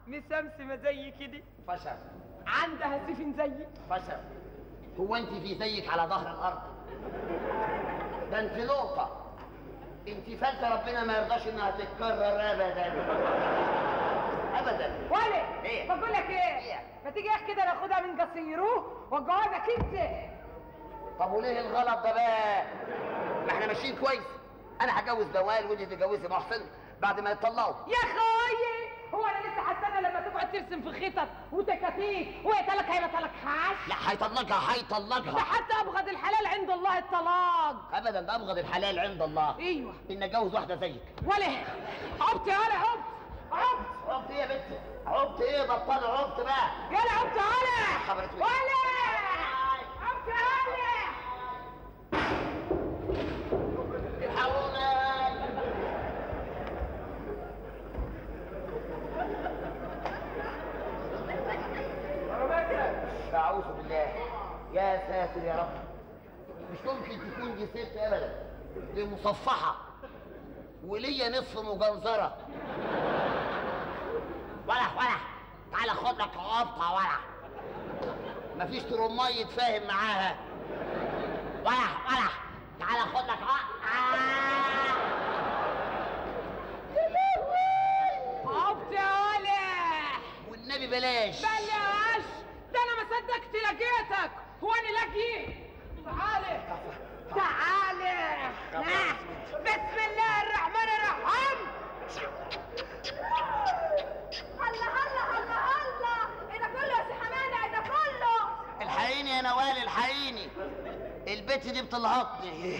مسمسمه زي كده فشل عندها سفن زيك فشل هو انت في زيك على ظهر الارض ده انت نقطة انت فلتة ربنا ما يرضاش انها تتكرر ابدا ابدا ولا إيه؟ بقول لك ايه إيه؟ ما تيجي يا اخي كده ناخدها من قصيروه واتجوزك انت طب وليه الغلط ده بقى ما احنا ماشيين كويس انا هجوز بوال وانت تتجوزي محسن بعد ما يطلعوا يا خوي هو انا لسه حسانه لما تقعد ترسم في خطط وتكاتيك ويتلك هيبقى حاش لا هيطلقها ده هيطلقها حتى ابغض الحلال عند الله الطلاق ابدا ده ابغض الحلال عند الله ايوه ان اتجوز واحده زيك ولا عبت يا ولا عبت عبت عبت ايه يا بنت عبت ايه بطل عبت بقى يلا عبت ولا خبرت وين؟ ولا عبت يا ولا الحقونا أعوذ بالله يا ساتر يا رب مش ممكن تكون دي ست أبدا دي مصفحة وليا نصف مجنزرة ولا ولا تعالى خد لك عبطة ولا مفيش ترمية يتفاهم معاها ولا ولا تعالى خد لك عبطة عبت يا ولا والنبي بلاش بلاش ده انا ما صدقت لقيتك هو انا لاقي تعالي تعالي آه. بسم الله الرحمن الرحيم الله الله الله الله ايه ده كله يا سي حماده ايه ده كله الحقيني يا نوال الحقيني البت دي بتلهطني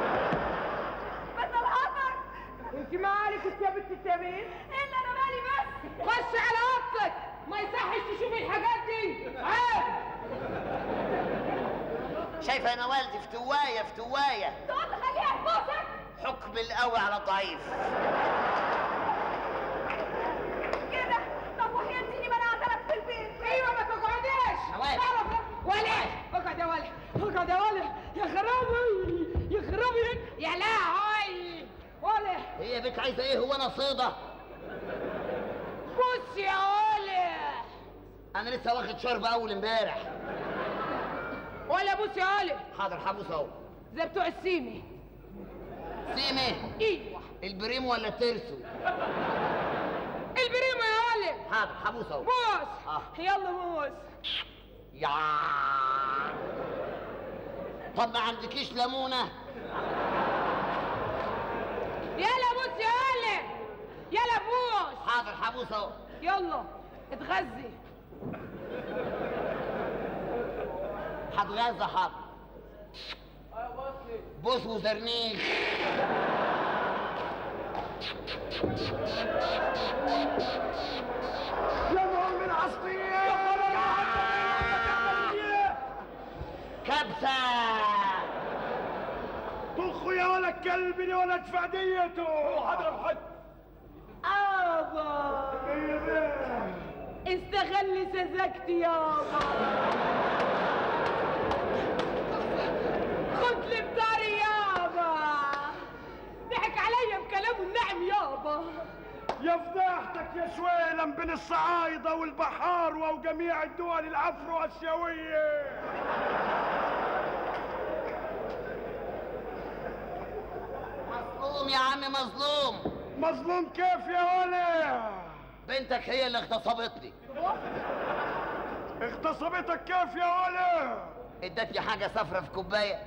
بتلهطك انت مالك انت يا بنت التمين ايه اللي انا مالي بس خش على اوضتك ما يصحش تشوفي الحاجات دي عيب شايفه يا نوال دي فتوايه فتوايه تقعد تخليها تبوسك حكم القوي على الضعيف كده طب وهي اديني مناعه لك في البيت ايوه ما تقعديش نوال. تعرف ولا اقعد يا ولا اقعد يا ولا يا خرابي يا خرابي يا لهوي ولا هي بنت عايزه ايه هو انا صيده بص يا ولا انا لسه واخد شرب اول امبارح ولا بص يا ولا حاضر حبوس اهو زي بتوع السيمي سيمي ايوه البريم ولا الترسو البريمة يا ولا حاضر حبوس اهو بوس آه. يلا بوس يا طب ما عندكيش ليمونه يلا بوس يا ولا يلا بوس حاضر حبوس اهو يلا اتغذي هتغذى حاضر بوس وزرنيش يا مؤمن عصبية كبسه طخوا يا ولد كلبني ولا ادفع ديته اضرب حد ابا استغل سذاجتي يابا خد لي بطاري يابا ضحك عليا بكلامه النعم يابا يا فضيحتك يا سويلم بين الصعايدة والبحارة وجميع الدول الافرو اسيوية مظلوم يا عم مظلوم مظلوم كيف يا ولد بنتك هي اللي اغتصبتني اغتصبتك كيف يا ولد ادتني حاجه صفرة في كوبايه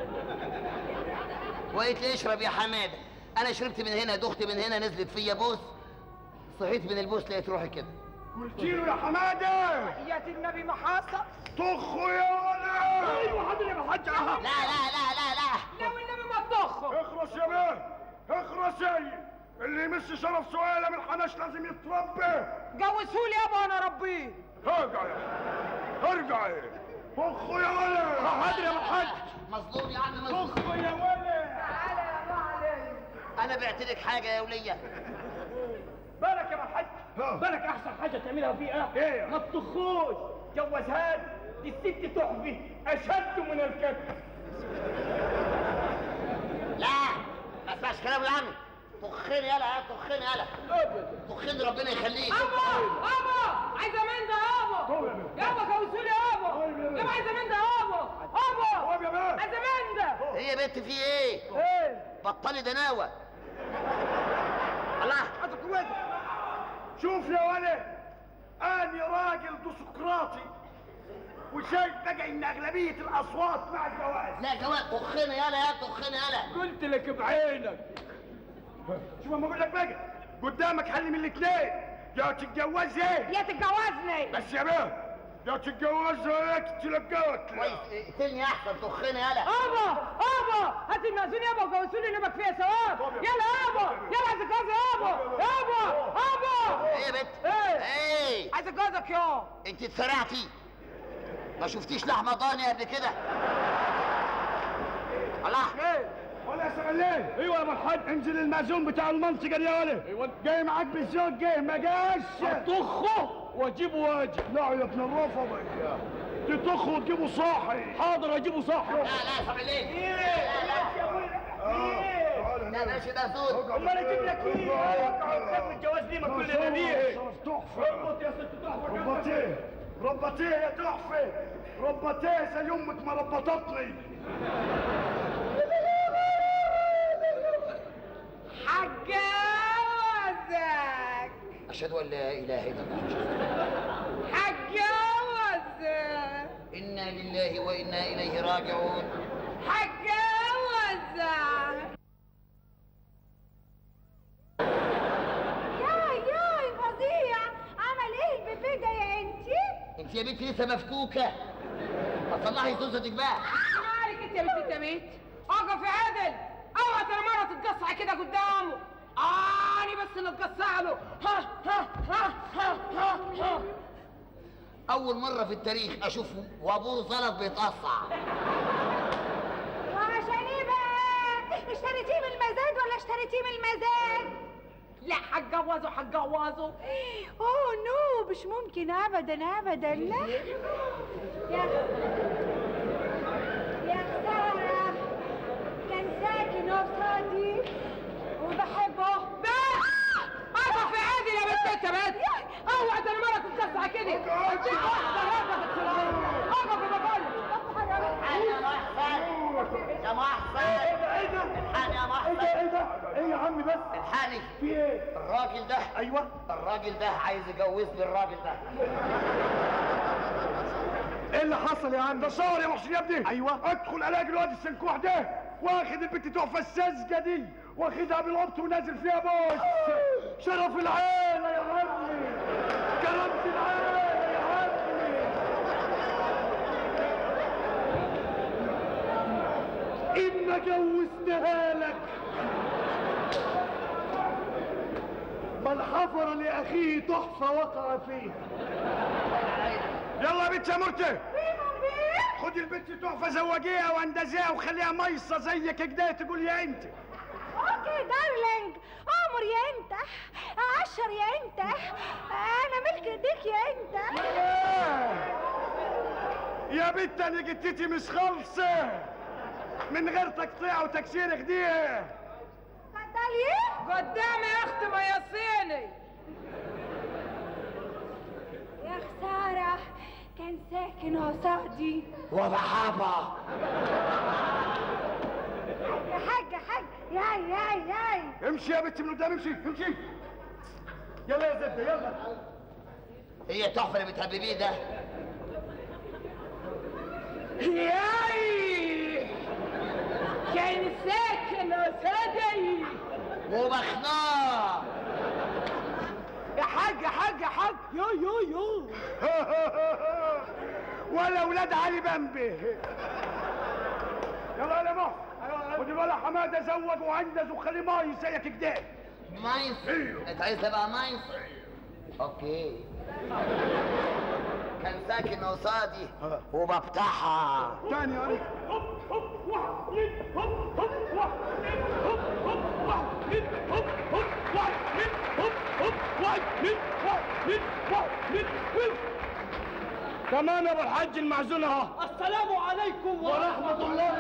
وقالت لي اشرب يا حماده انا شربت من هنا دخت من هنا نزلت فيا بوس صحيت من البوس لقيت روحي كده قلت له يا حماده يا النبي محاصة طخوا يا ولد ايوه حاضر يا حاج لا لا لا لا لا لو النبي ما تضخه اخرس يا بيه اخرس يا اللي يمس شرف سؤال من حناش لازم يتربى جوزهولي يابا وانا ربيه ارجع يا ارجع يا طخوا يا ولد حاضر يا حاج مظلوم يا عم مظلوم طخوا يا ولد تعالى يا معلم انا بعت لك حاجه يا وليه بالك يا الحاج بالك احسن حاجه تعملها فيها إيه؟ ما تطخوش جوزها دي الست تحفه اشد من الكتف لا ما اسمعش كلام يا عم طخين يلا يا طخين يلا طخين ربنا يخليك ابا ابا بت في ايه ايه بطلي دناوه الله حاطط قوتك شوف يا ولد انا راجل ديمقراطي وشايف بقى ان اغلبيه الاصوات مع الجواز لا جواد طخنا يالا يا طخنا يالا قلت لك بعينك شوف اما اقول لك بقى قدامك حل من الاثنين يا تتجوز ايه يا تتجوزني بس يا بيه يا تتجوز هيك تلقاك كويس اقتلني احسن طخنا يالا ابا ابا هات المأذون يابا وجوزوني نبك فيها ثواب يلا يابا يلا عايز اتجوز يابا يابا ابا ايه يا بت ايه ايه عايز اتجوزك يا انت اتسرعتي ما شفتيش لحمه ضاني قبل كده الله ايه ولا يا سغلين ايوه يا ابو الحاج انزل المأذون بتاع المنطقه دي يا ولد ايوه جاي معاك بالزوج جاي ما جاش طخه واجيبه واجب لا يا ابن الرفض تطخ وتجيبه صاحي حاضر اجيبه صح لا لا صعب عليك لا ماشي ده زود امال اجيب لك ايه سبب الجواز ليه ما كلنا بيه تحفه اربط يا ست تحفه ربطيه ربطيه يا تحفه ربطيه زي امك ما ربطتني حجوزك اشهد ان لا اله الا الله حجوزك انا لله وانا اليه راجعون حجوزك ياي ياي فظيع عمل ايه البيبي ده يا انتي انت يا بنتي لسه مفكوكه هتصلحي سوستك بقى مالك انت يا بنت التميت اقف يا عادل اوعى ترى مره تتقصع كده قدامه اني بس اللي اتقصع له ها ها ها ها ها ها اول مره في التاريخ اشوف وابور زلط بيتقطع وعشان ايه بقى اشتريتيه من المزاد ولا اشتريتيه من المزاد لا هتجوزه هتجوزه اوه نو مش ممكن ابدا ابدا لا يا يا خساره كان ساكن قصادي وبحبه بس اقف يا عادل يا بنت انت بس اوعى ترى مره تتقصع كده اديك واحده رقبه اقف يا بقول الحان يا محسن يا محسن الحان يا محسن ايه ده ايه يا عمي بس الحاني في ايه الراجل ده ايوه الراجل ده عايز يجوزني الراجل ده ايه اللي حصل يا عم ده صور يا محسن يا ابني ايوه ادخل الاقي الواد السنكوح ده واخد البت تحفه الساذجه دي واخدها بالقبط ونازل فيها بوس شرف العيله يا عمي كرامه العيله يا عمي إما جوزناها لك بل حفر لأخيه تحفة وقع فيه يلا يا بنت يا مرتي خدي البنت تحفة زوجيها واندزيها وخليها ميصة زيك كده تقول يا انت اوكي دارلينج امر يا انت عشر يا انت انا ملك ايديك يا انت يا بنت انا جتتي مش خالصة من غير تقطيع وتكسير ايديها اتفضلي قدامي يا اختي ما يصيني يا خسارة كان ساكن قصادي وبحابة يا حاج يا حاج ياي ياي ياي امشي يا بنت من قدام امشي امشي يلا يا زبدة يلا هي التحفة اللي بتهببيه ده ياي كان ساكن وسادي وبخناه يا حاج يا حاج يا حاج يو يو يو ولا اولاد علي بمبي يلا يا مح خدي بالك حماده زوج وعندز وخليه ماي زيك كده مايس انت عايز تبقى مايس اوكي كان ساكن قصادي وبفتحها تاني يا علي كمان يا ابو الحاج المعزول اهو السلام عليكم ورحمة الله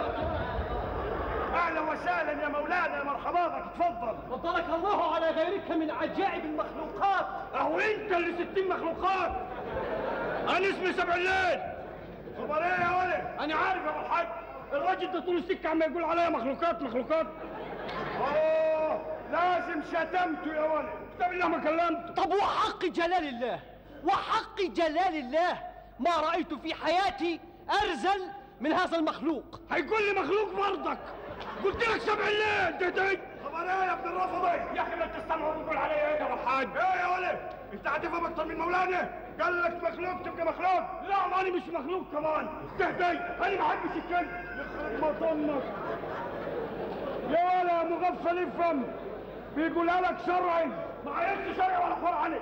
اهلا وسهلا يا مولانا يا مرحبا بك اتفضل فضلك الله على غيرك من عجائب المخلوقات اهو انت اللي ستين مخلوقات انا اسمي سبع الليل خبر ايه يا ولد انا عارف يا ابو الحاج الراجل ده طول السكه عم يقول عليا مخلوقات مخلوقات اوه لازم شتمته يا ولد كتاب الله ما كلمت طب وحق جلال الله وحق جلال الله ما رأيت في حياتي أرزل من هذا المخلوق هيقول لي مخلوق برضك قلت لك سبع الليل تهتج خبر ايه يا ابن الرفضي يا اخي ما تستمعوا بتقول علي ايه يا الحاج ايه يا ولد انت هتفهم اكتر من مولانا قال لك مخلوق تبقى مخلوق لا ماني مش مخلوق كمان تهتج انا ما احبش الكلب يخرب مطنك يا ولا مغفل افهم بيقولها لك شرعي ما عرفت شرعي ولا قرآني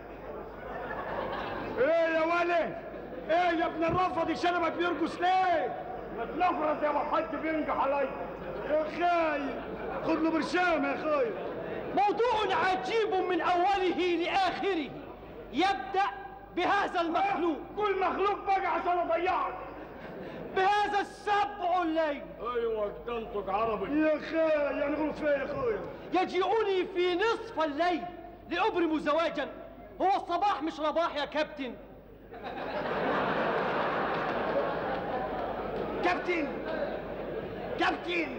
ايه يا ولد ايه يا ابن الرفضي شنبك بيرقص ليه متنفرس يا ابو الحاج بينجح علي يا خاي خد له برشام يا خاي موضوع عجيب من أوله لآخره يبدأ بهذا المخلوق قول مخلوق بقى عشان اضيعك بهذا السبع الليل ايوه تنطق عربي يا خاي يعني غلط فيا يا خويا يجيئني في نصف الليل لأبرم زواجا هو الصباح مش رباح يا كابتن كابتن كابتن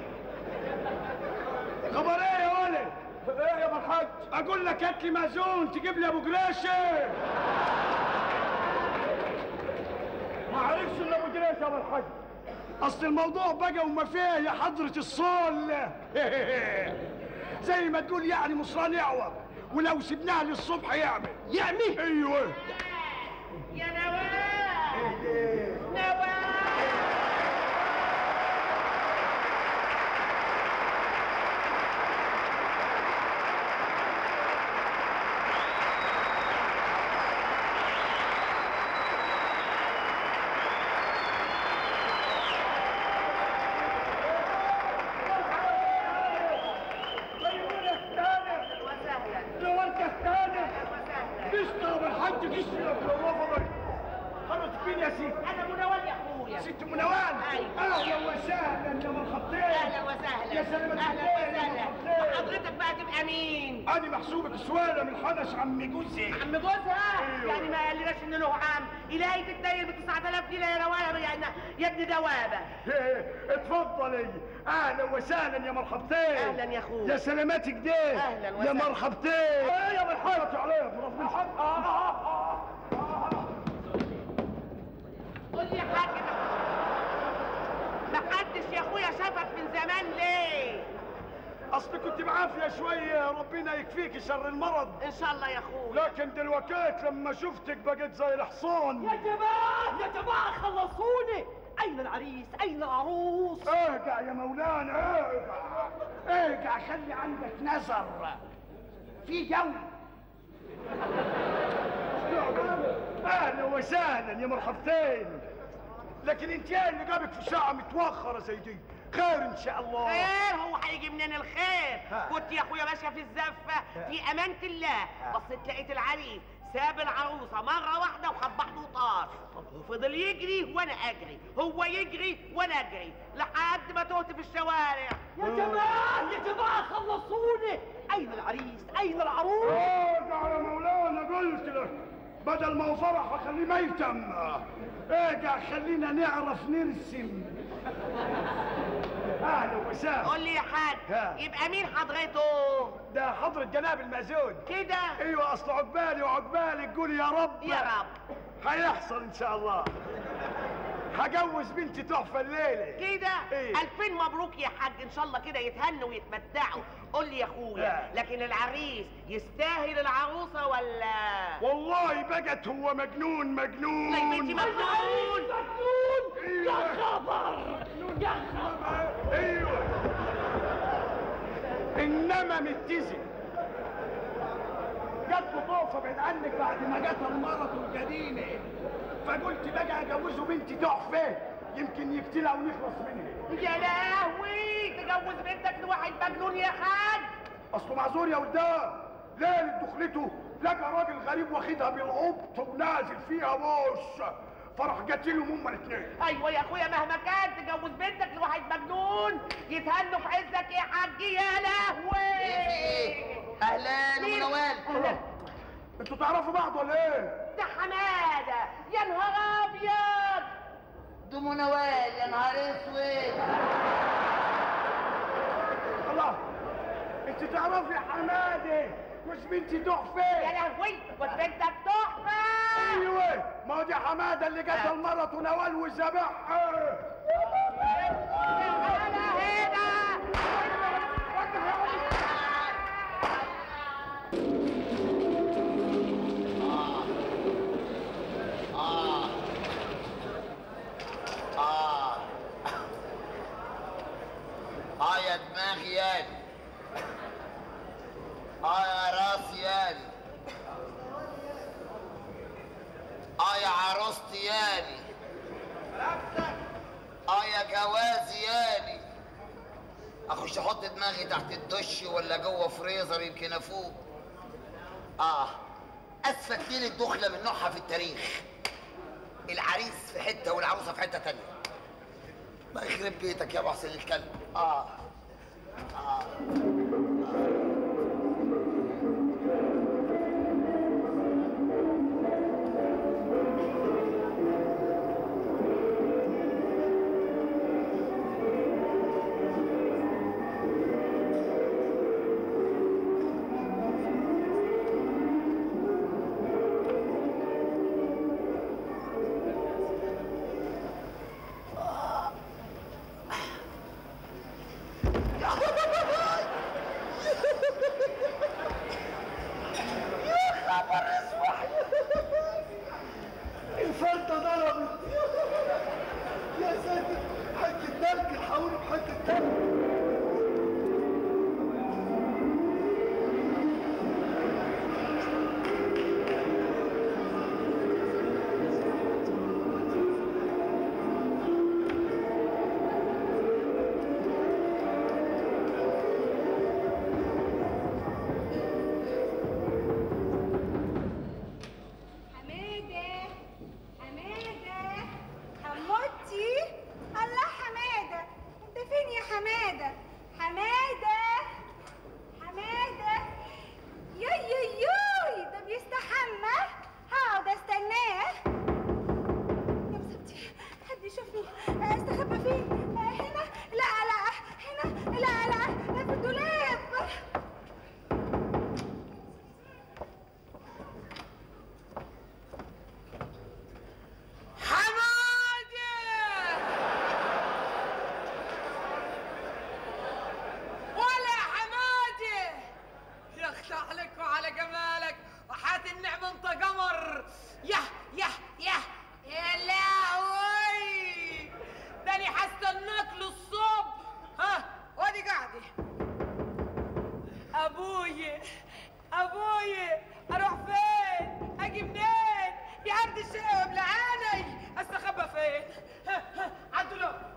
خبر ايه يا ولد ايه يا ابو الحاج اقول لك هات لي مأذون تجيب لي ابو قريشه ما عرفش الا ابو قريشه يا ابو الحاج اصل الموضوع بقى وما فيه يا حضرة الصول زي ما تقول يعني مصران يعوى ولو سبناه للصبح يعمل يعمي ايوه يا نواف نواف لو انت استانس تشرب الحاج تشرب لو رفضك خلص فين يا سيدي انا منوال يا اخويا ست منوال أيوة. اهلا وسهلا يا مرحبتين اهلا وسهلا يا سلامة اهلا الدين يا وسهلا مرحبتين. حضرتك بقى تبقى مين انا محسوبك سواله من حنش عم جوزي عم جوزها أيوة. يعني ما قالناش ان له عم الهي تتنيل ب 9000 جنيه يا روابه يعني يا ابن دوابه إيه، اتفضلي اهلا وسهلا يا مرحبتين أهلاً يا أخوي. يا سلامتك دي أهلاً يا وسهلاً. مرحبتين ايه يا مرحبا عليا يا مرحبا آه، آه، آه. قول لي يا حاج ما حدش يا اخويا شافك من زمان ليه اصل كنت بعافيه شويه ربنا يكفيك شر المرض ان شاء الله يا اخويا لكن دلوقتي لما شفتك بقيت زي الحصان يا جماعة يا جماعة خلصوني أين العريس أين العروس ارجع يا مولانا ارجع ارجع خلي عندك نظر في جو اهلا وسهلا يا مرحبتين لكن انت ايه اللي جابك في ساعه متوخره زي دي خير ان شاء الله خير هو هيجي منين الخير ها. كنت يا اخويا ماشيه في الزفه في امانه الله بصيت لقيت العريس ساب العروسه مره واحده وخد بعضه وطار وفضل يجري وانا اجري هو يجري وانا اجري لحد ما تهت في الشوارع يا جماعة يا جماعة خلصوني أين العريس أين العروس ارجع يا مولانا قلت لك بدل ما هو فرح اخليه ميتم ارجع خلينا نعرف نرسم اهلا وسهلا قول لي يا حاج ها. يبقى مين حضرته ده حضرة جناب المأذون كده ايوه اصل عقبالي وعقبالك قولي يا رب يا رب هيحصل ان شاء الله هجوز بنتي تحفه الليله كده إيه؟ ألفين مبروك يا حاج إن شاء الله كده يتهنوا ويتمتعوا قول لي يا أخويا لا. لكن العريس يستاهل العروسة ولا والله بقت هو مجنون مجنون لا يا بنتي مجنون مجنون يا خبر يا خبر ايوه انما متزن جت طوفه بعيد عنك بعد ما جت المرض الجدينه فقلت بقى اجوزه بنتي تحفه يمكن يقتلها ونخلص منها يا لهوي تجوز بنتك لواحد مجنون يا حاج اصله معذور يا ولدان ليلة دخلته لقى راجل غريب واخدها بالعبط ونازل فيها وش فراح قاتلهم هما الاثنين ايوه يا اخويا مهما كان تجوز بنتك لواحد مجنون يتهنوا في عزك يا حاج يا لهوي اهلا مين؟ ابو نوال أهلاً. انتوا تعرفوا بعض ولا ايه؟ ده حماده يا نهار ابيض دمو نوال يا نهار اسود الله انت تعرفي حماده مش بنتي تحفه يا لهوي وبنتك تحفه ايوه ما هو دي حماده اللي قتل مرته نوال وذبحها تعالى هنا آه آه آه يا دماغي يالي آه يا راسي يالي آه يا عروستي يالي آه يا جوازي يالي أخش أحط دماغي تحت الدش ولا جوه فريزر يمكن أفوق آه أسفك ليلة دخلة من نوعها في التاريخ العريس في حتة والعروسة في حتة تانية ما يخرب بيتك يا محسن الكلب آه آه الفلتة ضربت يا ساتر حتة تلج الحقوني بحتة تلج حمادة حمادة حموتي الله حمادة انت فين يا حمادة حمادة حمادة يا يا يوي ده بيستحمى هقعد استناه يا مصيبتي حد يشوفني استخبى فين آه، هنا لا لا هنا لا لا في الدولاب ولا حمادي يخلع لك وعلى جمالك وحات النعمة انت قمر يا يا يا يا لهوي ده انا هستناك للصبح ها وادي قاعدة ابوي ابوي اروح فين اجي منين يا عبد الشقه بلعاني استخبى فين ها ها عدلو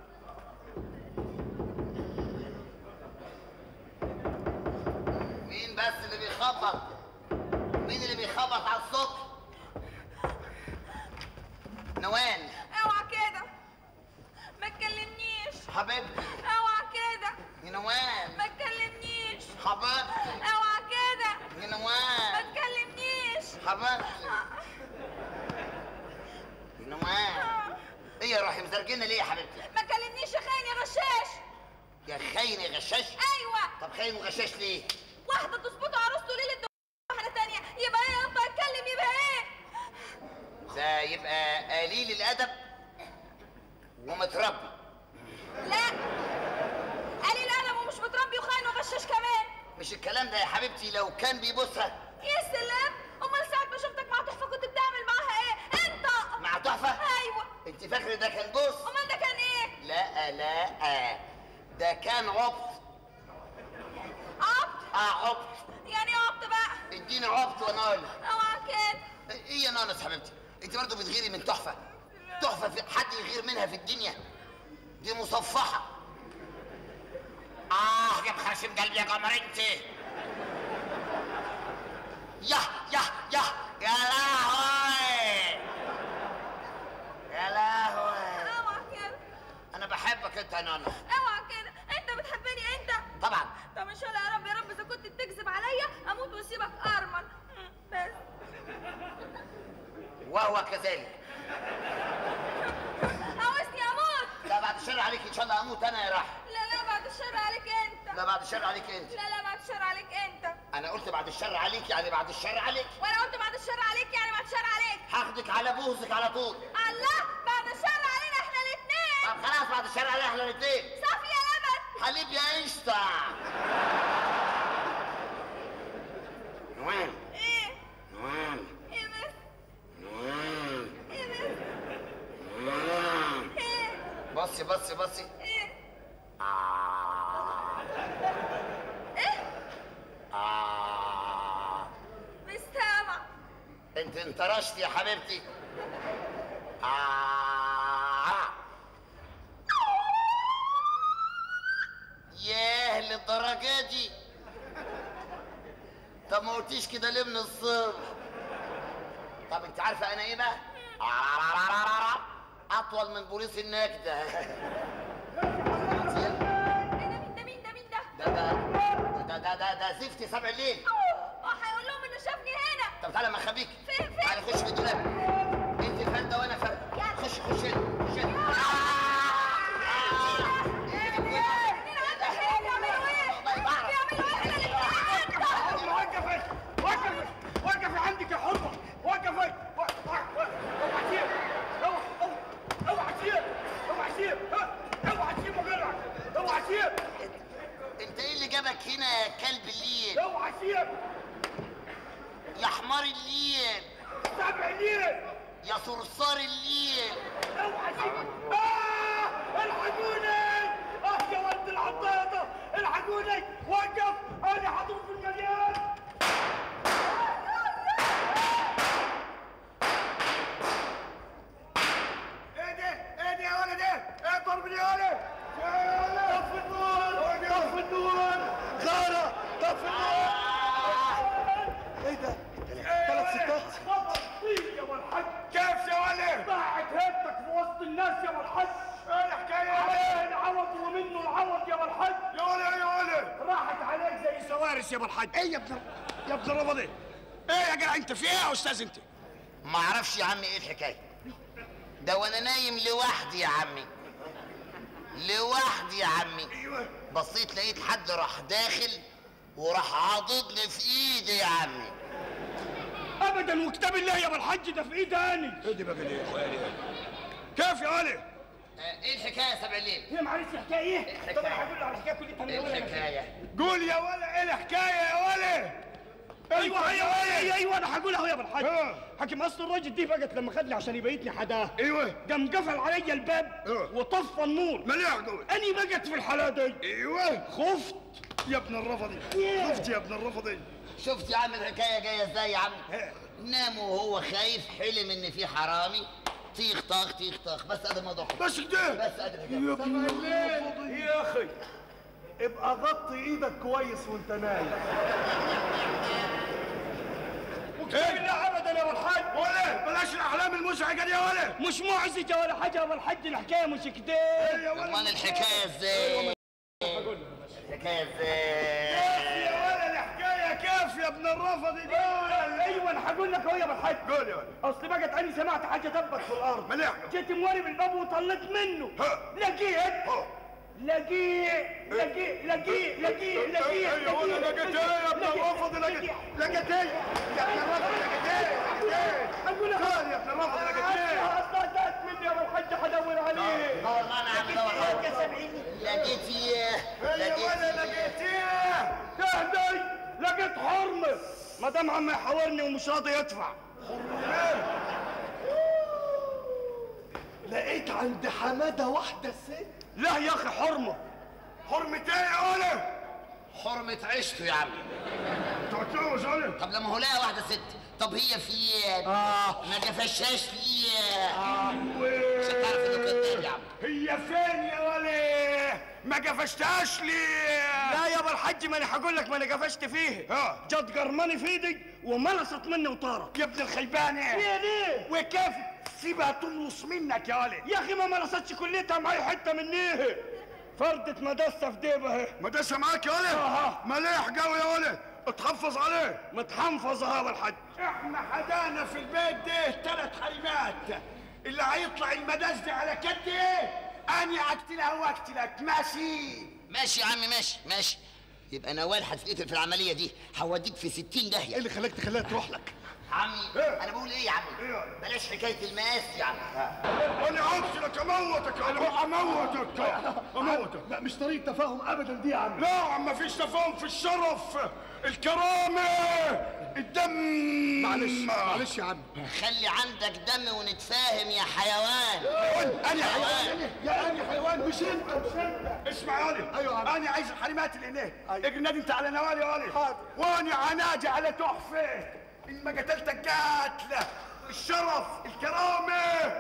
مين بس اللي بيخبط مين اللي بيخبط على الصبح نوال اوعى كده ما تكلمنيش حبيبتي اوعى كده يا نوال ما تكلمنيش حبيبتي اوعى كده يا ما نوال تكلمنيش حبيبتي يا نوال ايه يا روحي مزرجنه ليه يا حبيبتي ما تكلمنيش يا خاين يا غشاش يا خاين يا غشاش ايوه طب خاين وغشاش ليه واحده تظبطه عروسته ليله دخول واحده تانية يبقى ايه ينطق اتكلم يبقى ايه ده يبقى قليل الادب ومتربي لا قليل ادب ومش متربي وخاين وغشاش كمان مش الكلام ده يا حبيبتي لو كان بيبصها يا سلام امال ساعه ما شفتك مع تحفه كنت بتعمل معاها ايه انت مع تحفه ايوه انت فاكره ده كان بص امال ده كان ايه لا لا ده كان عبط عبط اه عبط يعني ايه عبط بقى اديني عبط وانا اقول لك. اوعى كده ايه يا نانس حبيبتي انت برضه بتغيري من تحفه تحفه في حد يغير منها في الدنيا دي مصفحه اه يا مخرشم قلبي يا قمر انت يا يا يا يا لهوي يا لهوي اوعى كده انا بحبك انت يا نانا اوعى كده انت بتحبني انت طبعا طب ان شاء الله يا رب يا رب اذا كنت بتكذب عليا اموت واسيبك ارمل بس وهو كذلك عاوزني الشر عليك ان شاء الله اموت انا يا راح لا لا بعد الشر عليك انت لا بعد الشر عليك انت لا لا بعد الشر عليك انت انا قلت بعد الشر عليك يعني بعد الشر عليك وانا قلت بعد الشر عليك يعني بعد الشر عليك هاخدك على بوزك على طول الله بعد الشر علينا احنا الاثنين طب خلاص بعد الشر علينا احنا الاثنين صافي يا لبن حليب يا قشطة نوام ايه نوام ايه بس نوام ايه بس نوام ايه بصي بصي بصي ايه آه. ايه آه. مش سامع انت انطرشت يا حبيبتي آه. ياه للدرجة دي طب ما قلتيش كده ليه من الصبح طب انت عارفة انا ايه بقى اطول من بوليس النجدة ايه ده مين ده مين ده مين ده ده ده ده ده ده زفت سبع الليل اه هيقول لهم انه شافني هنا طب تعالى ما اخبيك فين فين تعالى خش في الدولاب انت فرده وانا فرده يلا. خش خش هنا خش هنا وقفت وقفت وقفت عندك يا حرمه وقفت اوعى تسيب اوعى اوعى تسيب اوعى تسيب اوعى تسيب مجرد اوعى تسيب انت ايه اللي جابك هنا يا كلب الليل اوعى تسيب يا حمار الليل سبع ليل يا صرصار الليل اوعى تسيب آه الحقوني اه يا ولد العطاطه الحقوني وقف انا حاطط في المليان ايه ده؟ ايه ده يا ولد ايه؟ ايه الضرب ده يا ولد؟ يا ولد طفي النور طفي النور زهرة طفي النور ايه ده؟ ثلاث ستات خبر فيه يا ابو الحاج كيف يا ولد؟ ضاعت هيبتك في وسط الناس يا ابو الحاج ايه الحكايه عليه العوض ومنه العوض يا ابو الحاج يا ولد يا ولد راحت عليك زي سوارس يا ابو الحاج ايه يا ابن يا ابن رفضي ايه يا جدع انت في ايه يا استاذ انت؟ ما اعرفش يا عمي ايه الحكايه ده وانا نايم لوحدي يا عمي لوحدي يا عمي ايوه بصيت لقيت حد راح داخل وراح عاضد لي في ايدي يا عمي ابدا وكتاب الله يا ابو الحاج ده في ايدي اني ايه دي بقى ليه يا اخويا كيف يا ولد؟ آه، ايه الحكايه يا سبع الليل هي معلش حكايه ايه؟ الحكاية؟ طب انا هقول له على الحكايه كلها ايه الحكايه قول يا ولد ايه الحكايه يا ولد ايوه ايوه ايوه ايوه انا هقولها يا ابو الحاج حكم اصل الراجل دي فقط لما خدني عشان يبيتني حداه ايوه قام قفل علي الباب اه. وطفى النور مليح قول اني بقت في الحاله دي ايوه خفت يا ابن الرفضي خفت يا ابن الرفضي شفت يا عم الحكايه جايه ازاي يا عم نام وهو خايف حلم ان في حرامي طيخ طاخ طيخ طاخ بس هذا الموضوع بس كده بس هذا الحكايه يا ابن الرفضي يا اخي ابقى غطي ايدك كويس وانت نايم وكتاب الله ابدا يا ابو الحاج ولا بلاش الاحلام المزعجه دي يا ولا مش معزجه ولا حاجه يا ابو الحاج الحكايه مش كده يا ولا امال الحكايه ازاي الحكايه ازاي يا ولا الحكايه كيف يا ابن الرفضي دي ايوه انا هقول لك اهو يا ابو الحاج قول يا ولا اصل بقت اني سمعت حاجه دبت في الارض مليح جيت موارب الباب وطلت منه ها. لقيت ها. لقيت لقيت لقيت لقيت لقيت يا ولا لقيت ايه يا ابن الرفضي لقيت لقيت ايه يا ابن الرفضي لقيت ايه لقيت ايه اقول لك قول يا ابن الرفضي لقيت ايه اصلا دات مني يا ابو الحاج حدور عليه اه ما انا عم ادور لقيت ايه يا ولا لقيت لقيت ايه تهدي لقيت حرمه ما دام عم يحاورني ومش راضي يدفع لقيت عند حماده واحده ست لا يا اخي حرمه حرمة ايه يا ولا حرمة عشته يا عمي انت هتجوز ولا طب لما هو لقى واحدة ست طب هي فين؟ آه. ما جفشهاش ليه؟ عشان تعرف انه كذاب يا عم هي فين يا ولي ما قفشتهاش ليه لا يا ابو الحاج ما انا هقول لك ما انا قفشت فيه ها. جت قرماني في ايدي وملصت مني وطارت يا ابن الخيبانة هي ليه وكيف سيبها تملص منك يا ولي يا اخي ما ملصتش كليتها معي حته منيه فردت مدسه في ديبها مدرسة معاك يا ولي آه. مليح قوي يا ولي اتحفظ عليه متحنفظه يا ابو الحاج احنا حدانا في البيت ده ثلاث حريمات اللي هيطلع المداس دي على كده اني اقتلها واقتلك ماشي ماشي يا عم ماشي ماشي يبقى نوال هتتقتل في العمليه دي هوديك في 60 داهيه ايه اللي خلاك تخليها تروح لك عمي انا بقول ايه يا عمي بلاش حكايه المقاس يا عم انا اقتلك اموتك انا اموتك اموتك لا مش طريقه تفاهم ابدا دي يا عم لا ما فيش تفاهم في الشرف الكرامه الدم معلش معلش يا عم خلي عندك دم ونتفاهم يا حيوان انا حيوان يا انا حيوان مش انت مش انت اسمع يا علي أيوة يا عم. انا عايز الحريمات اللي هناك اجري نادي انت على نوال يا علي وانا عناجي على تحفه ان ما قتلتك قاتله الشرف الكرامه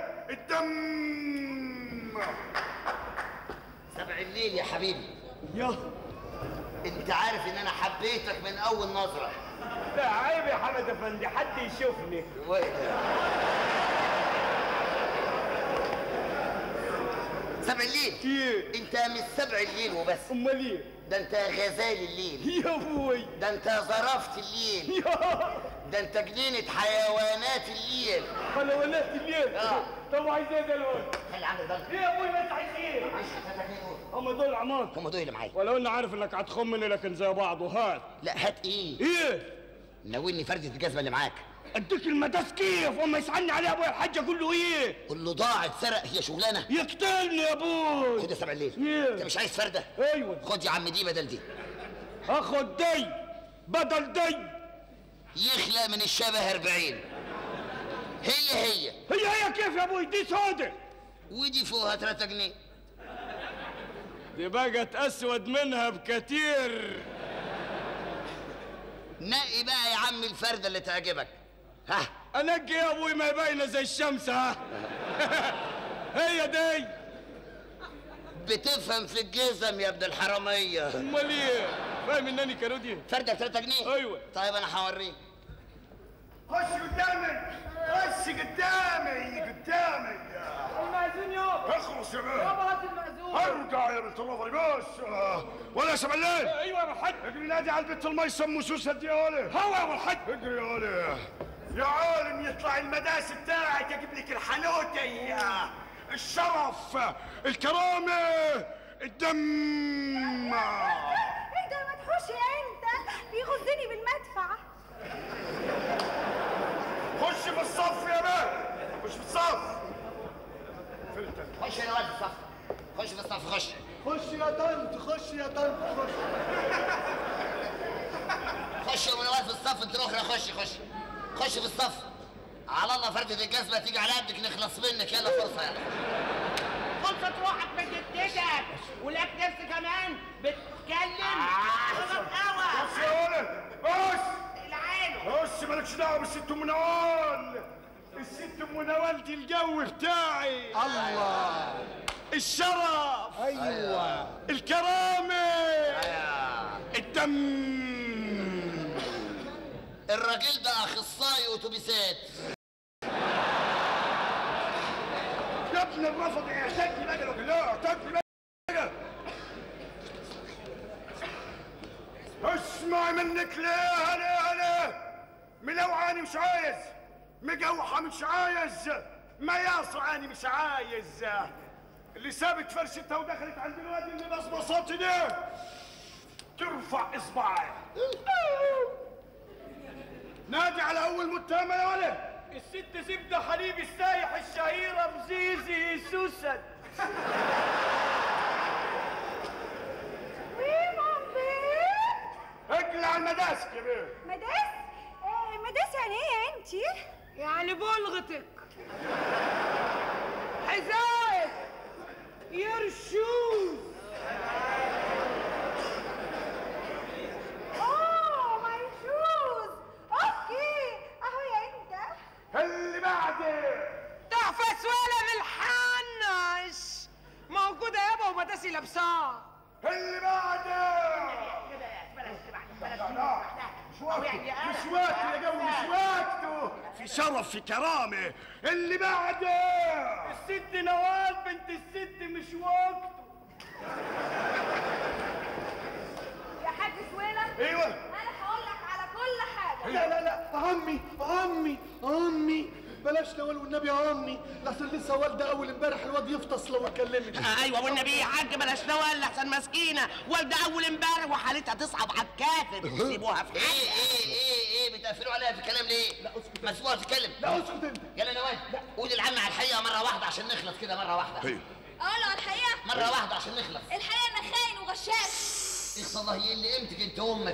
الدم سبع الليل يا حبيبي يا انت عارف ان انا حبيتك من اول نظره لا عيب يا حمد افندي حد يشوفني وايه ده؟ سبع الليل ايه انت مش سبع الليل وبس امال ايه ده انت غزال الليل يا ابوي ده انت زرافة الليل يا ده انت جنينة حيوانات الليل حلوانات الليل آه. طب عايز ايه دلوقتي خلي عندك ضل ايه يا ابوي بس عايز ايه معلش هاتك مين دول؟ هم دول عمار هم دول اللي معايا ولو اني عارف انك هتخمني لكن زي بعض وهات لا هات ايه ايه ناولني فردة الجزمة اللي معاك اديك المداس كيف وما يسالني عليه ابويا الحاج اقول له ايه قول له ضاعت سرق هي شغلانة يقتلني يا ابوي خد يا سبع الليل إيه؟ انت مش عايز فردة ايوه خد يا عم دي بدل دي اخد دي بدل دي يخلق من الشبه 40 هي هي هي هي كيف يا ابوي دي سودة ودي فوقها 3 جنيه دي بقت اسود منها بكتير نقي بقى يا عم الفردة اللي تعجبك ها انقي يا ابوي ما باينه زي الشمس ها هي دي بتفهم في الجزم يا ابن الحرامية امال ايه فاهم انني كارودي فردة 3 جنيه أيوة. طيب انا هوريك خش قدامي خش قدامي قدامي المأذون يابا اخلص يا بيه يابا هات المأذون ارجع يا بنت الله بس ولا سبع الليل ايوه يا الحاج اجري نادي على البنت المي يسموا سوسة دي يا ولي هوا يا الحاج اجري يا ولي يا عالم يطلع المداس بتاعك اجيب لك الحنوتة يا الشرف الكرامة الدم ايه ده ما تحوش انت بيغزني بالمدفع خش في الصف يا بيه خش في الصف خش يا ولد في الصف خش في الصف خش خش يا طنط خش يا طنط خش خش يا منوال في الصف انت الاخرى خش خش خش في الصف على الله فردة الجزمة تيجي على قدك نخلص منك يلا فرصة يلا فرصة روحك بجدتك ولك نفس كمان بتتكلم غلط قوي بس يا ولد بس العين بس مالكش دعوه بالست ام نوال الست ام نوال دي الجو بتاعي الله الشرف ايوه الكرامه الدم الراجل ده اخصائي اتوبيسات يا ابن الرفض يا سيدي بقى لا تاكل بقى اسمع منك ليه ليه ليه ملوعاني مش عايز مجوحة مش عايز ما يصعاني مش عايز اللي سابت فرشتها ودخلت عند الواد اللي بصبصاتي ده ترفع اصبعها نادي على اول متهمه يا ولد الست زبده حليب السايح الشهيره مزيزي سوسن ويمام بيه اقلع المداس يا بيه مداس آه، مداس يعني ايه يا انتي يعني بلغتك حذائك يرشوز اوه ماي شوز اوكي اهو يا انت اللي بعده تحفة سوالة بالحنش موجودة يابا ومداسي لابساه اللي بعده لا مش وقته مش وقته يا جو مش وقته في شرف في كرامه اللي بعده الست نوال بنت الست مش وقته يا حاج سويلة ايوه انا هقول لك على كل حاجه لا لا لا عمي عمي عمي بلاش نوال والنبي يا امي لحسن لسه والده اول امبارح الواد يفطس لو اتكلمت آه ايوه والنبي يا حاج بلاش نوال احسن مسكينه والده اول امبارح وحالتها تصعب على الكافر سيبوها في ايه حالها ايه ايه ايه بتقفلوا عليها في الكلام ليه؟ لا اسكت ما تسيبوها تتكلم لا اسكت انت يلا نوال قول العم على الحقيقه مره واحده عشان نخلص كده مره واحده اقول له الحقيقه مره واحده عشان نخلص الحقيقه انك خاين وغشاش اخص الله يلي قيمتك انت امك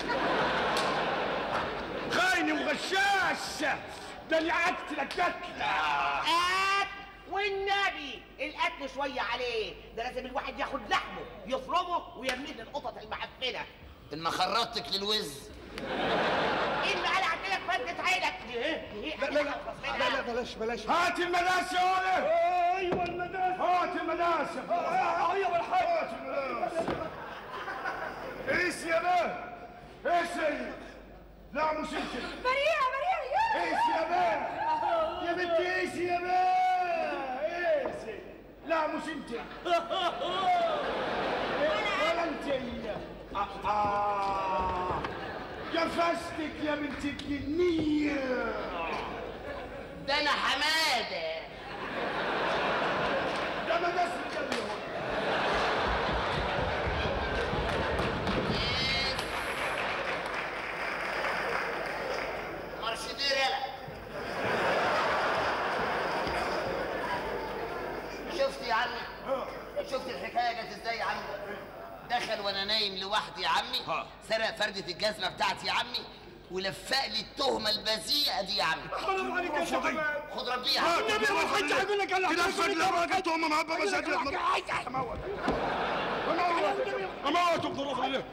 خاين وغشاش ده اللي عكت لك قتل قتل والنبي القتل شويه عليه ده لازم الواحد ياخد لحمه يفرمه ويرميه للقطط المعفنه ان ما خرجتك للوز ايه اللي قال عندك فردة عينك ايه ايه لا لا لا لا, لا بلاش بلاش هات المداس يا ولد ايوه المداس هات المداس ايوه الحاج هات المداس ايش يا بيه ايش هي؟ لا مش انت بريئه بريئه ايش يا بيه يا بنتي ايش يا بيه ايش لا مش انت ولا انت آه، آه. يا فستك يا بنت الجنيه ده انا حماده ده مداس الجنيه مرشدير يلا شفت يا عمي شفت الحكايه جت ازاي يا عمي دخل وانا نايم لوحدي يا عمي سرق فردة الجزمة بتاعتي يا عمي ولفق لي التهمة البذيئة دي يا عمي حرام عليك يا شباب خد ربيها النبي يا الحاج هقول لك على كده فك لما قلت هم معبى بس اموت اموت بظروف الله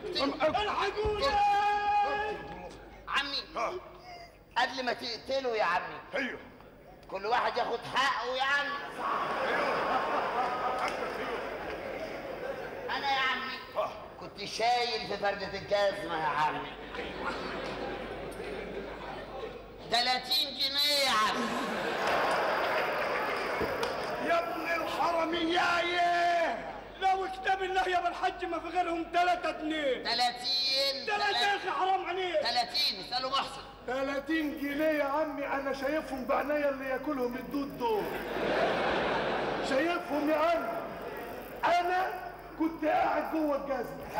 عمي قبل ما تقتله يا عمي ايوه كل واحد ياخد حقه يا عمي انا يا عمي كنت شايل في فردة الجزمة يا عمي 30 جنيه يا عمي يا ابن الحرميايه لو كتاب الله يا ابو الحج ما في غيرهم ثلاثة جنيه 30 ثلاثة يا اخي حرام عليك 30 اسألوا محسن 30 جنيه يا عمي انا شايفهم بعناية اللي ياكلهم الدود دول شايفهم يا عمي انا كنت قاعد جوه الجزمه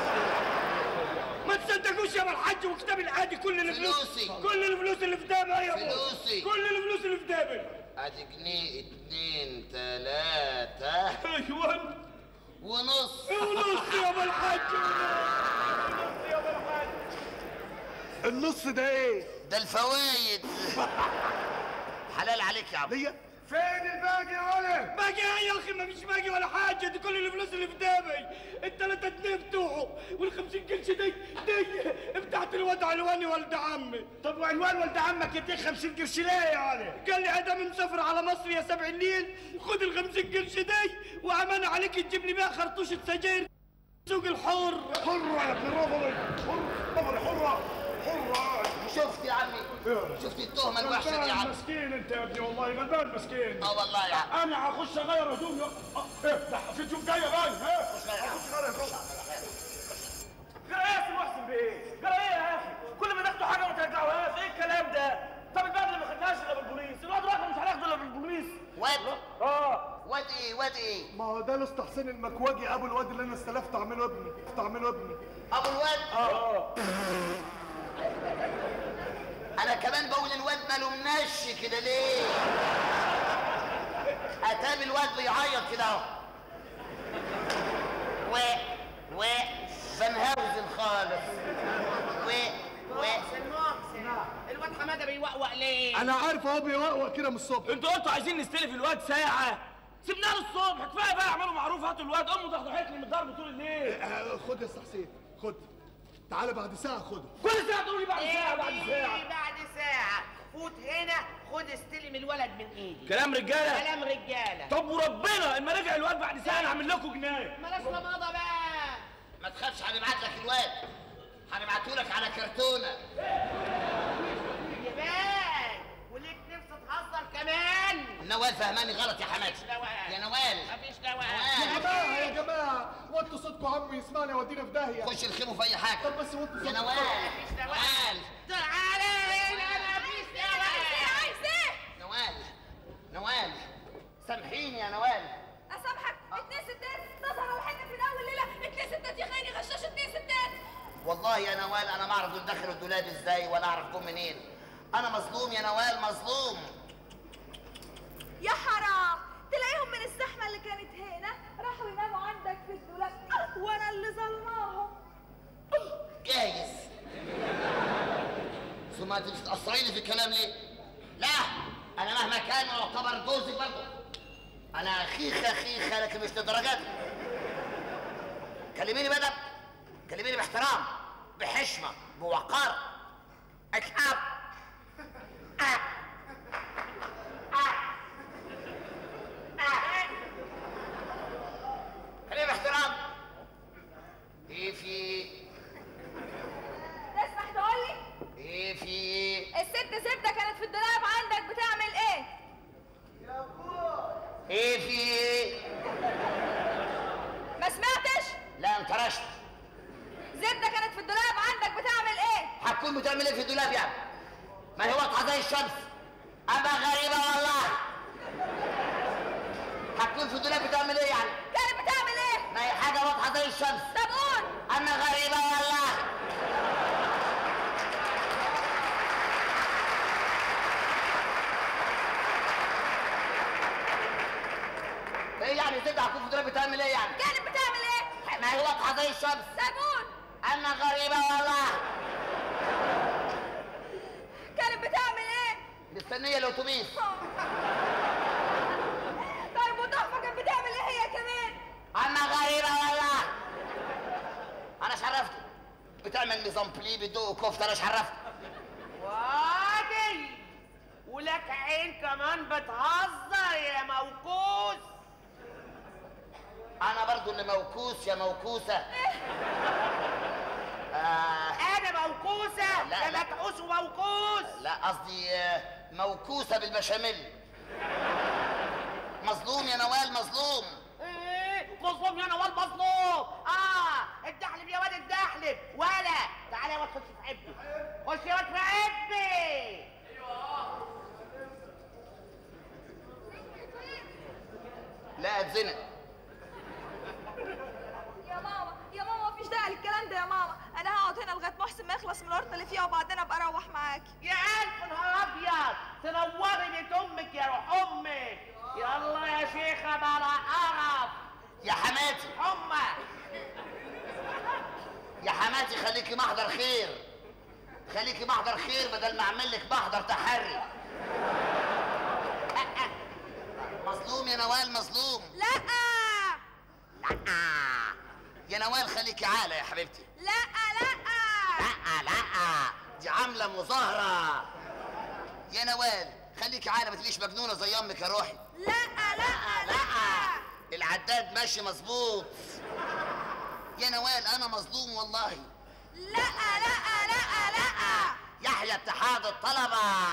ما تصدقوش يا ابو الحج وكتاب العادي كل الفلوس فلوسي. كل الفلوس اللي في دابها يا ابو فلوسي. كل الفلوس اللي في دابها ادي جنيه اتنين تلاتة ايوه ونص ونص يا ابو الحج ونص يا ابو الحج النص ده ايه ده الفوايد حلال عليك يا عم ليا فين الباقي يا ولد؟ باقي ايه يا اخي ما فيش باقي ولا حاجه دي كل الفلوس اللي في دابي الثلاثة جنيه بتوعه وال50 قرش دي دي بتاعت الواد علواني ولد عمي طب وعنوان ولد عمك يديك 50 قرش ليه يا ولد؟ قال لي ادم مسافر على مصر يا سبع النيل خد ال 50 قرش دي وامانه عليك تجيب لي بيها خرطوشه سجاير سوق الحر حرة يا ابن الرضوي حرة حرة حرة شفت يا عمي شفت التهمة الوحشة دي يا عم مسكين انت يا ابني والله غلبان مسكين اه والله يا عم انا هخش اغير هدومي اه، ايه ده في تشوف جايه باين ها هخش اغير هدومي جرى ايه يا سي محسن بايه؟ جرى ايه يا اخي؟ كل ما تاخدوا حاجه ما ترجعوهاش، ايه الكلام ده؟ طب البدله ما خدناش الا بالبوليس، الواد راجل مش هناخده الا بالبوليس. واد اه واد ايه واد ايه ما هو ده الاستاذ حسين المكواجي ابو الواد اللي انا استلفت اعمله ابني اعمله ابني ابو الواد اه انا كمان بقول الواد ماله منش كده ليه اتاب الواد بيعيط كده اهو و و فنهاوزن خالص و و الواد حماده بيوقوق ليه؟ انا عارف اهو بيوقوق كده من الصبح انتوا قلتوا عايزين نستلف الواد ساعه سيبنا له الصبح كفايه بقى اعملوا معروف هاتوا الواد امه ضحضحت لي من الضرب طول الليل آه، خد يا استاذ حسين خد تعالى بعد ساعه خده كل ساعه تقولوا لي بعد ساعه بعد ساعه إيه بعد ساعة فوت هنا خد استلم الولد من ايدي كلام رجاله كلام رجالة طب وربنا اما رجع الواد بعد ساعه انا اعمل لكم جنيه بلاش رمضة بقى ما تخافش هنبعت لك الواد هنبعته لك على كرتونه يبان وليك نفس تهزر كمان نوال فهماني غلط يا حماتي مفيش نوال. يا نوال مفيش يا نوال. جماعه يا جماعه وطوا صوتكم عمي يسمعني يودينا في داهيه خش الخيمه في اي حاجه طب بس وطوا يا صوتكم نوال مفيش نوال نوال تعالى هنا مفيش نوال عايز ايه؟ والله يا نوال انا ما اعرف دول دخلوا الدولاب ازاي ولا اعرف جم منين انا مظلوم يا نوال مظلوم يا حرام تلاقيهم من الزحمه اللي كانت هنا راحوا يناموا عندك في الدولاب وانا اللي ظلماهم جايز ثم انت بتتأثري لي في الكلام ليه؟ لا انا مهما كان يعتبر جوزك برضه انا خيخه خيخه لكن مش للدرجه دي كلميني بأدب كلميني باحترام بحشمه بوقار اتعب آه. آه. آه. كلميني باحترام ايه في تسمح تقولي ايه في الست زبده كانت في الدولاب عندك بتعمل ايه ايه في ايه ما سمعتش لا انطرشت زبده كانت في الدولاب عندك بتعمل ايه هتكون بتعمل ايه في الدولاب يعني ما هي واضحه زي الشمس اما غريبه والله هتكون في الدولاب بتعمل ايه يعني كانت بتعمل ايه ما هي حاجه واضحه زي الشمس طب قول اما غريبه والله ايه يعني زبده هتكون في الدولاب بتعمل ايه يعني كانت بتعمل ايه ما هي واضحه زي الشمس طب قول اما غريبه والله كانت بتعمل ايه مستنيه الاتوبيس طيب وتحفه كانت بتعمل ايه هي كمان اما غريبه والله انا شرفت بتعمل نظام بلي بدوق كفته انا شرفت وادي ولك عين كمان بتهزر يا موكوس انا برضو اللي موكوس يا موكوسه آه انا موكوسه لا، يا لا. مدعوس وموكوس لا قصدي آه، موكوسه بالبشاميل مظلوم يا نوال مظلوم ايه مظلوم يا نوال مظلوم اه الدحلب يا واد الدحلب ولا تعالى يا واد خش في عبي خش يا واد في عبي لا اتزنق يا ماما يا ماما مفيش داعي للكلام ده يا ماما انا هقعد هنا لغايه محسن ما يخلص من الورطه اللي فيها وبعدين ابقى اروح معاكي يا الف نهار ابيض تنوري بيت امك يا روح امك يلا يا شيخه بلا قرف يا حماتي امك يا حماتي خليكي محضر خير خليكي محضر خير بدل ما اعمل لك محضر تحري مظلوم يا نوال مظلوم لا لا يا نوال خليكي عالة يا حبيبتي لا لا لا لا دي عاملة مظاهرة يا نوال خليكي عالة ما تبقيش مجنونة زي امك يا روحي لا لا لا العداد ماشي مظبوط يا نوال انا مظلوم والله لا لا لا لا يحيى اتحاد الطلبة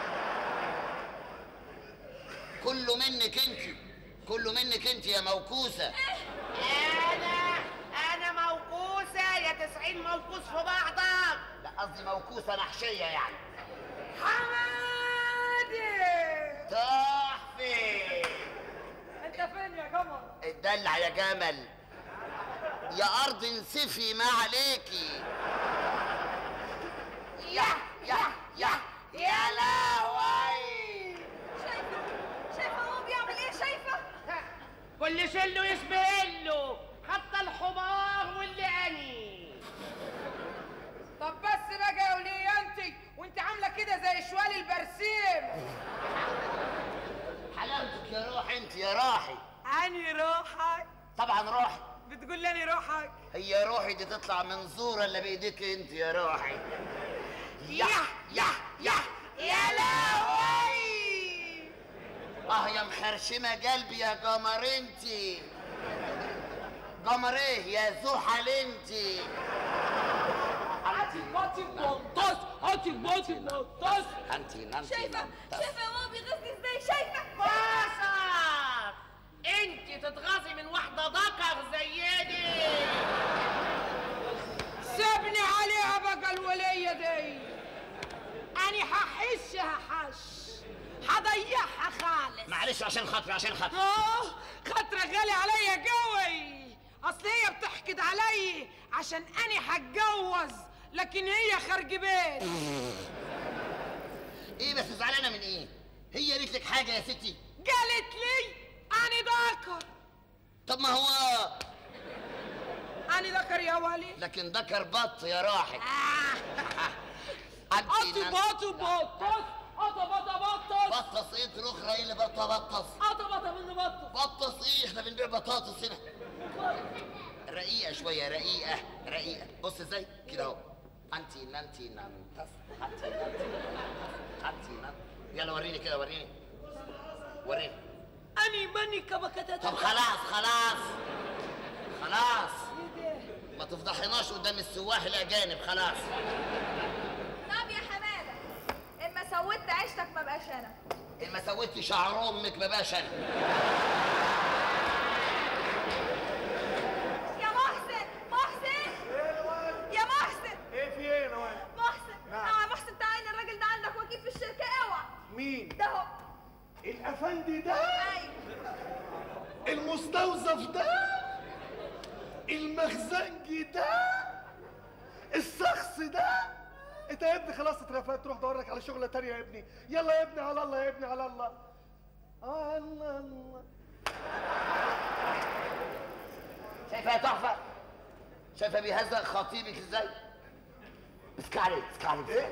كله منك انت كله منك انت يا موكوسة انا انا موكوسه يا تسعين موكوس في بعضك لا قصدي موكوسة محشية يعني حمادي تحفة انت فين يا قمر اتدلع يا جمل يا ارض انسفي ما عليكي يا يا يا يا لهوي شايفه شايفه هو بيعمل ايه شايفه كل شله يشبه له حتى الحمار واللي اني طب بس بقى يا وليه انت وانت عامله كده زي شوال البرسيم حلاوتك يا روح انت يا راحي عني روحك طبعا روحي بتقول لي روحك هي روحي دي تطلع من زورة اللي بايديك انت يا روحي يا يا يا يا لهوي اه يا مخرشمة قلبي يا قمر انتي قمر ايه يا زحل انتي هاتي باتي بلطس هاتي باتي بلطس انتي نانتي شايفه نانتي. شايفه يا ماما بيغزني ازاي شايفه باسط انت تتغاظي من واحده ذكر زي دي سيبني عليها بقى الولية دي أنا هحشها حش هضيعها خالص معلش عشان خاطري عشان خاطري آه خاطرك غالي عليا قوي اصل هي بتحقد علي عشان اني هتجوز لكن هي خارج بيت ايه بس زعلانه من ايه هي قالت لك حاجه يا ستي قالت لي اني ذكر طب ما هو اني ذكر يا ولي لكن ذكر بط يا راحل اطي باطو بطس اطا بطا بطس بطس ايه الاخرى ايه اللي بطه بطس اطا بطا من بطس بطس ايه احنا بنبيع بطاطس هنا رقيقه شويه رقيقه رقيقه بص ازاي كده اهو انتي نانتي نانتس انتي نانتي انتي نانتي يلا وريني كده وريني وريني اني ماني كبكتة طب خلاص خلاص خلاص ما تفضحناش قدام السواح الاجانب خلاص طب يا حماده اما سودت عيشتك ما بقاش انا ان ما سويتي شعر امك ما بقاش انا يا محسن محسن يا محسن ايه في ايه يا نوال محسن نعم. اه محسن تعالى الراجل ده عندك وكيل في الشركه اوعى مين ده هو الافندي ده ايوه المستوظف ده المخزنجي ده الشخص ده انت يا ابني خلاص اترفدت تروح دور لك على شغله تانية يا ابني يلا يا ابني على الله يا ابني على الله على الله شايفها يا تحفه شايفه بيهزق خطيبك ازاي اسكع عليك اسكع عليك ايه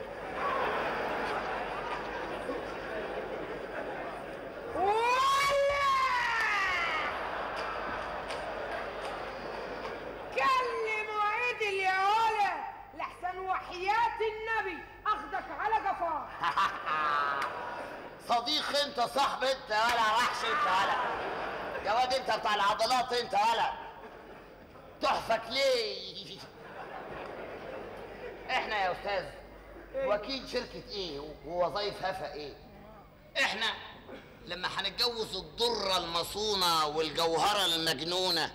كلموا عدل يا ولا لحسن وحياة النبي اخدك على قفاك صديق انت صاحب انت ولا وحش انت ولا يا واد انت بتاع العضلات انت ولا تحفك ليه احنا يا استاذ وكيل شركة ايه ووظايف هفا ايه احنا لما هنتجوز الضرة المصونة والجوهرة المجنونة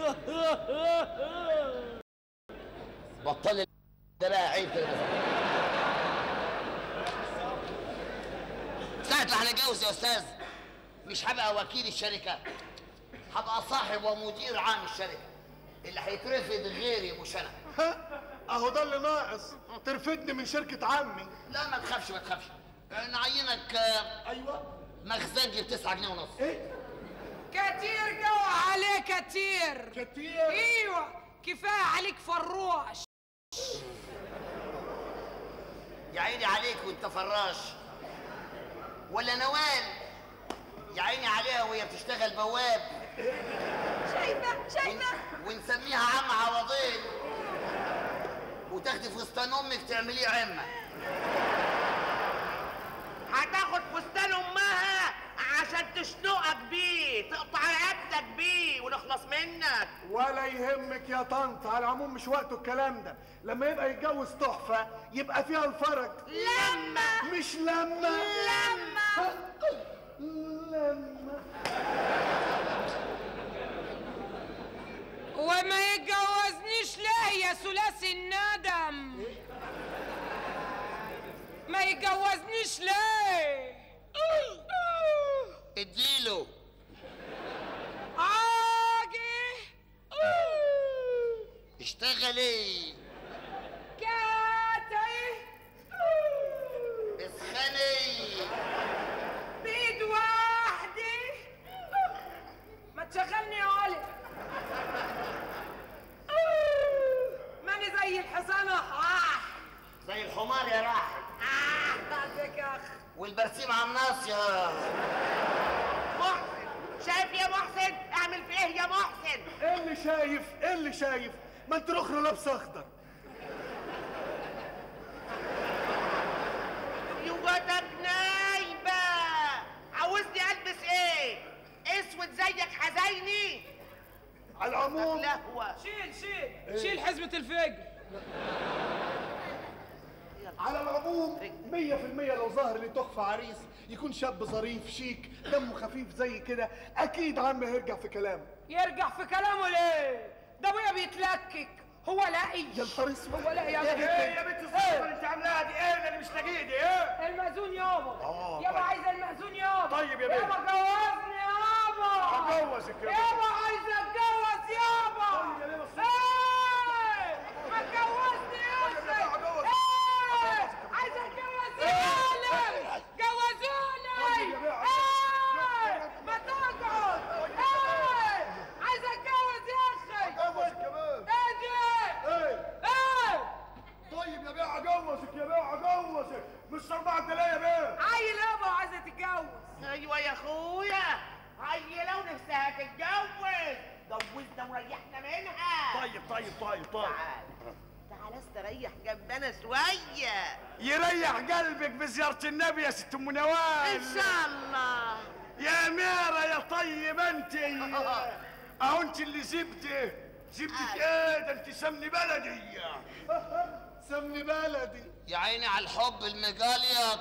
بطل ده بقى عيب كده ساعة ما هنتجوز يا استاذ مش هبقى وكيل الشركة هبقى صاحب ومدير عام الشركة اللي هيترفض غيري مش انا ها اهو ده اللي ناقص ترفدني من شركة عمي لا ما تخافش ما تخافش آه، نعينك آه، ايوه مخزنجي بتسعة جنيه ونص ايه كتير جو عليه كتير كتير ايوه كفايه عليك فروش يا عيني عليك وانت فراش ولا نوال يا عيني عليها وهي بتشتغل بواب شايفه شايفه ونسميها عم عوضين وتاخدي فستان امك تعمليه عمه هتاخد فستان امها عشان تشنقك بيه تقطع رقبتك بيه ونخلص منك ولا يهمك يا طنط على العموم مش وقته الكلام ده لما يبقى يتجوز تحفة يبقى فيها الفرج لما مش لما لما لما وما يتجوزنيش ليه يا ثلاثي الندم ما يتجوزنيش ليه اديله عاجي اشتغلي كاتي اسخني بيد واحدة ما تشغلني يا علي ماني زي الحصانة آه زي الحمار يا راحل آه بعدك يا أخ والبرسيم على الناس يا محسن شايف يا محسن اعمل في ايه يا محسن ايه اللي شايف ايه اللي شايف ما انت الاخرى لابسه اخضر يوجدك نايبة عاوزني البس ايه اسود زيك حزيني على العموم لهوة شيل شيل شيل حزمة الفجر على العموم 100% لو ظهر لي تحفة عريس يكون شاب ظريف شيك دمه خفيف زي كده اكيد عمي هيرجع في كلامه يرجع في كلامه ليه ده ابويا بيتلكك هو لاقي يا نهار اسود هو لاقي يا ايه ابني. ايه يا بنت الصفر اللي انت عاملاها دي ايه اللي مش لاقيه دي ايه المأذون يابا آه، يابا طيب. عايزه المأذون يابا طيب يا بنت. يابا جوزني يابا هجوزك يا بنت. يابا عايزه اتجوز يابا إيه، ما اتجوزني يا اخي إيه، عايزه اتجوز سالم جوزوني إيه، ما تقعد إيه، عايزه اتجوز يا اخي جوزك كمان ايه دي ايه ايه طيب يا بيه اجوزك يا بيه اجوزك مش اربعة دلاية يا بيه عيل يابا وعايزه تتجوز ايوه يا اخويا عيله ونفسها تتجوز جوزنا وريحنا منها طيب طيب طيب طيب تعال تعال استريح جنبنا شويه يريح قلبك بزيارة النبي يا ست ام نوال ان شاء الله يا ميرة يا طيب انت اهو انت اللي زبده زبدة ايه ده انت سمني بلدي سمني بلدي يا عيني على الحب المجاليط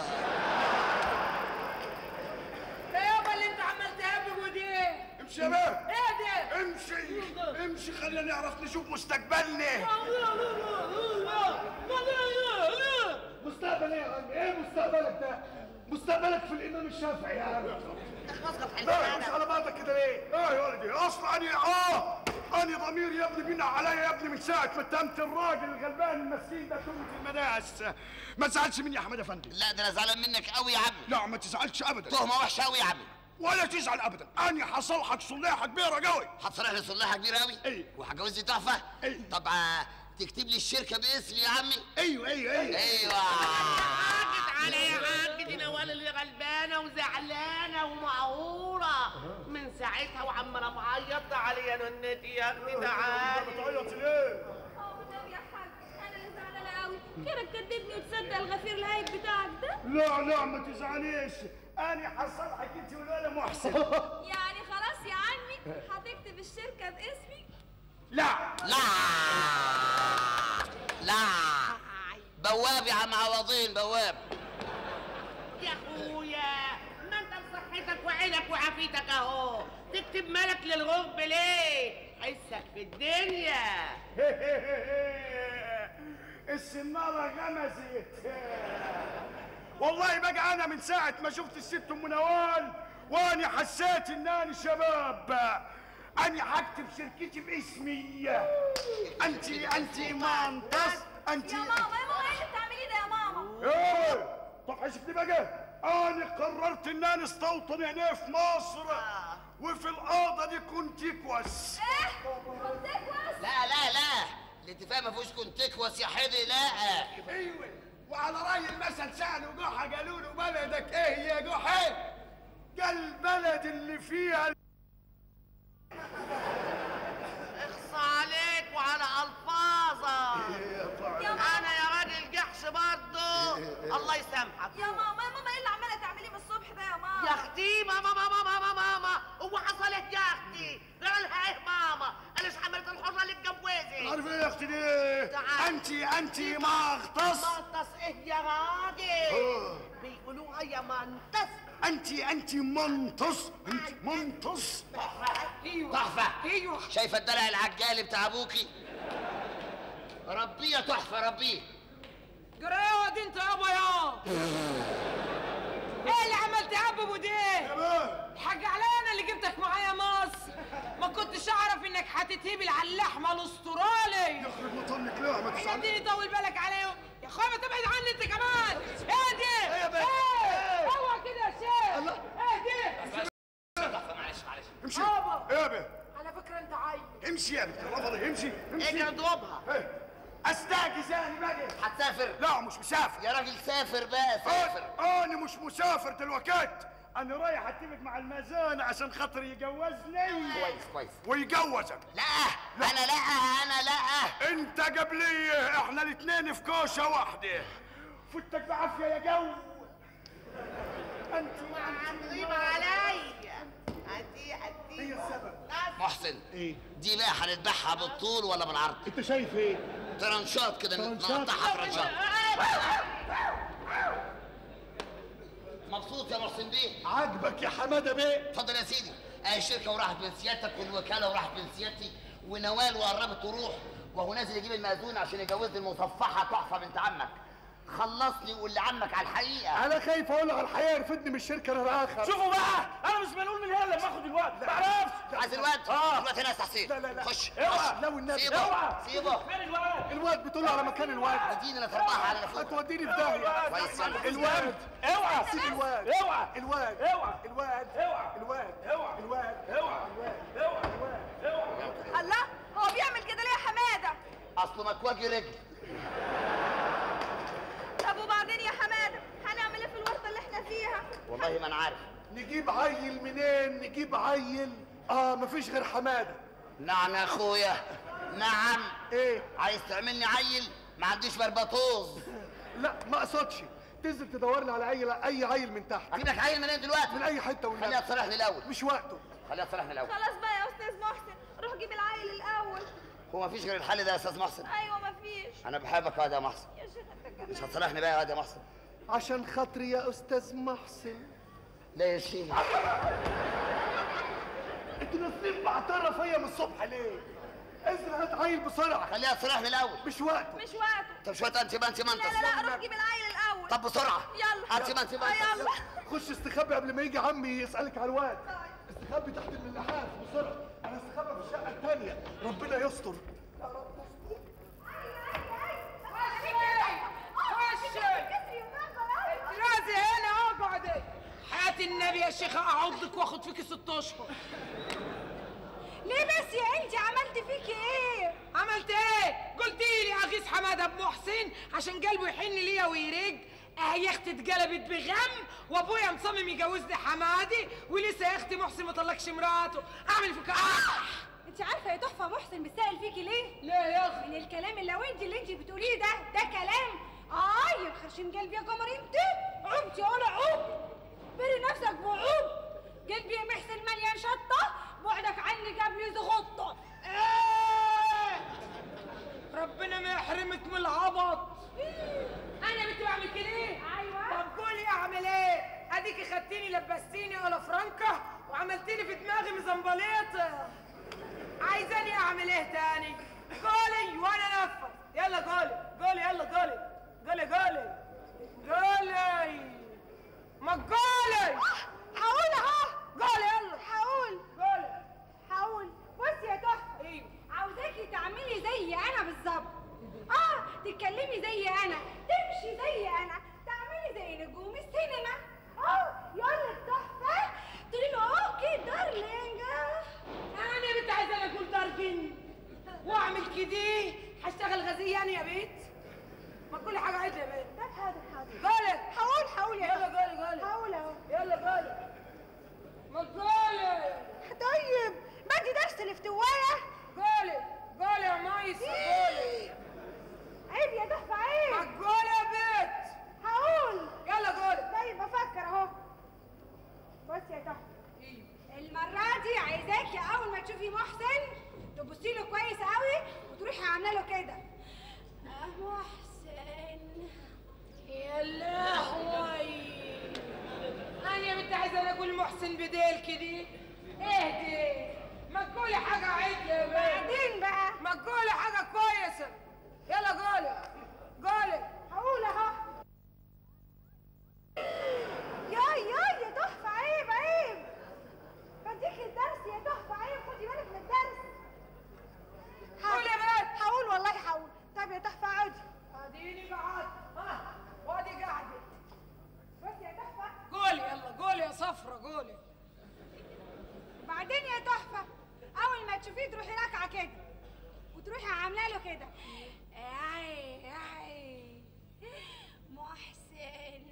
ده يابا اللي انت عمال تهبب ودي امشي يا بيه ايه ده امشي امشي خلينا نعرف نشوف مستقبلنا مستقبل ايه يا عم ايه مستقبلك ده مستقبلك في الامام الشافعي يا عم اسقط لا مش حلقنا على بعضك كده ليه؟ اه يا ولدي اصلا اني اه اني ضميري يا ابني بينا عليا يا ابني من ساعه ما اتهمت الراجل الغلبان المسكين ده تهمه المداس ما تزعلش مني يا احمد افندي لا ده انا زعلان منك قوي يا عم لا ما تزعلش ابدا تهمه وحشه قوي يا عم ولا تزعل ابدا اني حصلحك صلاحه كبيره قوي هتصرح لي صلاحه كبيره قوي ايه. وهجوزني تحفه ايه. طب آه، تكتب لي الشركه باسمي يا عمي ايوه ايوه ايوه ايوه تعالى يا حاج دي نوال اللي غلبانه وزعلانه ومقهوره من ساعتها وعماله بعيط تعالي يا ننتي يا اختي تعالي بتعيط ليه؟ اه والنبي يا حاج انا اللي زعلانه قوي خيرك كدبني وتصدق الغفير الهايب بتاعك ده لا لا ما تزعليش اني حصلحك انت والولا محسن يعني خلاص يا عمي هتكتب الشركه باسمي لا لا لا بواب يا عم عوضين بواب يا اخويا ما انت بصحتك وعينك وعافيتك اهو تكتب ملك للغرب ليه حسك في الدنيا السنارة غمزت والله بقى انا من ساعة ما شفت الست ام نوال واني حسيت ان انا شباب اني هكتب شركتي باسمي انت انت مانتص انت يا ماما يا ماما ايه اللي بتعمليه ده يا ماما ايه طب حسبتي بقى انا قررت ان انا استوطن هنا في مصر وفي القاضة دي كنت كويس ايه كنت كويس لا لا لا الاتفاق ما فيهوش كونتيكوس يا حدي لا ايوه وعلى راي المثل سالوا جحا قالوا له بلدك ايه يا جحا قال البلد اللي فيها اخص عليك وعلى الفاظك يا ماما انا يا راجل جحش برضه الله يسامحك يا ماما يا ماما ايه اللي عماله تعمليه من الصبح ده يا ماما يا اختي ماما ماما ماما ماما هو حصلت يا اختي قالها ايه ماما انا مش عملت الحره اللي اتجوزت عارف ايه يا اختي دي تعال. انت انت مغطس منتص ايه يا راجل بيقولوها يا منتص انت انت منتص انت منتص تحفه شايفه الدلع العجالي بتاع ابوكي ربيه تحفه ربيه جرايه دي انت يابا يا ايه اللي عمال تهبب ودي الحاج علي انا اللي جبتك معايا مصر ما كنتش اعرف انك هتتهبل على اللحمه الاسترالي يخرب مطنك لا ما يا تزعلش اديني طول بالك عليهم يا اخويا ما تبعد عني انت كمان اهدي يا بنت. ايه اوعى كده يا شيخ اهدي تحفه معلش معلش امشي بابا. ايه يا بيه على فكره انت عايز امشي يا بنت رفضي امشي اجي امشي اضربها ايه استاجز يعني بقى هتسافر لا مش مسافر يا راجل سافر بقى سافر أنا- انا مش مسافر دلوقتي انا رايح اتفق مع المزان عشان خاطر يجوزني كويس كويس ويجوزك لا انا لا انا لا انت قبليه احنا الاتنين في كوشه واحده فتك بعافيه يا جو انت غريبة عليا ادي ادي هي السبب محسن ايه دي بقى هنذبحها بالطول ولا بالعرض انت شايف ايه ترنشات كده ترنشات؟ نقطعها ترنشات مبسوط يا محسن بيه عاجبك يا حماده بيه اتفضل يا سيدي اهي الشركه وراحت من سيادتك والوكاله وراحت من سيادتي ونوال وقربت تروح وهو نازل يجيب المأذون عشان يجوز المصفحه تحفه بنت عمك خلصني وقول لعمك على الحقيقه انا خايف اقول له على الحقيقه يرفدني من الشركه للاخر شوفوا بقى انا مش منقول من هنا لما اخد الوقت ما اعرفش عايز الواد آه. الواد هنا يا تحسين لا، لا، لا. خش اوعى. خش. لا والنبي. سيبه اوعى. سيبه فين الوقت الواد بتقول له على مكان الواد اديني انا تربعها على نفوخ هتوديني في داهيه كويس يلا الواد اوعى سيب الواد اوعى الواد اوعى الواد اوعى الواد اوعى الواد اوعى اوعى اوعى الله هو بيعمل كده ليه يا حماده اصله مكواجي رجل طب وبعدين يا حماده هنعمل ايه في الورطه اللي احنا فيها والله ما انا عارف نجيب عيل منين نجيب عيل اه مفيش غير حماده نعم يا اخويا نعم ايه عايز تعملني عيل ما عنديش بربطوز لا ما اقصدش تنزل تدور لي على عيل اي عيل من تحت اجيب لك عيل منين دلوقتي من اي حته خليها والنبي تصرح لي الاول مش وقته خليها تصرح لي الاول خلاص بقى يا استاذ محسن روح جيب العيل الاول هو مفيش غير الحل ده يا استاذ محسن ايوه مفيش انا بحبك يا واد يا محسن يا شيخ انت كمان مش هتصرحني بقى يا واد يا محسن عشان خاطري يا استاذ محسن لا يا شيخ انتوا نازلين بعترة فيا من الصبح ليه؟ انزل هات عيل بسرعه خليها تصرح لي الاول مش وقته مش وقته طب شويه انت ما انت ما انت لا لا لا روح جيب العيل الاول طب بسرعه يلا انت ما انت ما آه، انت يلا خش استخبي قبل ما يجي عمي يسالك على الواد استخبي تحت اللحاف بسرعه انا استخبى في الشقه الثانيه ربنا يستر يا رب يستر رازي هنا اقعدي حياة النبي يا شيخة اعضك واخد فيكي ست اشهر ليه بس يا انت عملت فيكي ايه عملت ايه؟ قلت لي اغيث حماده ابو محسن عشان قلبه يحن ليا ويرق اهي يا اختي اتقلبت بغم وابويا مصمم يجوزني حمادي ولسه يا اختي محسن ما طلقش مراته اعمل فيك آه. انت عارفه يا تحفه محسن بيسال فيكي ليه ليه يا اختي؟ من الكلام اللي لو انت اللي انت بتقوليه ده ده كلام اه يا خرشين قلبي يا قمر انت عبتي ولا عب بري نفسك بعوب قلبي يا محسن مليان شطه بعدك عني قبل زغطه إيه؟ ربنا ما يحرمك من العبط انا بنت بعمل كده ايه ايوه طب قولي اعمل ايه اديكي خدتيني لبستيني ولا فرنكه وعملتيلي في دماغي مزمبليطه عايزاني اعمل ايه تاني قولي وانا انفذ يلا قولي قولي يلا قولي قولي قولي قولي ما قولي هقول اهو قولي يلا هقول قولي هقول بصي يا تحفه ايوه عاوزاكي تعملي زي انا بالظبط اه تتكلمي زي انا تمشي زي انا تعملي زي نجوم السينما اه يقول لك تحفه تقولي له اوكي دارلينج انا بنت عايزه اقول دارجن واعمل كده هشتغل غزيان يا بيت ما كل حاجه عايزه يا بيت طب حاضر حاضر قولي هقول هقول يا يلا تحفة. قولي قولي هقول اهو يلا قولي ما قولي طيب بدي درس الافتوايه قولي قولي يا مايسة قولي عيب يا تحفه ما عيب قولي يا بيت هقول يلا قولي طيب بفكر اهو بصي يا تحفه المرة دي عايزاكي أول ما تشوفي محسن تبصي له كويس قوي وتروحي عاملة له كده آه، محسن يا لهوي انا يا بنت عايزه اقول محسن بديل كده اهدي ما تقولي حاجه عدله يا بنت بعدين بقى ما تقولي حاجه كويسه يلا قولي قولي هقول اهو يا يا يا تحفة عيب عيب بديك الدرس يا تحفة عيب خدي بالك من الدرس قولي يا بنت هقول والله هقول طب يا تحفة اقعدي اديني قعدت ها وادي قعدت بصي يا تحفة قولي يلا قولي يا صفرة قولي بعدين يا تحفة أول ما تشوفيه تروحي راكعة كده وتروحي عاملة له كده اي اي محسن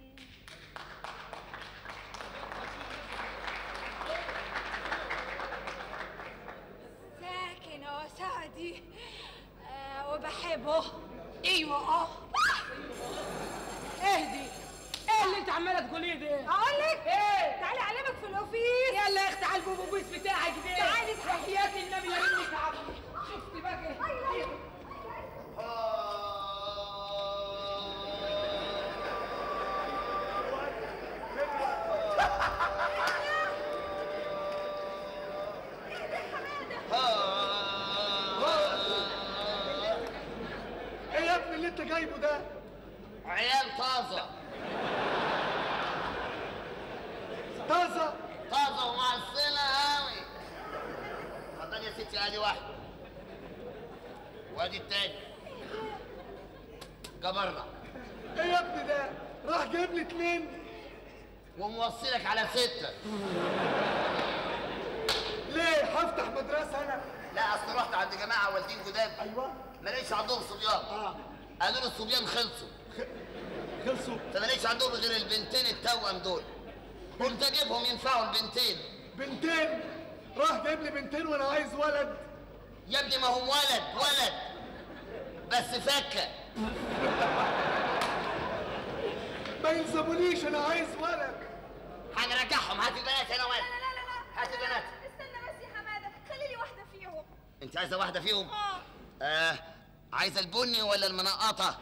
ساكن وسعدي آه وبحبه ايوه اه اهدي ايه اللي انت عماله تقوليه ده أقول لك ايه تعالي أعلمك في الأوفيس يلا يا اختي على البوبوبيس بتاعك ده تعالي تعالي. وحياة النبي لا منك عبد شفتي بقى ايه يا ابني اللي انت جايبه ده طازه طازه طازه ومعسله قوي اتفضلي يا ستي ادي واحده وادي التاني جبرنا ايه يا ابني ده راح جايب لي اتنين وموصلك على سته ليه هفتح مدرسه انا لا اصل رحت عند جماعه والدين جداد ايوه ما لقيتش عندهم صبيان اه قالوا لي الصبيان خلصوا خلصوا فما لقيتش عندهم غير البنتين التوأم دول قلت اجيبهم ينفعوا البنتين بنتين راح جايب لي بنتين وانا عايز ولد يا ابني ما هم ولد ولد بس فكه ما يلزمونيش انا عايز ولد هنرجعهم هات البنات هنا لا ولد لا لا لا هات البنات استنى بس يا حماده خلي لي واحده فيهم انت عايزه واحده فيهم اه آه عايزه البني ولا المنقطه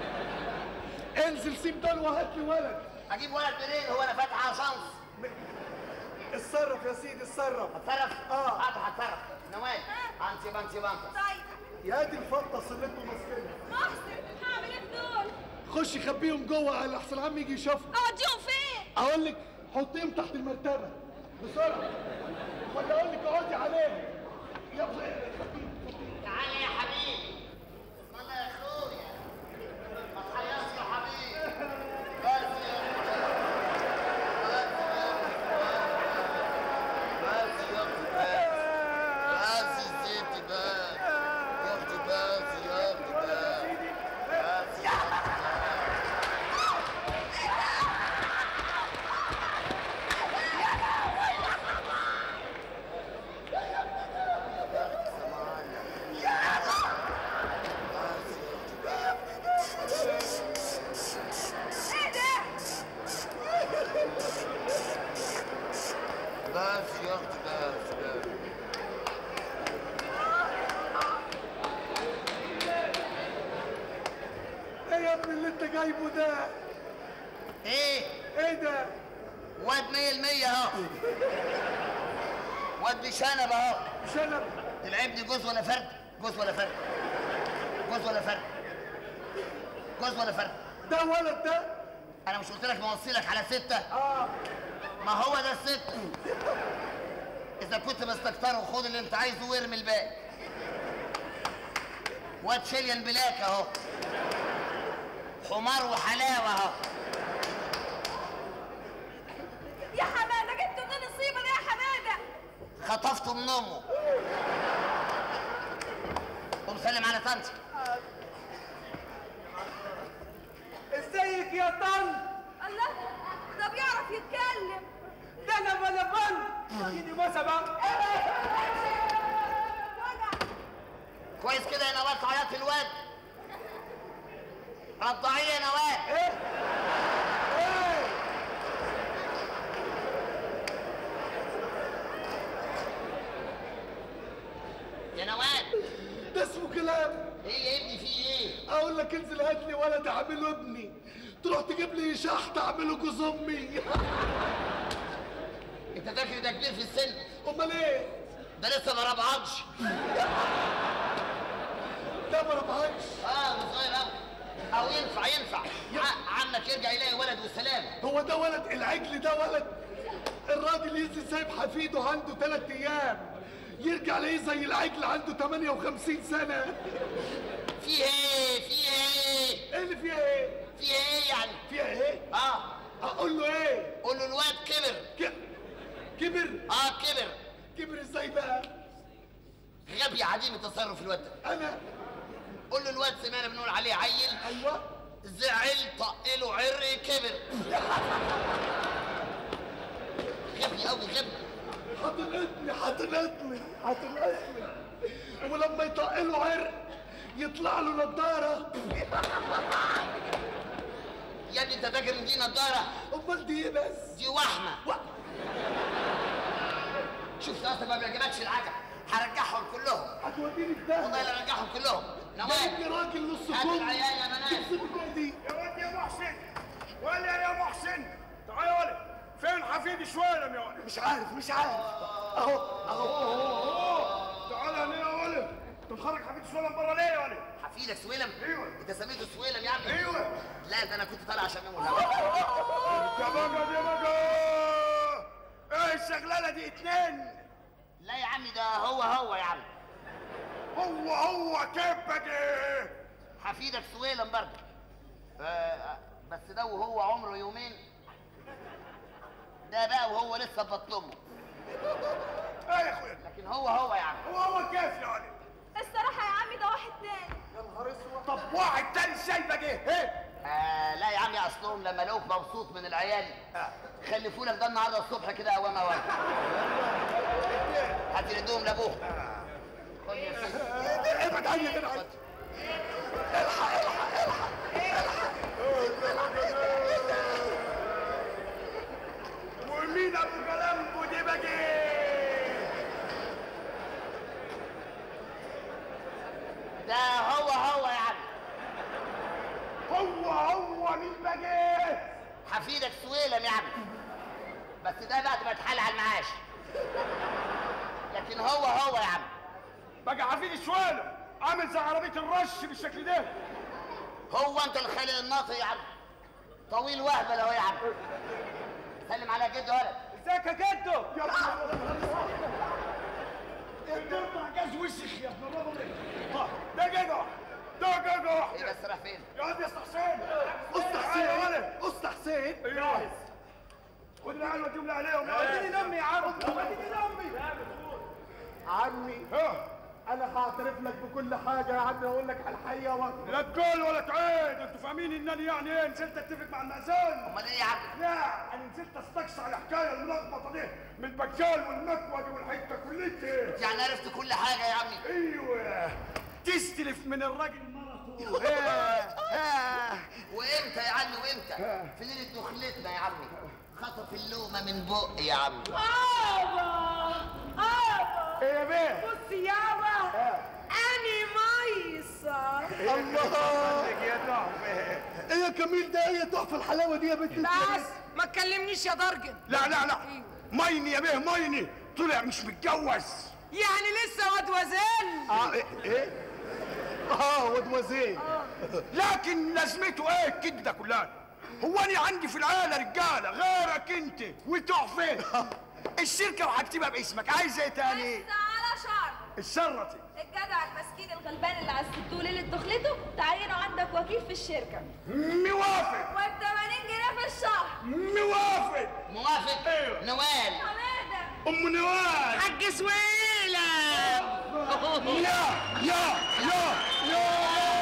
انزل سيب دول وهات لي ولد اجيب ولد منين هو انا فاتح على شمس اتصرف يا سيدي اتصرف هتصرف آه. هات هتصرف نوال انتي بانتي بانتي طيب يا دي الفطه اللي انتوا ماسكينها محسن هعمل ايه في دول خش خبيهم جوه على احسن عم يجي يشوفهم اوديهم فين اقول لك حطيهم تحت المرتبه بسرعه ولا اقول لك اقعدي عليهم يلا تعالى يا حبيبي والله يا اخويا ما تحيصش يا حبيبي بس يا بس يا بس يا ستي بس يا اختي بس يا اختي بس بس يا ايه ده بس يا اختي بس بس ايه يا ابني اللي انت جايبه ده ايه ايه ده واد مية المية اهو واد بشنب اهو شنب تلعبني جوز ولا فرد جوز ولا فرد جوز ولا فرد جوز ولا فرد ده ولد ده انا مش قلت لك موصلك على ستة اه ما هو ده الستة اذا كنت مستكتره خد اللي انت عايزه وارمي الباقي واد شليان بلاك اهو حمار وحلاوة اهو يا حماده جبتوا منين الصيبه دي يا حماده خطفته من امه قوم سلم على طنط ازيك يا طن الله ده بيعرف يتكلم ده انا بلبن ايدي ما سبق وجع كويس كده يا نوال تعيط الواد رضعيه يا نوال ايه ايه يا نوال ده اسمه كلام ايه يا ابني في ايه اقول لك انزل هات لي ولد اعمله ابني تروح تجيب لي شحت اعمله جوز امي انت فاكر ده كبير في السن امال ايه ده لسه ما ربعكش ده ما ربحكش اه ده صغير قوي او ينفع ينفع ع- عمك يرجع يلاقي ولد والسلام هو ده ولد العجل ده ولد الراجل ينزل سايب حفيده عنده ثلاث ايام يرجع ليه زي العجل عنده 58 سنه في ايه في ايه ايه اللي فيها ايه في ايه يعني فيها ايه اه اقول له ايه قول له الواد كبر ك... كبر اه كبر كبر ازاي بقى غبي عديم التصرف الواد ده انا قول له الواد سمعنا بنقول عليه عيل ايوه زعل طقله عري كبر غبي قوي غبي هتنقطني هتنقطني هتنقطني ولما يطق له عرق يطلع له نضاره يا ابني انت فاكر ان دي نضاره امال دي ايه بس دي وحمه شوف يا ما بيعجبكش العجب هرجعهم كلهم هتوديني في والله ده لا ارجعهم كلهم يا ابني نوال راجل نص هات كم العيال يا بنات تمسك دي يا ولد يا محسن ولا يا محسن تعال يا ولد فين حفيدي شوالم يا ولد مش عارف مش عارف اهو اهو تعال هنا يا ولد انت مخرج حفيدي شوالم بره ليه يا ولد حفيدك سويلم ايوه انت سميته سويلم يا عم ايوه لا ده انا كنت طالع عشان الهوا انت بقى دي بقى ايه الشغلانه دي اتنين لا يا عمي ده هو هو يا عم هو هو كيف بقى حفيدك سويلم برضه آه بس ده وهو عمره يومين ده بقى وهو لسه في بطن امه ايه يا اخويا لكن هو هو يا عم هو هو كيف يعني الصراحة يا عمي ده واحد تاني طب واحد تاني ازاي بقى ايه آه لا يا عمي اصلهم لما لقوك مبسوط من العيال خلفوا لك ده النهارده الصبح كده اوام اوام هتردهم لابوه خد يا سيدي ابعد عني كده خد. ومين ابو جلامبو دي بقى ده هو هو يا عم هو هو مين بقى حفيدك سويلم يا عم بس ده بعد ما اتحال على المعاش لكن هو هو يا عم بقى عفيد الشوالة عامل زي عربية الرش بالشكل ده هو انت الخالق الناطق يا عم طويل وهبل اهو يا عم سلم على جده ولد ازيك يا جدو تقطع جاز وشك يا ابن الرجل ده جدع ده جدع ايه بس راح فين يا واد يا اسطى حسين اسطى حسين يا ولد اسطى حسين ايوه خد العيال وديهم عليهم اديني دمي يا عم اديني دمي عمي ها انا هعترف لك بكل حاجه يا عمي واقول لك على الحقيقه واضحه لا تقول ولا تعيد انتوا فاهمين انني يعني ايه نزلت اتفق مع المأذون امال ايه يا عم لا انا نزلت استقصى على الحكايه الملخبطه دي من البجال والمكوى دي والحته كلتها يعني عرفت كل حاجه يا عمي ايوه تستلف من الراجل مرته وامتى يا عمي وامتى في ليله دخلتنا يا عمي خطف اللومه من بقي يا عمي ابا ابا ايه يا بيه بص يابا اني ميصه الله يا تحفه ايه يا كميل ده ايه تحفه الحلاوه دي يا بنت بس ما تكلمنيش يا درجن لا لا لا مايني يا بيه مايني طلع مش متجوز يعني لسه واد وزن اه ايه ايه اه ودوازين لكن لازمته ايه الكد ده كلها هو انا عندي في العيله رجاله غيرك انت وتحفه الشركه وهكتبها باسمك عايز ايه تاني بس على شرط الشرطي الجدع المسكين الغلبان اللي عذبتوه ليلة دخلته تعينه عندك وكيل في الشركة موافق وب 80 جنيه في الشهر موافق موافق ايوه. نوال حمادة ام نوال حاج سويلة يا يا يا يا